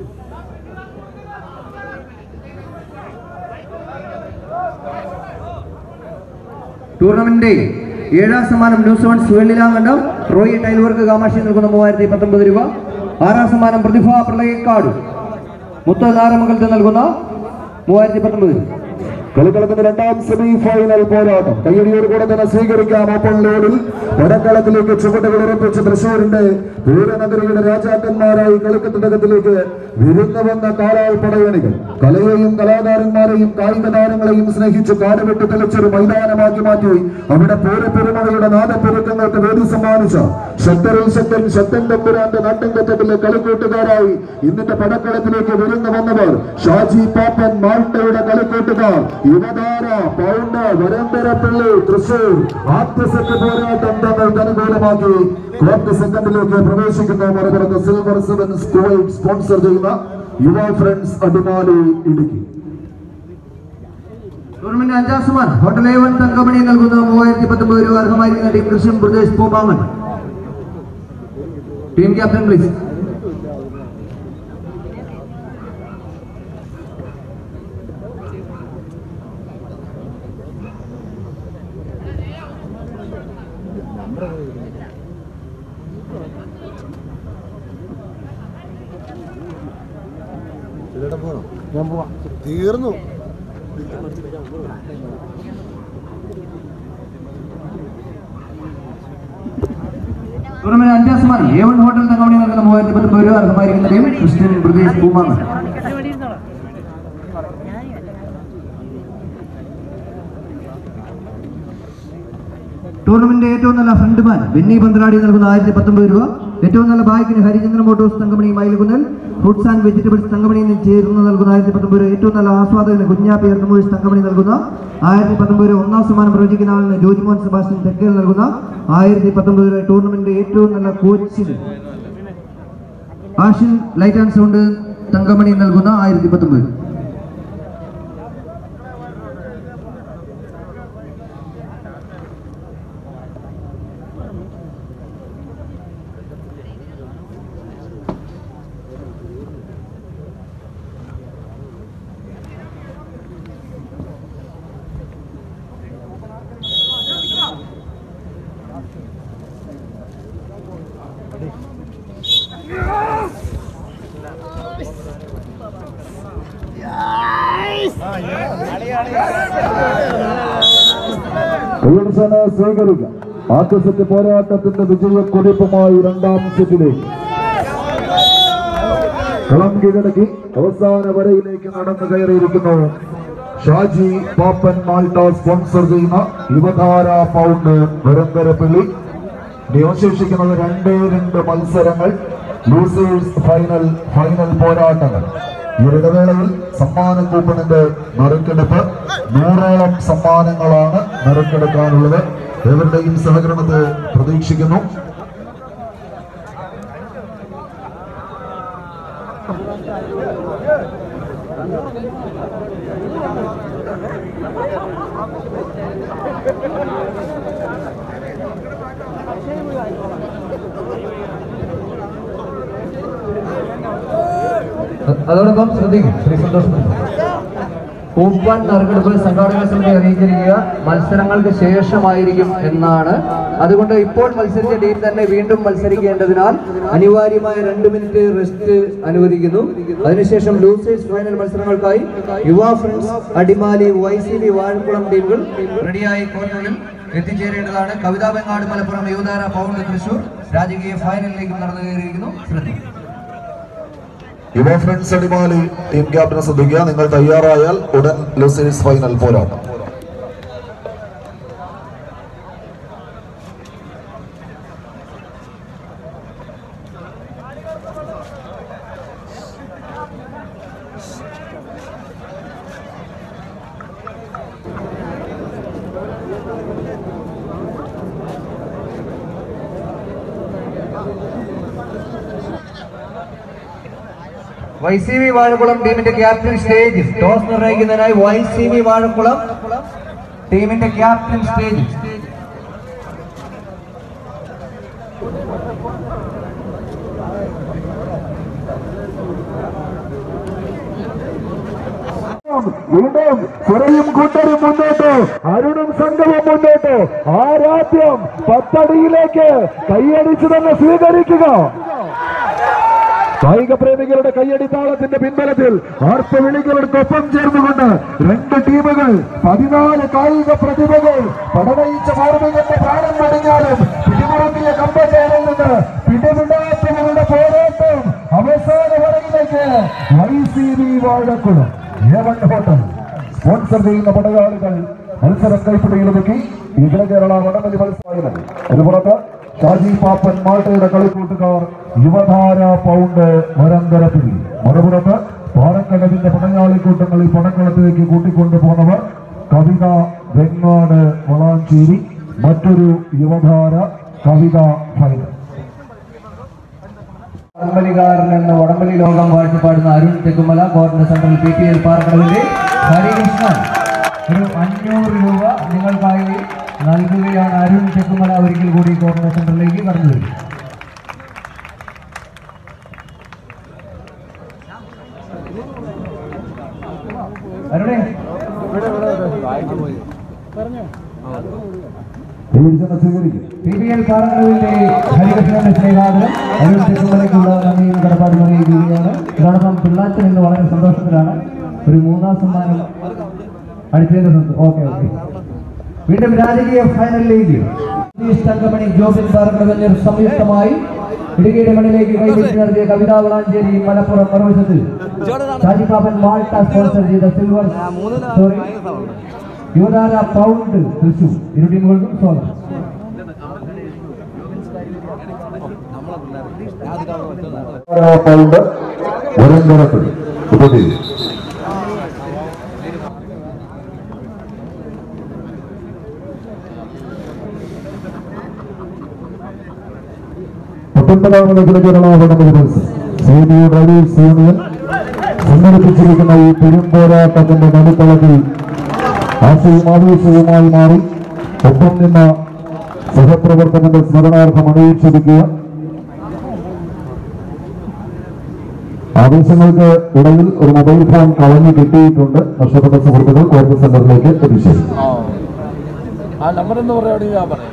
ടൂർണമെന്റ് ഏഴാം സമ്മാനം ന്യൂസ് വൺസ് വെള്ളിലാങ്കണ്ടം റോയി ടൈൽ വർക്ക് കാമാക്ഷി നൽകുന്ന മൂവായിരത്തി പത്തൊമ്പത് രൂപ ആറാം സമ്മാനം പ്രതിഭ പ്രളയക്കാട് മുത്ത നാരമംഗലത്ത് നൽകുന്ന മൂവായിരത്തി പത്തൊമ്പത് രൂപ കളിക്കളത്തിന്റെ രണ്ടാം സെമി ഫൈനൽ പോരാട്ടം കയ്യടിയോടുകൂടെ തന്നെ സ്വീകരിക്കാം ഓപ്പൺ ലോഡിൽ വടക്കളത്തിലേക്ക് ചുവടുകൾ ഉറപ്പിച്ച് തൃശൂരിന്റെ പൂരനഗരിയുടെ രാജാക്കന്മാരായി കളിക്കത്തിനകത്തിലേക്ക് വിരുന്നു വന്ന കാലാൾ പടയണികൾ കലയെയും കലാകാരന്മാരെയും കായിക താരങ്ങളെയും സ്നേഹിച്ച് കാടുവിട്ട് തെളിച്ചൊരു മൈതാനമാക്കി മാറ്റി അവിടെ പൂരപ്പെരുമകളുടെ നാദപ്പെരുക്കങ്ങൾക്ക് വേദി സമ്മാനിച്ച ശക്തരിൽ ശക്തൻ ശക്തൻ തമ്പുരാന്റെ നാട്ടിൻകറ്റത്തിലെ കളിക്കൂട്ടുകാരായി ഇന്നിന്റെ പടക്കളത്തിലേക്ക് വിരുന്നു വന്നവർ ഷാജി പാപ്പൻ മാൾട്ടയുടെ കളിക്കൂട്ടുകാർ യുവതാര പൗണ്ട് വരന്തരപ്പള്ളി തൃശൂർ ആദ്യ സെറ്റ് പോരാട്ടം തങ്ങൾക്ക് അനുകൂലമാക്കി ക്വാർട്ടർ സെക്കൻഡിലേക്ക് പ്രവേശിക്കുന്ന മറുപുറത്ത് സിൽവർ സെവൻ സ്കൂൾ സ്പോൺസർ ചെയ്യുന്ന യുവ ഫ്രണ്ട്സ് അടിമാലി ഇടുക്കി ടൂർണമെന്റ് അഞ്ചാം സമ്മാനം ഹോട്ടൽ എ വൺ തങ്കമണി നൽകുന്ന മൂവായിരത്തി പത്തൊമ്പത് രൂപ അർഹമായിരിക്കുന്ന ടീം കൃഷ്ണൻ പ്രദേശ് പൂമാമൻ ടീം ക്യാപ്റ്റൻ പ്ലീസ് തീർന്നു ടൂർണമെന്റ് അഞ്ചാം സമ്മാനം എ വൺ ഹോട്ടൽ തങ്കമണി നൽകുന്ന മൂവായിരത്തി പത്തൊമ്പത് രൂപ അർഹമായിരിക്കുന്ന ടീം ക്രിസ്ത്യൻ പ്രദേശ് പൂമാമൻ ടൂർണമെന്റ് ഏറ്റവും നല്ല ഫ്രണ്ട്മാൻ ബെന്നി പന്ത്രാടി നൽകുന്ന ആയിരത്തി പത്തൊമ്പത് രൂപ ഏറ്റവും നല്ല ബായ്ക്കിന് ഹരിചന്ദ്രൻ മോട്ടോഴ്സ് തങ്കമണി മയിലുകുന്നൽ ഫ്രൂട്ട്സ് ആൻഡ് വെജിറ്റബിൾസ് തങ്കമണിയിൽ ചേർന്ന് നൽകുന്ന ആയിരത്തി പത്തൊമ്പത് രൂപ ഏറ്റവും നല്ല ആസ്വാദകന് കുഞ്ഞാപ്പി എർണമൂഴ്സ് തങ്കമണി നൽകുന്ന ആയിരത്തി പത്തൊമ്പത് രൂപ ഒന്നാം സമ്മാനം പ്രവചിക്കുന്ന ആളിന് ജോജിമോൻ സെബാസ്റ്റ്യൻ തെക്കേൽ നൽകുന്ന ആയിരത്തി പത്തൊമ്പത് രൂപ ടൂർണമെന്റ് ഏറ്റവും നല്ല കോച്ചിന് Ashin light and sound Thankamani നൽകുന്ന ആയിരത്തി പത്തൊമ്പത് കയ്യടിച്ചാണ് സ്വീകരിക്കാം ആദ്യ സെറ്റ് പോരാട്ടത്തിന്റെ വിജയക്കുറിപ്പുമായി രണ്ടാം സെറ്റിലേക്ക് കളം കീഴടക്കി അവസാന വരയിലേക്ക് നടന്നു കയറിയിരിക്കുന്നു ഷാജി പാപ്പൻ മാൾട്ട സ്പോൺസർ ചെയ്യുന്ന യുവധാര പൗണ്ട് വരന്തരപ്പള്ളി ഇനി അവശേഷിക്കുന്നത് രണ്ടേ രണ്ട് മത്സരങ്ങൾ ലൂസേഴ്സ് ഫൈനൽ ഫൈനൽ പോരാട്ടങ്ങൾ ഈ ഒരു ഇടവേളയിൽ സമ്മാന കൂപ്പണിന്റെ നറുക്കെടുപ്പ് നൂറോളം സമ്മാനങ്ങളാണ് നറുക്കെടുക്കാനുള്ളത് ഏവരുടെയും സഹകരണത്തെ പ്രതീക്ഷിക്കുന്നു അതോടൊപ്പം ശ്രദ്ധിക്കും ശ്രീ സന്തോഷ് കൂപ്പൺ നറുക്കെടുപ്പ് സംഘാടക സമിതി അറിയിച്ചിരിക്കുക മത്സരങ്ങൾക്ക് ശേഷമായിരിക്കും എന്നാണ് അതുകൊണ്ട് ഇപ്പോൾ മത്സരിച്ച ടീം തന്നെ വീണ്ടും മത്സരിക്കേണ്ടതിനാൽ അനിവാര്യമായ രണ്ട് മിനിറ്റ് റെസ്റ്റ് അനുവദിക്കുന്നു അതിനുശേഷം ലൂസേഴ്സ് ഫൈനൽ മത്സരങ്ങൾക്കായി Yuva friends Adimali Y C B Vazhakkulam ടീമുകൾ റെഡിയായി കോർണറിൽ എത്തിച്ചേരേണ്ടതാണ് കവിതാ ബംഗാട് മലപ്പുറം യുവതാര പൗണ്ട് തൃശൂർ രാജകീയ ഫൈനലിലേക്ക് നടന്നു കയറിയിരിക്കുന്നു ശ്രദ്ധിക്കും യുവ ഫ്രണ്ട്സ് അടിമാലി ടീം ക്യാപ്റ്റനെ ശ്രദ്ധിക്കുക നിങ്ങൾ തയ്യാറായാൽ ഉടൻ ലൂസേഴ്സ് ഫൈനൽ പോരാട്ടം വൈ സി വി വാഴക്കുളം ടീമിന്റെ ക്യാപ്റ്റൻ സ്റ്റേജിൽ ടോസ് നിർണ്ണയിക്കുന്നതിനായി വൈ സി വി വാഴക്കുളം ടീമിന്റെ ക്യാപ്റ്റൻ സ്റ്റേജിൽ വീണ്ടും കുറയും കൂട്ടരും മുന്നോട്ട് അരുണും സംഘവും മുന്നോട്ട് ആരാധ്യം പത്തടിയിലേക്ക് കൈയടിച്ചു തന്നെ സ്വീകരിക്കുക കായിക പ്രേമികളുടെ കയ്യടി താളത്തിന്റെ പിൻബലത്തിൽ ആർപ്പവിളികളോടൊപ്പം ചേർന്നുകൊണ്ട് രണ്ട് ടീമുകൾ പതിനാല് കായിക പ്രതിഭകൾ പടനയിച്ച മാർമികന്റെ പ്രാണം പടിഞ്ഞാലും പിടിമുറുക്കിയ കമ്പച്ചേരിൽ നിന്ന് പിടിവിടാത്തവരുടെ പോരാട്ടം അവസാന വരയിലേക്ക് Y C B Vazhakkulam A one hotel sponsor ചെയ്യുന്ന പടയാളികൾ മത്സരം കൈപ്പിടിയിലൊതുക്കി ഇതര കേരള വടമലി മത്സരം ഒരു പുറത്ത് ഷാജി പാപ്പൻ മാൾട്ടയുടെ കളിക്കൂട്ടുകാർ യുവധാര പൗണ്ട് വരന്തരത്തിൽ മറുപുറത്ത് പാറക്കടവിന്റെ പടയാളിക്കൂട്ടങ്ങൾ ഈ പടക്കളത്തിലേക്ക് കൂട്ടിക്കൊണ്ടുപോകുന്നവർ കവിത വെങ്ങാട് വളാഞ്ചേരി മറ്റൊരു യുവധാര കവിത ഫൈനൽ വടംവലികാരൻ എന്ന വടംവലി ലോകം വാഴ്ചപ്പാടുന്ന Arun Thekkumala corner central P P L പാർക്കടവിന്റെ ഹരികൃഷ്ണൻ ഒരു അഞ്ഞൂറ് രൂപ നിങ്ങൾക്കായി നൽകുകയാണ് അരുൺ തെക്കുമല ഒരിക്കൽ കൂടി കോർണർ സെൻറ്ററിലേക്ക് കടന്നു വരും അരുണേ സ്വീകരിക്കും പി പി എൽ പാറക്കടവിന്റെ ഹരികൃഷ്ണന്റെ സ്നേഹാദരം അരുൺ തെക്കുമലയ്ക്കുള്ള നന്ദിയും കടപ്പാടും അറിയിക്കുകയാണ് ഇതോടൊപ്പം പിള്ളാച്ചൻ ഇന്ന് വളരെ സന്തോഷത്തിലാണ് ഒരു മൂന്നാം സമ്മാനം അടിച്ചതിന്റെ ഓക്കെ ഓക്കെ വീണ്ടും രാജകീയ ഫൈനലിലേക്ക് സതീഷ് തങ്കമണി ജോബിൻ പാറക്കടവഞ്ഞർ സംയുക്തമായി ഇടുക്കിയുടെ മണ്ണിലേക്ക് കൈവച്ച് നടത്തിയ കവിതാ വളാഞ്ചേരി മലപ്പുറം മറുവശത്ത് ഷാജിബാബൻ മാൾട്ട സ്പോൺസർ ചെയ്ത silver sorry Yuvathara pound Thrissur ഇരു ടീമുകൾക്കും സ്വാഗതം പൗണ്ട് വരന്തരത്തിൽ ഉപദേശിച്ചു പത്തൊൻപതാമത് അഖില കേരള വടംവലി മത്സരം സി ബി ഡ്രൈവേഴ്സ് യൂണിയൻ സംഘടിപ്പിച്ചിരിക്കുന്ന ഈ പെരുമ്പോരാട്ടത്തിന്റെ നടുത്തളത്തിൽ ആശയും ആവേശവുമായി മാറി ഒപ്പം നിന്ന സഹപ്രവർത്തകന്റെ സ്മരണാർത്ഥം അണിയിച്ചൊരുക്കിയ ആവേശങ്ങൾക്ക് ഇടയിൽ ഒരു മൊബൈൽ ഫോൺ കളഞ്ഞു കിട്ടിയിട്ടുണ്ട് നഷ്ടപ്പെട്ട സുഹൃത്തുക്കൾ കോർട്ട് സെന്ററിലേക്ക് എത്തിച്ചേരും ആ നമ്പർ എന്ന് പറയുകയാണെങ്കിൽ ഞാൻ പറയാം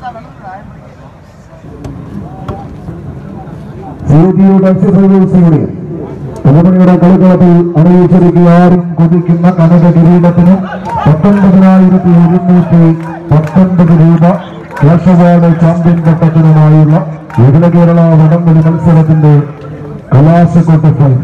സിഒടിയുടെ എക്സസൈസ് യൂണിയൻ പുതുമണിയുടെ കളിക്കളത്തിൽ അണിയിച്ചൊരുക്കിയ ആരും കുതിക്കുന്ന കനക കിരീടത്തിന് പത്തൊൻപതിനായിരത്തി ഒരുന്നൂറ്റി പത്തൊൻപത് രൂപ കേശവാട് ചാമ്പ്യൻ പട്ടത്തിനുമായുള്ള അഖില കേരള വടംവലി മത്സരത്തിന്റെ കലാശക്കൊട്ട് ഫൈനൽ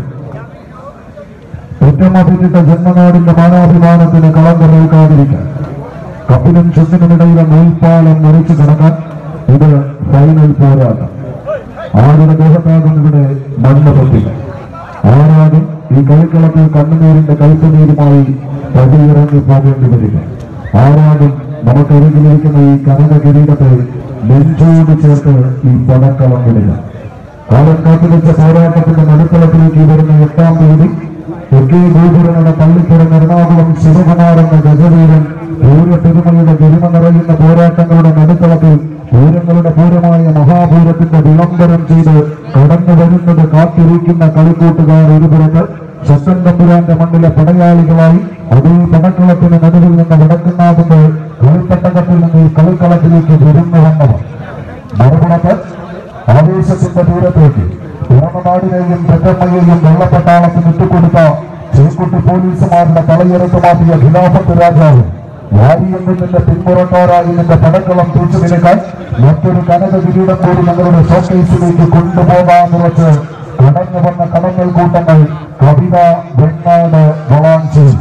ഒറ്റമതിരിട്ട ജന്മനാടിന്റെ മാനാഭിമാനത്തിന് കളങ്കമേൽക്കാതിരിക്കാൻ കപ്പിനും ചുണ്ടിനുമിടയിലെ നൂൽപ്പാലം മുറിച്ചു കിടക്കാൻ ഇത് ഫൈനൽ പോരാട്ടം ആരുടെ ദേഹത്താകും ഇവിടെ മണ്ണ് പൊട്ടില്ല ആരാകും ഈ കളിക്കളത്തിൽ കണ്ണുനീരിന്റെ കൈപ്പുനീരുമായി പതിയിറങ്ങി പോകേണ്ടി വരിക ആരാകും നമുക്കരികിലിരിക്കുന്ന ഈ കനക കിരീടത്തെ നെഞ്ചോട് ചേർത്ത് ഈ പടക്കളം വിടുക കാലം കാത്തുവെച്ച പോരാട്ടത്തിന്റെ നടുത്തളത്തിലേക്ക് വരുന്ന എട്ടാം തീയതി തെക്കേ ഗോപുരങ്ങളുടെ പള്ളിപ്പുറം എറണാകുളം ശിവകുമാർ എന്ന ഗജവീരൻ പൂര പെരുമയുടെ ഗരിമ നിറയുന്ന പോരാട്ടങ്ങളുടെ നടുത്തളത്തിൽ പൂരങ്ങളുടെ പൂരമായ മഹാപൂരത്തിന്റെ വിളംബരം ചെയ്ത് കടന്നു വരുന്നത് കാത്തിരിക്കുന്ന കളിക്കൂട്ടുകാർ ഒരു പുറത്ത് ശക്തൻ തമ്പുരാന്റെ മണ്ണിലെ പടയാളികളായി അതേ പടക്കളത്തിന് നടുവിൽ നിന്ന് വടക്കുന്നാഥന്റെ കളിപ്പട്ടകത്തിൽ നിന്ന് ഈ കളിക്കളത്തിലേക്ക് വിരുന്നു വന്നവർ മറുപുറത്ത് ആവേശത്തിന്റെ ദൂരത്തേക്ക് പിറന്നനാടിനെയും പെറ്റമ്മയെയും വെള്ളപ്പട്ടാളത്തിന് ഇട്ടുകൊടുത്ത ചേക്കുട്ടി പോലീസുമാരുടെ തലയെടുത്ത് മാറ്റിയ ഖിലാഫത്ത് രാജാവ് വാരിയംഗത്തിന്റെ പിന്മുറക്കാരായി നിന്റെ പടക്കളം തൂച്ചു നിൽക്കാൻ മറ്റൊരു കനക കിരീടം കൂടി ഞങ്ങളുടെ ഷോക്കേസിലേക്ക് കൊണ്ടുപോകാമെന്ന് വെച്ച് കടന്നു വന്ന കടങ്ങൽ കൂട്ടങ്ങൾ കവിത വെണ്ണാട് വളാഞ്ചേരി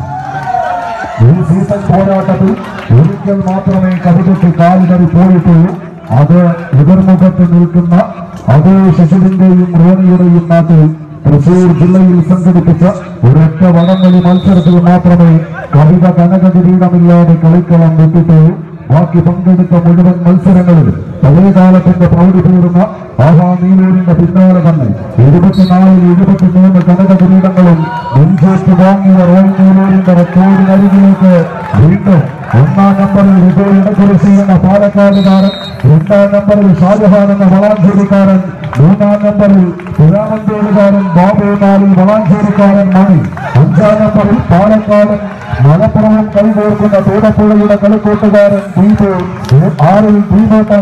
ഈ സീസൺ പോരാട്ടത്തിൽ ഒരിക്കൽ മാത്രമേ കവിതയ്ക്ക് കാലിടറി പോയിട്ടുള്ളൂ അത് എതിർമുഖത്ത് നിൽക്കുന്ന അതേ ശശിവിന്റെയും റോണിയുടെയും നാട്ടിൽ തൃശൂർ ജില്ലയിൽ സംഘടിപ്പിച്ച ഒരൊറ്റ വടംവലി മത്സരത്തിൽ മാത്രമേ കവിത കനക കിരീടമില്ലാതെ കളിക്കളം വിട്ടിട്ടുള്ളൂ ബാക്കി പങ്കെടുത്ത മുഴുവൻ മത്സരങ്ങളിലും പഴയകാലത്തിന്റെ പ്രൗഢി പേറുന്ന ആഹാ നീലൂരിന്റെ പിന്നാലെ തന്നെ ഇരുപത്തിനാലിൽ ഇരുപത്തിമൂന്ന് കനക കിരീടങ്ങളും നെഞ്ചേറ്റ് വാങ്ങിയ റോയൽ നീലൂരിന്റെ റെക്കോർഡിനരികിലേക്ക് വീണ്ടും ഒന്നാം നമ്പറിൽ വിജയ് ഇടക്കുറിശി എന്ന പാലക്കാടുകാരൻ രണ്ടാം നമ്പറിൽ ഷാജഹാൻ എന്ന വളാഞ്ചേരിക്കാരൻ മൂന്നാം നമ്പറിൽ പുരാമന്തേടുകാരൻ ബാബുനാലിൽ വളാഞ്ചേരിക്കാരൻ മണി അഞ്ചാം നമ്പറിൽ പാലക്കാടൻ മലപ്പുറവും കൈകോർക്കുന്ന തൂടപ്പുഴയുടെ കളിക്കൂട്ടുകാരൻ ദീപു ആറിൽ ദീപേട്ടൻ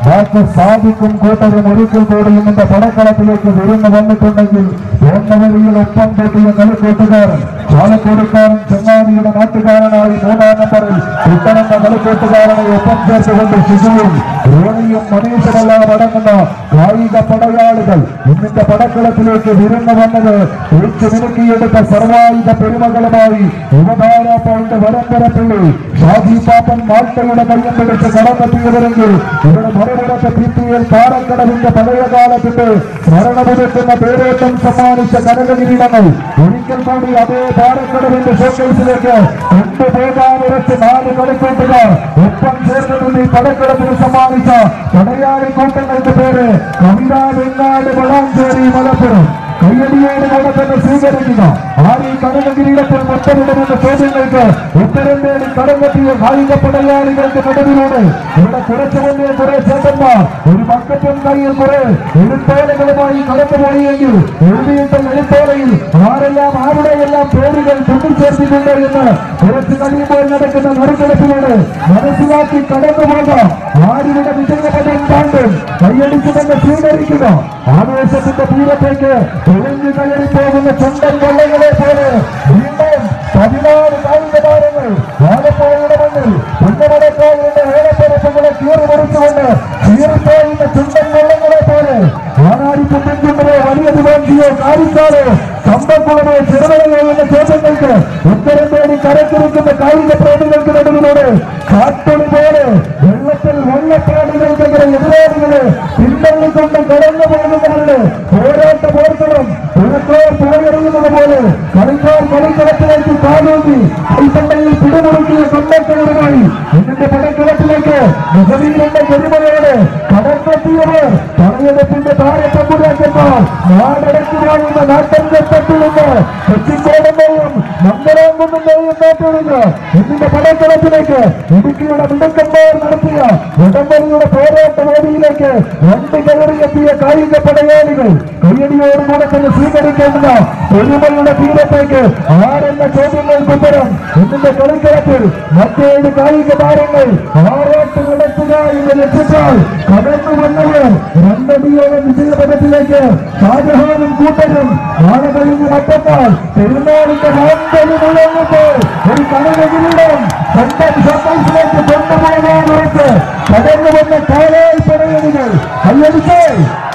ഡോക്ടർ സാദിക്കും കൂട്ടരും ഒരിക്കൽ കൂടി ഇന്നിന്റെ പടക്കളത്തിലേക്ക് വിരുന്ന് വന്നിട്ടുണ്ടെങ്കിൽ പൂർണ്ണവരിയിൽ ഒപ്പം കൂട്ടിയ കളിക്കൂട്ടുകാരൻ ചാലക്കുടിക്കാരൻ ചെങ്ങാനിയുടെ നാട്ടുകാരനായി മൂന്നാം നമ്പറിൽ കുട്ടനെന്ന കളിക്കൂട്ടുകാരനെ ഒപ്പം ചേർത്തുകൊണ്ട് ശിശുവും റോണിയും മനീഷുമെല്ലാം അടങ്ങുന്ന കായിക പടയാളികൾ ഇന്നിന്റെ പടക്കളത്തിലേക്ക് വിരുന്ന് വന്നത് ഒഴിച്ചു മിനുക്കിയെടുത്ത സർവായുധ പെരുമകളുമായി യുവതാര പൗണ്ട് വരമ്പരപ്പള്ളി ഷാജി പാപ്പൻ മാൾട്ടയുടെ കയ്യം പിടിച്ച് കടന്നെത്തിയവരെങ്കിൽ ഇവിടെ മറുപുറത്ത് പി പി എൽ പാറക്കടവിന്റെ പഴയ കാലത്തിന്റെ സ്മരണമുതിർക്കുന്ന പേരോട്ടം സമ്മാനിച്ച കനകകിരീടങ്ങൾ ഒരിക്കൽ കൂടി അതേ പാറക്കടവിന്റെ ഷോക്കേസിലേക്ക് കൊണ്ടുപോകാൻ ഉറച്ച് നാല് കളിക്കൂട്ടുകാർ ഒപ്പം ചേർന്നത് ഈ പടക്കളത്തിന് സമ്മാനിച്ച പടയാളി കൂട്ടങ്ങളുടെ പേര് കവിത വെങ്ങാട് വളാഞ്ചേരി മലപ്പുറം കയ്യടിയോട് കൂടെ തന്നെ സ്വീകരിക്കുക ആര് ഈ കടകകിരീടത്തിൽ മുത്തമിടുമെന്ന ചോദ്യങ്ങൾക്ക് ഉത്തരം തേടി കടന്നെത്തിയ കായിക പടയാളികൾക്ക് നടുവിലൂടെ ഇവിടെ കുറച്ചു മുന്നേ കുറെ ചേട്ടന്മാർ ഒരു ബക്കറ്റും കയ്യിൽ കുറെ എഴുത്തോലകളുമായി കടന്നുപോയെങ്കിൽ എഴുതിയിട്ട എഴുത്തോലയിൽ ആരെല്ലാം ആരുടെയെല്ലാം പേരുകൾ കൂട്ടിച്ചേർത്തിട്ടുണ്ട് എന്ന് കുറച്ച് കഴിയുമ്പോൾ നടക്കുന്ന നറുക്കെടുപ്പിലൂടെ മനസ്സിലാക്കി കടന്നുപോകാം ആരുടെ വിജയപദം താണ്ടും കൈയടിച്ചു തന്നെ സ്വീകരിക്കുക ആവേശത്തിന്റെ തീരത്തേക്ക് തെളിഞ്ഞു കയറി പോകുന്ന ചുണ്ടൻ വെള്ളങ്ങളെ പോലെ വീണ്ടും പതിനാറ് കായിക താരങ്ങൾ ആലപ്പുഴയുടെ മണ്ണിൽ പുന്നമടക്കാവിന്റെ വേലപ്പരപ്പുകളെ കീറി മുറിച്ചുകൊണ്ട് കീറിപ്പോകുന്ന ചുണ്ടൻ വെള്ളങ്ങളെ പോലെ ആനാടി കുട്ടിക്കുണ്ടോ വലിയ ദിവാഞ്ചിയോ കാരിക്കാലോ കമ്പക്കുളമോ ചെറുതയോ എന്ന ചോദ്യങ്ങൾക്ക് ഉത്തരം തേടി കരക്കിരിക്കുന്ന കായിക പ്രേമികൾക്ക് നടുവിലൂടെ കാട്ടൊളി പോലെ വെള്ളത്തിൽ വെള്ളപ്പാടുകൾക്കെതിരെ എതിരാളികളെ പിന്തള്ളിക്കൊണ്ട് കടന്നു പോകുന്നവരുടെ പോരാട്ട പോർക്കളും പുറത്തോർ പോയെറിയുന്നത് പോലെ കളിക്കാർ കളിക്കളത്തിലേക്ക് കാലൂന്നി കൈത്തണ്ടയിൽ പിടിമുറുക്കിയ കൊണ്ടക്കളുമായി ഇതിന്റെ പടക്കളത്തിലേക്ക് മുഖവീരന്റെ ഗരിമയോടെ കടന്നെത്തിയവർ പടയെടുപ്പിന്റെ താരത്തമ്പുരാക്കന്മാർ നാടടക്കി വാങ്ങുന്ന നാട്ടൻ ഘട്ടത്തിൽ നിന്ന് കൊച്ചിക്കോടന്റെയും മന്ദരാങ്കുന്നതിന്റെയും നാട്ടുകളിൽ ഇതിന്റെ പടക്കളത്തിലേക്ക് ഇടുക്കിയുടെ മിടുക്കന്മാർ നടത്തിയ ഉടമ്പടിയുടെ പോരാട്ട വേദിയിലേക്ക് രണ്ട് കയറിയെത്തിയ കായിക പടയാളികൾ കയ്യടിയോടുകൂടെ തന്നെ സ്വീകരിക്കേണ്ട പെരുമയുടെ തീരത്തേക്ക് ആരെന്ന ചോദ്യങ്ങൾക്ക് ഉത്തരം ഇന്നിന്റെ കളിക്കളത്തിൽ മറ്റേഴ് കായിക താരങ്ങൾ ആറാട്ട് നടത്തുക എന്ന് ലക്ഷ്യത്താൽ കടന്നു വന്നവർ രണ്ടടിയോളം വിജയപഥത്തിലേക്ക് ഷാജഹാനും കൂട്ടരും നാളെ കഴിഞ്ഞ് മറ്റന്നാൾ പെരുന്നാളിന്റെ മാന്തലി മുഴങ്ങുമ്പോൾ ഒരു കടകിരീടം സ്വന്തം ഷട്ടേഴ്സിലേക്ക് കൊണ്ടുപോകാനായിട്ട് കടന്നു വന്ന കാലാൽ പടയണികൾ കയ്യടിച്ചേ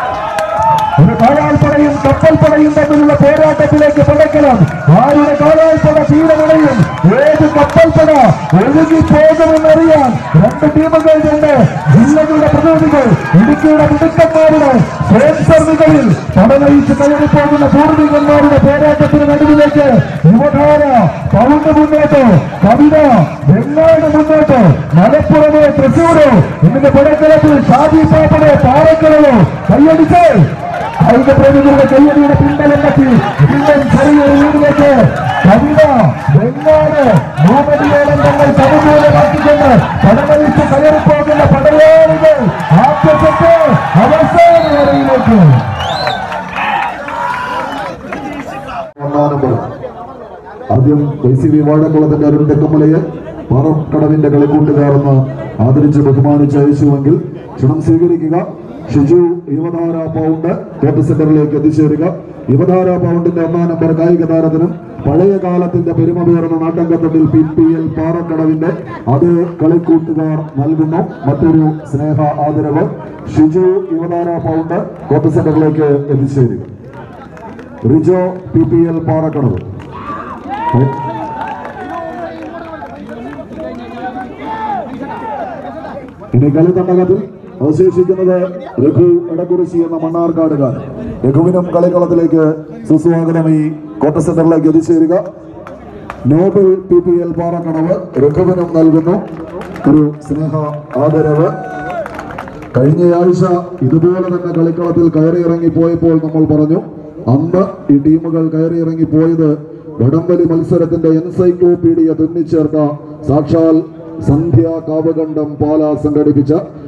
ഒരു കാലാൾപ്പടയും കപ്പൽപ്പടയും തമ്മിലുള്ള പോരാട്ടത്തിലേക്ക് പടക്കണം ആരുടെ കാലാൾപ്പട തീരമണയും ഏത് കപ്പൽപ്പട ഒഴുകി പോകുമെന്നറിയാൻ രണ്ട് ടീമുകളുണ്ട് ജില്ലകളുടെ പ്രതിനിധികൾ ഇടുക്കിയുടെ മിടുക്കന്മാരുടെ സ്പോൺസർവികളിൽ പടനയിച്ച് കയറി പോകുന്ന പൂർവികന്മാരുടെ പോരാട്ടത്തിന് നടുവിലേക്ക് യുവധാര പൗണ്ട് മുന്നോട്ട് കവിത വെങ്ങാട് മുന്നോട്ട് മലപ്പുറമോ തൃശൂരോ ഇതിന്റെ പടക്കളത്തിൽ ഷാജി പാപ്പനോ പാറക്കളോ കൈയടിച്ചേ കായിക പ്രേമികളുടെ കയ്യടിയുടെ പിന്തലം തട്ടി വീണ്ടും ചെറിയൊരു വീടിലേക്ക് കവിത വെങ്ങാട് മൂന്നടിയോളം തങ്ങൾ സമൂലമാക്കിക്കൊണ്ട് പടമലിച്ച് കയറിപ്പോകുന്ന പടയാളികൾ ആദ്യത്തെ അവസാന വരയിലേക്ക് ഒന്നാം നമ്പർ ആദ്യം കെ സി വി വാഴക്കുളത്തിന്റെ അരുൺ തെക്കമലയെ പാറക്കടവിന്റെ കളിക്കൂട്ടുകാരെന്ന് ആദരിച്ച് ബഹുമാനിച്ച് അയച്ചുവെങ്കിൽ ക്ഷണം സ്വീകരിക്കുക ഷിജു യുവതാര പൗണ്ട് കോർട്ട് സെന്ററിലേക്ക് എത്തിച്ചേരുക യുവതാര പൗണ്ടിന്റെ ഒന്നാം നമ്പർ കായിക താരത്തിനും പഴയ കാലത്തിന്റെ പെരുമ പേർന്ന നാട്ടങ്കത്തട്ടിൽ പി പി എൽ പാറക്കടവിന്റെ അതേ കളിക്കൂട്ടുകാർ നൽകുന്നു മറ്റൊരു സ്നേഹ ആദരവ് ഷിജു യുവതാര പൗണ്ട് കോർട്ട് സെന്ററിലേക്ക് എത്തിച്ചേരുക Rijo P P L Parakkadavu ഇനി കളി തണ്ടകത്തിൽ അവശേഷിക്കുന്നത് രഘു എടക്കുറിശി എന്ന മണ്ണാർക്കാടുകാരൻ രഘുവിനും കളിക്കളത്തിലേക്ക് സുസ്വാഗതം ഈ കോട്ട സെന്ററിലേക്ക് എത്തിച്ചേരുക Nobel P P L Parakkadavu രഘുവിനും നൽകുന്നു ഒരു സ്നേഹ ആദരവ് കഴിഞ്ഞയാഴ്ച ഇതുപോലെ തന്നെ കളിക്കളത്തിൽ കയറിയിറങ്ങി പോയപ്പോൾ നമ്മൾ പറഞ്ഞു അന്ന് ഈ ടീമുകൾ കയറിയിറങ്ങി പോയത് വടംവലി മത്സരത്തിന്റെ എൻസൈക്ലോപീഡിയ തുന്നിച്ചേർത്ത സാക്ഷാൽ സന്ധ്യ കാവകണ്ഠം പാല സംഘടിപ്പിച്ച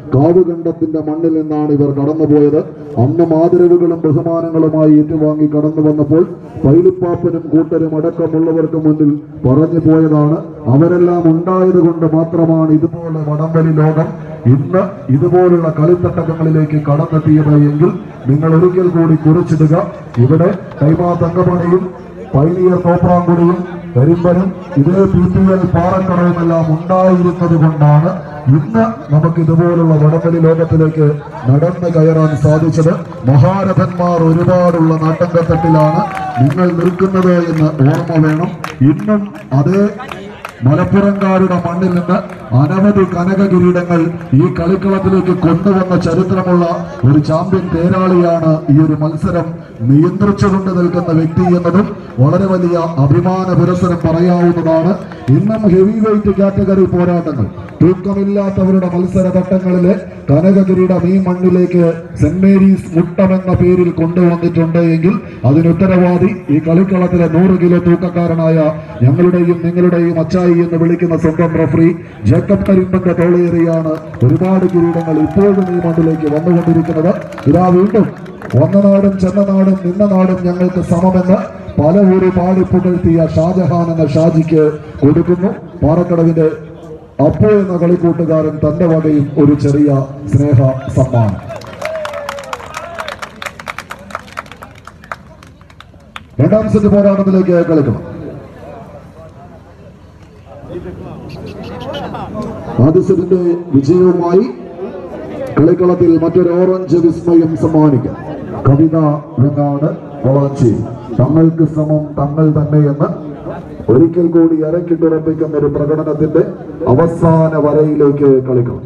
കാവുകണ്ടത്തിന്റെ മണ്ണിൽ നിന്നാണ് ഇവർ കടന്നുപോയത് അന്ന് ആദരവുകളും ബഹുമാനങ്ങളുമായി ഏറ്റുവാങ്ങി കടന്നു വന്നപ്പോൾ പൈലിപ്പാപ്പനും കൂട്ടരും അടക്കമുള്ളവർക്ക് മുന്നിൽ പറഞ്ഞു പോയതാണ് അവരെല്ലാം ഉണ്ടായത് കൊണ്ട് മാത്രമാണ് ഇതുപോലെ വടംവലി ലോകം ഇന്ന് ഇതുപോലുള്ള കളിത്തട്ടകങ്ങളിലേക്ക് കടന്നെത്തിയത് എങ്കിൽ നിങ്ങൾ ഒരിക്കൽ കൂടി കുറിച്ചിടുക ഇവിടെ കൈമാ തങ്കമണിയും പൈനിയർ തോപ്രാങ്കുടിയും കരിമ്പനും ഇതേ പി ടി എൽ പാറക്കടവുമെല്ലാം ഉണ്ടായിരുന്നത് കൊണ്ടാണ് ഇന്ന് നമുക്ക് ഇതുപോലുള്ള വടംവലി ലോകത്തിലേക്ക് നടന്നു കയറാൻ സാധിച്ചത് മഹാരഥന്മാർ ഒരുപാടുള്ള നാട്ടങ്കത്തട്ടിലാണ് നിങ്ങൾ നിൽക്കുന്നത് എന്ന് ഓർമ്മ വേണം ഇന്നും അതേ മലപ്പുറംകാരുടെ മണ്ണിൽ നിന്ന് അനവധി കനക കിരീടങ്ങൾ ഈ കളിക്കളത്തിലേക്ക് കൊണ്ടുവന്ന ചരിത്രമുള്ള ഒരു ചാമ്പ്യൻ തേരാളിയാണ് ഈ ഒരു മത്സരം നിയന്ത്രിച്ചുകൊണ്ട് നിൽക്കുന്ന വ്യക്തി എന്നതും വളരെ വലിയ അഭിമാന പുരസരം പറയാവുന്നതാണ് ഇന്നും ഹെവി വെയിറ്റ് കാറ്റഗറി പോരാട്ടങ്ങൾ തൂക്കമില്ലാത്തവരുടെ മത്സര ഘട്ടങ്ങളിലെ കനക കിരീടം ഈ മണ്ണിലേക്ക് സെന്റ് മേരീസ് മുട്ടം എന്ന പേരിൽ കൊണ്ടുവന്നിട്ടുണ്ട് എങ്കിൽ അതിന് ഉത്തരവാദി ഈ കളിക്കളത്തിലെ നൂറ് കിലോ തൂക്കക്കാരനായ ഞങ്ങളുടെയും നിങ്ങളുടെയും അച്ചായി എന്ന് വിളിക്കുന്ന സ്വന്തം റഫറി ജേക്കബ് കരിമ്പന്റെ തോളേറിയാണ് ഒരുപാട് കിരീടങ്ങൾ ഇപ്പോഴും ഈ മണ്ണിലേക്ക് വന്നുകൊണ്ടിരിക്കുന്നത് ഇതാ വീണ്ടും വന്ന നാടും ചെന്ന നാടും നിന്ന നാടും ഞങ്ങൾക്ക് സമമെന്ന് പല ഊരി പാടി പുകഴ്ത്തിയ ഷാജഹാൻ എന്ന ഷാജിക്ക് കൊടുക്കുന്നു പാറക്കടവിന്റെ അപ്പു എന്ന കളിക്കൂട്ടുകാരൻ തന്റെ വകയും ഒരു ചെറിയ സ്നേഹ സമ്മാനം രണ്ടാം സെറ്റ് പോരാട്ടത്തിലേക്ക് കളിക്കണം ആദ്യ സെറ്റിന്റെ വിജയവുമായി കളിക്കളത്തിൽ മറ്റൊരു ഓറഞ്ച് വിസ്മയം സമ്മാനിക്കും കവിത വെങ്ങാട് വളാഞ്ചേരി തങ്ങൾക്ക് സമം തങ്ങൾ തന്നെ എന്ന് ഒരിക്കൽ കൂടി ഇറക്കിട്ടുറപ്പിക്കുന്ന ഒരു പ്രകടനത്തിന്റെ അവസാന വരയിലേക്ക് കളിക്കണം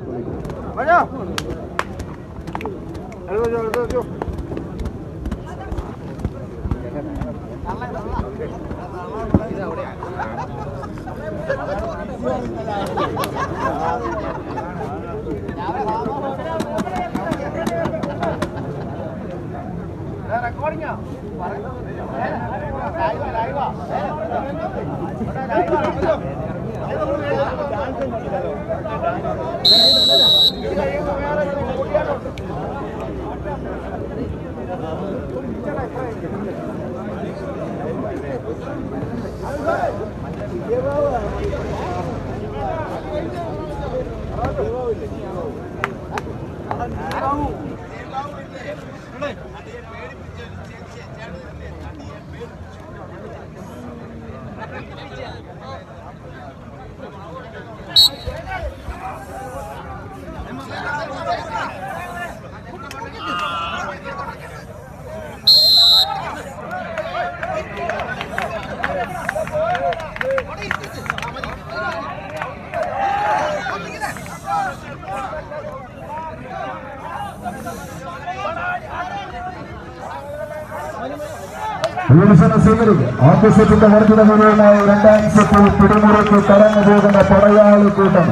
വിമർശന സ്വീകരിക്കും ആദ്യ സെറ്റിന്റെ വർദ്ധിത മുഴുവനായി രണ്ടാം സെറ്റിൽ പിടിമുറക്ക് കടന്നു പോകുന്ന പടയാളി കൂട്ടം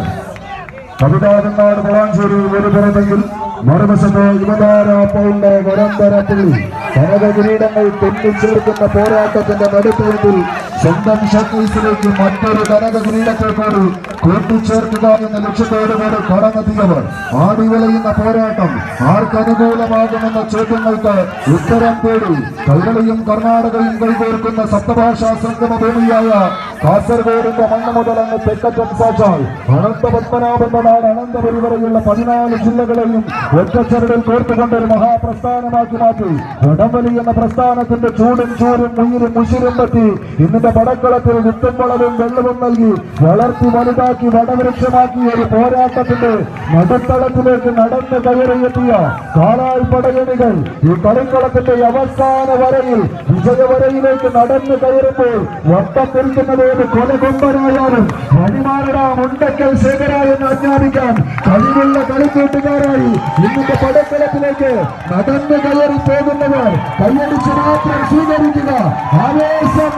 കവിതാതങ്ങാട് വളാഞ്ചേരി ഒരു പുറത്തെങ്കിൽ മറുവശത്ത് യുവതാര പൗണ്ട് വരന്തരപ്പള്ളി കനക കിരീടങ്ങൾ തെന്നിച്ചേർക്കുന്ന പോരാട്ടത്തിന്റെ നടുത്തുവത്തിൽ സ്വന്തം ഷട്ടീസിലേക്ക് മറ്റൊരു കനക കിരീടത്തെ കൂടി കൂട്ടിച്ചേർക്കുക എന്ന ലക്ഷ്യത്തോടുകൂടി കടന്നെത്തിയവർ ആടി വിളയുന്ന പോരാട്ടം ആർക്കനുകൂലമാകുമെന്ന ചോദ്യങ്ങൾക്ക് ഉത്തരം തേടി കൈരളിയും കർണാടകയും കൈകോർക്കുന്ന സപ്തഭാഷാ സംഗമ ഭൂമിയായ കാസർഗോഡിന്റെ മണ്ണ് മുതൽ അങ്ങ് തെക്കറ്റൻ സാച്ചാൽ അനന്ത പത്മനാഭന്റെ നാട് അനന്തപുരി വരെയുള്ള പതിനാല് ജില്ലകളെയും ഒറ്റച്ചരടിൽ കോർത്തുകൊണ്ട് ഒരു മഹാപ്രസ്ഥാനമാക്കി മാറ്റി വടംവലി എന്ന പ്രസ്ഥാനത്തിന്റെ ചൂടും ചൂരും ഉയിരും ഉശിരും പറ്റി ഇന്നിന്റെ പടക്കളത്തിൽ വിത്തും വളവും വെള്ളവും നൽകി വളർത്തി വലുതാക്കി വടവൃക്ഷമാക്കി ഒരു പോരാട്ടത്തിന്റെ നടുത്തളത്തിലേക്ക് നടന്ന് കയറിയെത്തിയ കാലാൽ പടയണികൾ ഈ കളിക്കളത്തിന്റെ അവസാന വരയിൽ വിജയവരയിലേക്ക് നടന്നു കയറുമ്പോൾ വട്ടം നിൽക്കുന്നതോട് കൊലകൊമ്പനായാലും വഴിമാറടാ മുണ്ടക്കൽ ശേഖരായെന്ന് ആജ്ഞാപിക്കാൻ കഴിവുള്ള കളിക്കൂട്ടുകാരായി ഇന്നത്തെ പടക്കളത്തിലേക്ക് നടന്നു കയറി പോകുന്നവർ കൈയടിച്ച് മാത്രം സ്വീകരിക്കുക ആവേശം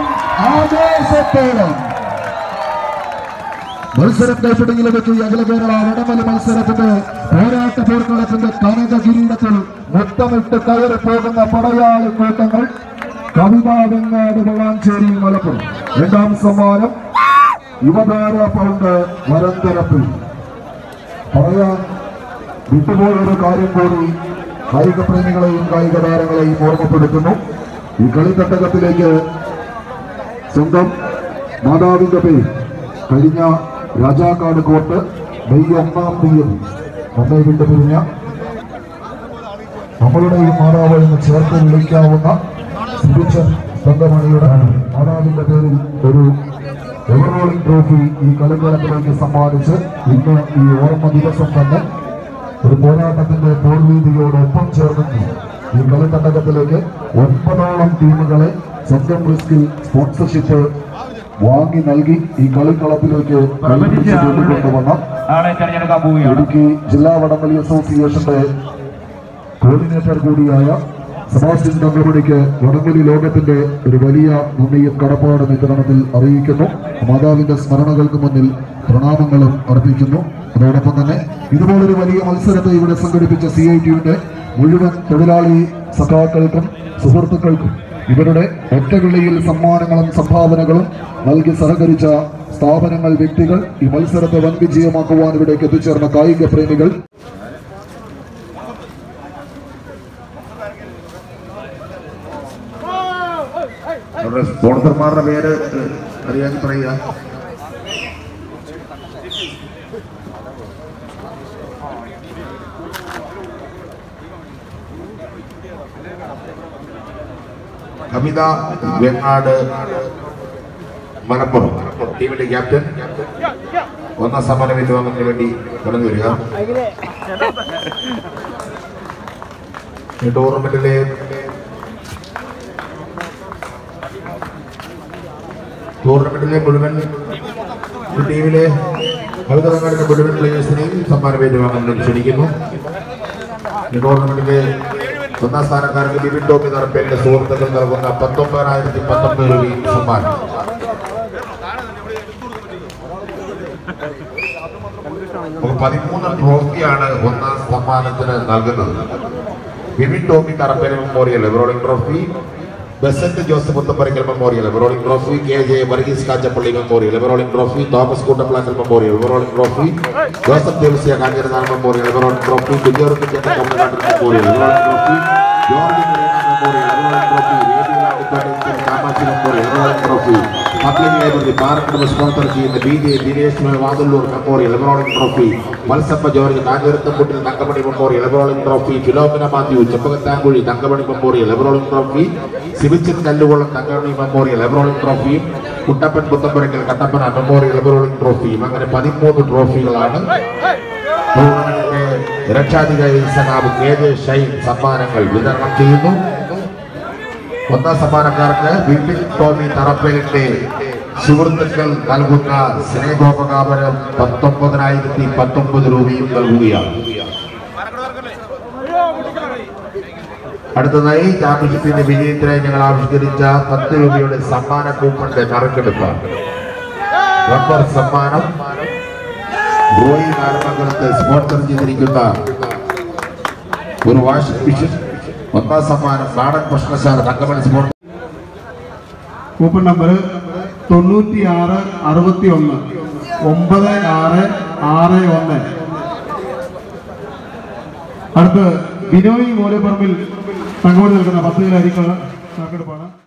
ആവേശത്തോളം മത്സരം കൈപ്പിടിയിലെടുത്ത് അഖില കേരള വടമല മത്സരത്തിന്റെ പോരാട്ട പോർക്കളത്തിന്റെ കനക കിരീടത്തിൽ മുത്തമിട്ട് കയറി പോകുന്ന പടയാളി കൂട്ടങ്ങൾ കവിത വെങ്ങാട് വളാഞ്ചേരി മലപ്പുറം രണ്ടാം സമ്മാനം യുവതാര പൗണ്ട് വരന്തരപ്പിൽ പറയാൻ വിട്ടുപോയൊരു കാര്യം കൂടി കായിക പ്രേമികളെയും കായിക താരങ്ങളെയും ഓർമ്മപ്പെടുത്തുന്നു ഈ കളിത്തട്ടകത്തിലേക്ക് സ്വന്തം മാതാവിന്റെ പേര് കഴിഞ്ഞ രാജാക്കാട് കോർട്ട് മെയ് ഒന്നാം തീയതി നമ്മെ വിട്ടു പിരിഞ്ഞ നമ്മളുടെയും മാതാവ് എന്ന് ചേർത്ത് വിളിക്കാവുന്ന സിബിച്ചൻ തങ്കമണിയുടെ മാതാവിന്റെ പേരിൽ ഒരു എവറോളിംഗ് ട്രോഫി ഈ കളിക്കളത്തിലേക്ക് സമ്മാനിച്ച് ഇന്ന് ഈ ഓർമ്മ ദിവസം തന്നെ ഒരു പോരാട്ടത്തിന്റെ പോർവീതിയോടൊപ്പം ചേർന്ന് ഈ കളിത്തട്ടകത്തിലേക്ക് ഒൻപതോളം ടീമുകളെ സ്വന്തം റിസ്കിൽ സ്പോൺസർഷിപ്പ് വാങ്ങി നൽകി ഈ കളിക്കളത്തിലേക്ക് കളിപ്പിച്ച് കൊണ്ടുവന്ന ആളെ തെരഞ്ഞെടുക്കാൻ പോവുകയാണ് ഇടുക്കി ജില്ലാ വടംവലി അസോസിയേഷന്റെ കോർഡിനേറ്റർ കൂടിയായ സെബാസ്റ്റ്യൻ തങ്കമണിക്ക് വടംവലി ലോകത്തിന്റെ ഒരു വലിയ നന്ദിയും കടപ്പാടും ഇത്തരണത്തിൽ അറിയിക്കുന്നു മാതാവിന്റെ സ്മരണകൾക്ക് മുന്നിൽ പ്രണാമങ്ങളും അർപ്പിക്കുന്നു അതോടൊപ്പം തന്നെ ഇതുപോലൊരു വലിയ മത്സരത്തെ ഇവിടെ സംഘടിപ്പിച്ച സി ഐ ടിയുടെ മുഴുവൻ തൊഴിലാളി സഖാക്കൾക്കും സുഹൃത്തുക്കൾക്കും ഇവരുടെ ഒറ്റവിളിയിൽ സമ്മാനങ്ങളും സംഭാവനകളും നൽകി സഹകരിച്ച സ്ഥാപനങ്ങൾ വ്യക്തികൾ ഈ മത്സരത്തെ വൻ വിജയമാക്കുവാൻ ഇവിടേക്ക് എത്തിച്ചേർന്ന കായിക പ്രേമികൾ അവരുടെ സ്പോൺസർമാരുടെ പേര് അറിയാൻ പറയുക കവിത വെങ്ങാട് മലപ്പുറം ടീമിന്റെ ക്യാപ്റ്റൻ ഒന്നാം സമ്മാനം ഏറ്റുവാങ്ങുന്നതിന് വേണ്ടി കടന്നു വരിക ഈ ടൂർണമെന്റിലെ ടൂർണമെന്റിലെ മുഴുവൻ ഈ ടീമിലെ കവിത വെങ്ങാടിന്റെ മുഴുവൻ പ്ലേയേഴ്സിനെയും സമ്മാനം ഏറ്റുവാങ്ങുന്നതിന് ക്ഷണിക്കുന്നു ഈ ടൂർണമെന്റിലെ ഒന്നാം സ്ഥാനക്കാർക്ക് ബിബിൻ ടോമി നടപ്പേന്റെ സുഹൃത്തുക്കൾ നൽകുന്ന പത്തൊമ്പതിനായിരത്തി പത്തൊമ്പത് രൂപയും സമ്മാനം നമുക്ക് പതിമൂന്ന് ട്രോഫിയാണ് ഒന്നാം സമ്മാനത്തിന് നൽകുന്നത് ബിബിൻ ടോമി കറപ്പേന memorial ever rolling trophy Basant Joseph Puthamparakkal memorial ever rolling trophy K J Varghese Kachappally memorial ever rolling trophy Thomas Koottaplakkal memorial ever rolling trophy Joseph Devasya Kanjiranal memorial ever rolling trophy കുഞ്ഞോർക്ക് തമിഴ്നാട്ടിൽ മെമ്മോറിയൽ എവറോളിംഗ് ട്രോഫി ജോർജ് മുരേന മെമ്മോറിയൽ എവറോളിംഗ് ട്രോഫി രേഡിയോ ലാൻഡിക്കോട്ടെ Kamakshi memorial ever rolling trophy public library പാർക്കിന് sponsor ചെയ്യുന്ന B J Dinesh Vathallur memorial ever rolling trophy മത്സപ്പ George Kanjirathamputtil Thankamani memorial ever rolling trophy Philomena Mathew Cheppakathankuzhi Thankamani memorial ever rolling trophy Sivichan Kallukulam Thankamani memorial ever rolling ട്രോഫിയും Kuttappan Puthamparakkal Kattappana memorial ever rolling ട്രോഫിയും അങ്ങനെ പതിമൂന്ന് ട്രോഫികളാണ് ടൂർണമെന്റിന്റെ രക്ഷാധികാരി സഖാബ് കെ ജെ ഷൈൻ സമ്മാനങ്ങൾ വിതരണം ചെയ്യുന്നു ഒന്നാം സമ്മാനക്കാർക്ക് ബിപിൻ ടോമി തറപ്പേലിന്റെ സുഹൃത്തുക്കൾ നൽകുന്ന സ്നേഹോപകാപനം പത്തൊമ്പതിനായിരത്തി പത്തൊമ്പത് രൂപയും നൽകുകയാണ് അടുത്തതായി ചാമ്പ്യൻഷിപ്പിന്റെ വിജയത്തിനായി ഞങ്ങൾ ആവിഷ്കരിച്ച പത്ത് രൂപയുടെ സമ്മാന കൂപ്പണിന്റെ നറുക്കെടുപ്പാണ് റബ്ബർ സമ്മാനം റോയി നാരമംഗലത്ത് സ്പോൺസർ ചെയ്തിരിക്കുന്ന ഒരു വാഷിംഗ് മെഷീൻ ഒന്നാം സമ്മാനം നാടൻ ഭക്ഷണശാല തങ്കമണി സ്പോൺസർ കൂപ്പൺ നമ്പർ തൊണ്ണൂറ്റി ആറ് അറുപത്തി ഒന്ന് ഒമ്പത് ആറ് ആറ് ഒന്ന് അടുത്ത് ബിനോയ് മൂലപ്പറമ്പിൽ തങ്കമണി നൽകുന്ന പത്ത് കിലോ അരിക്കുള്ള നറുക്കെടുപ്പാണ്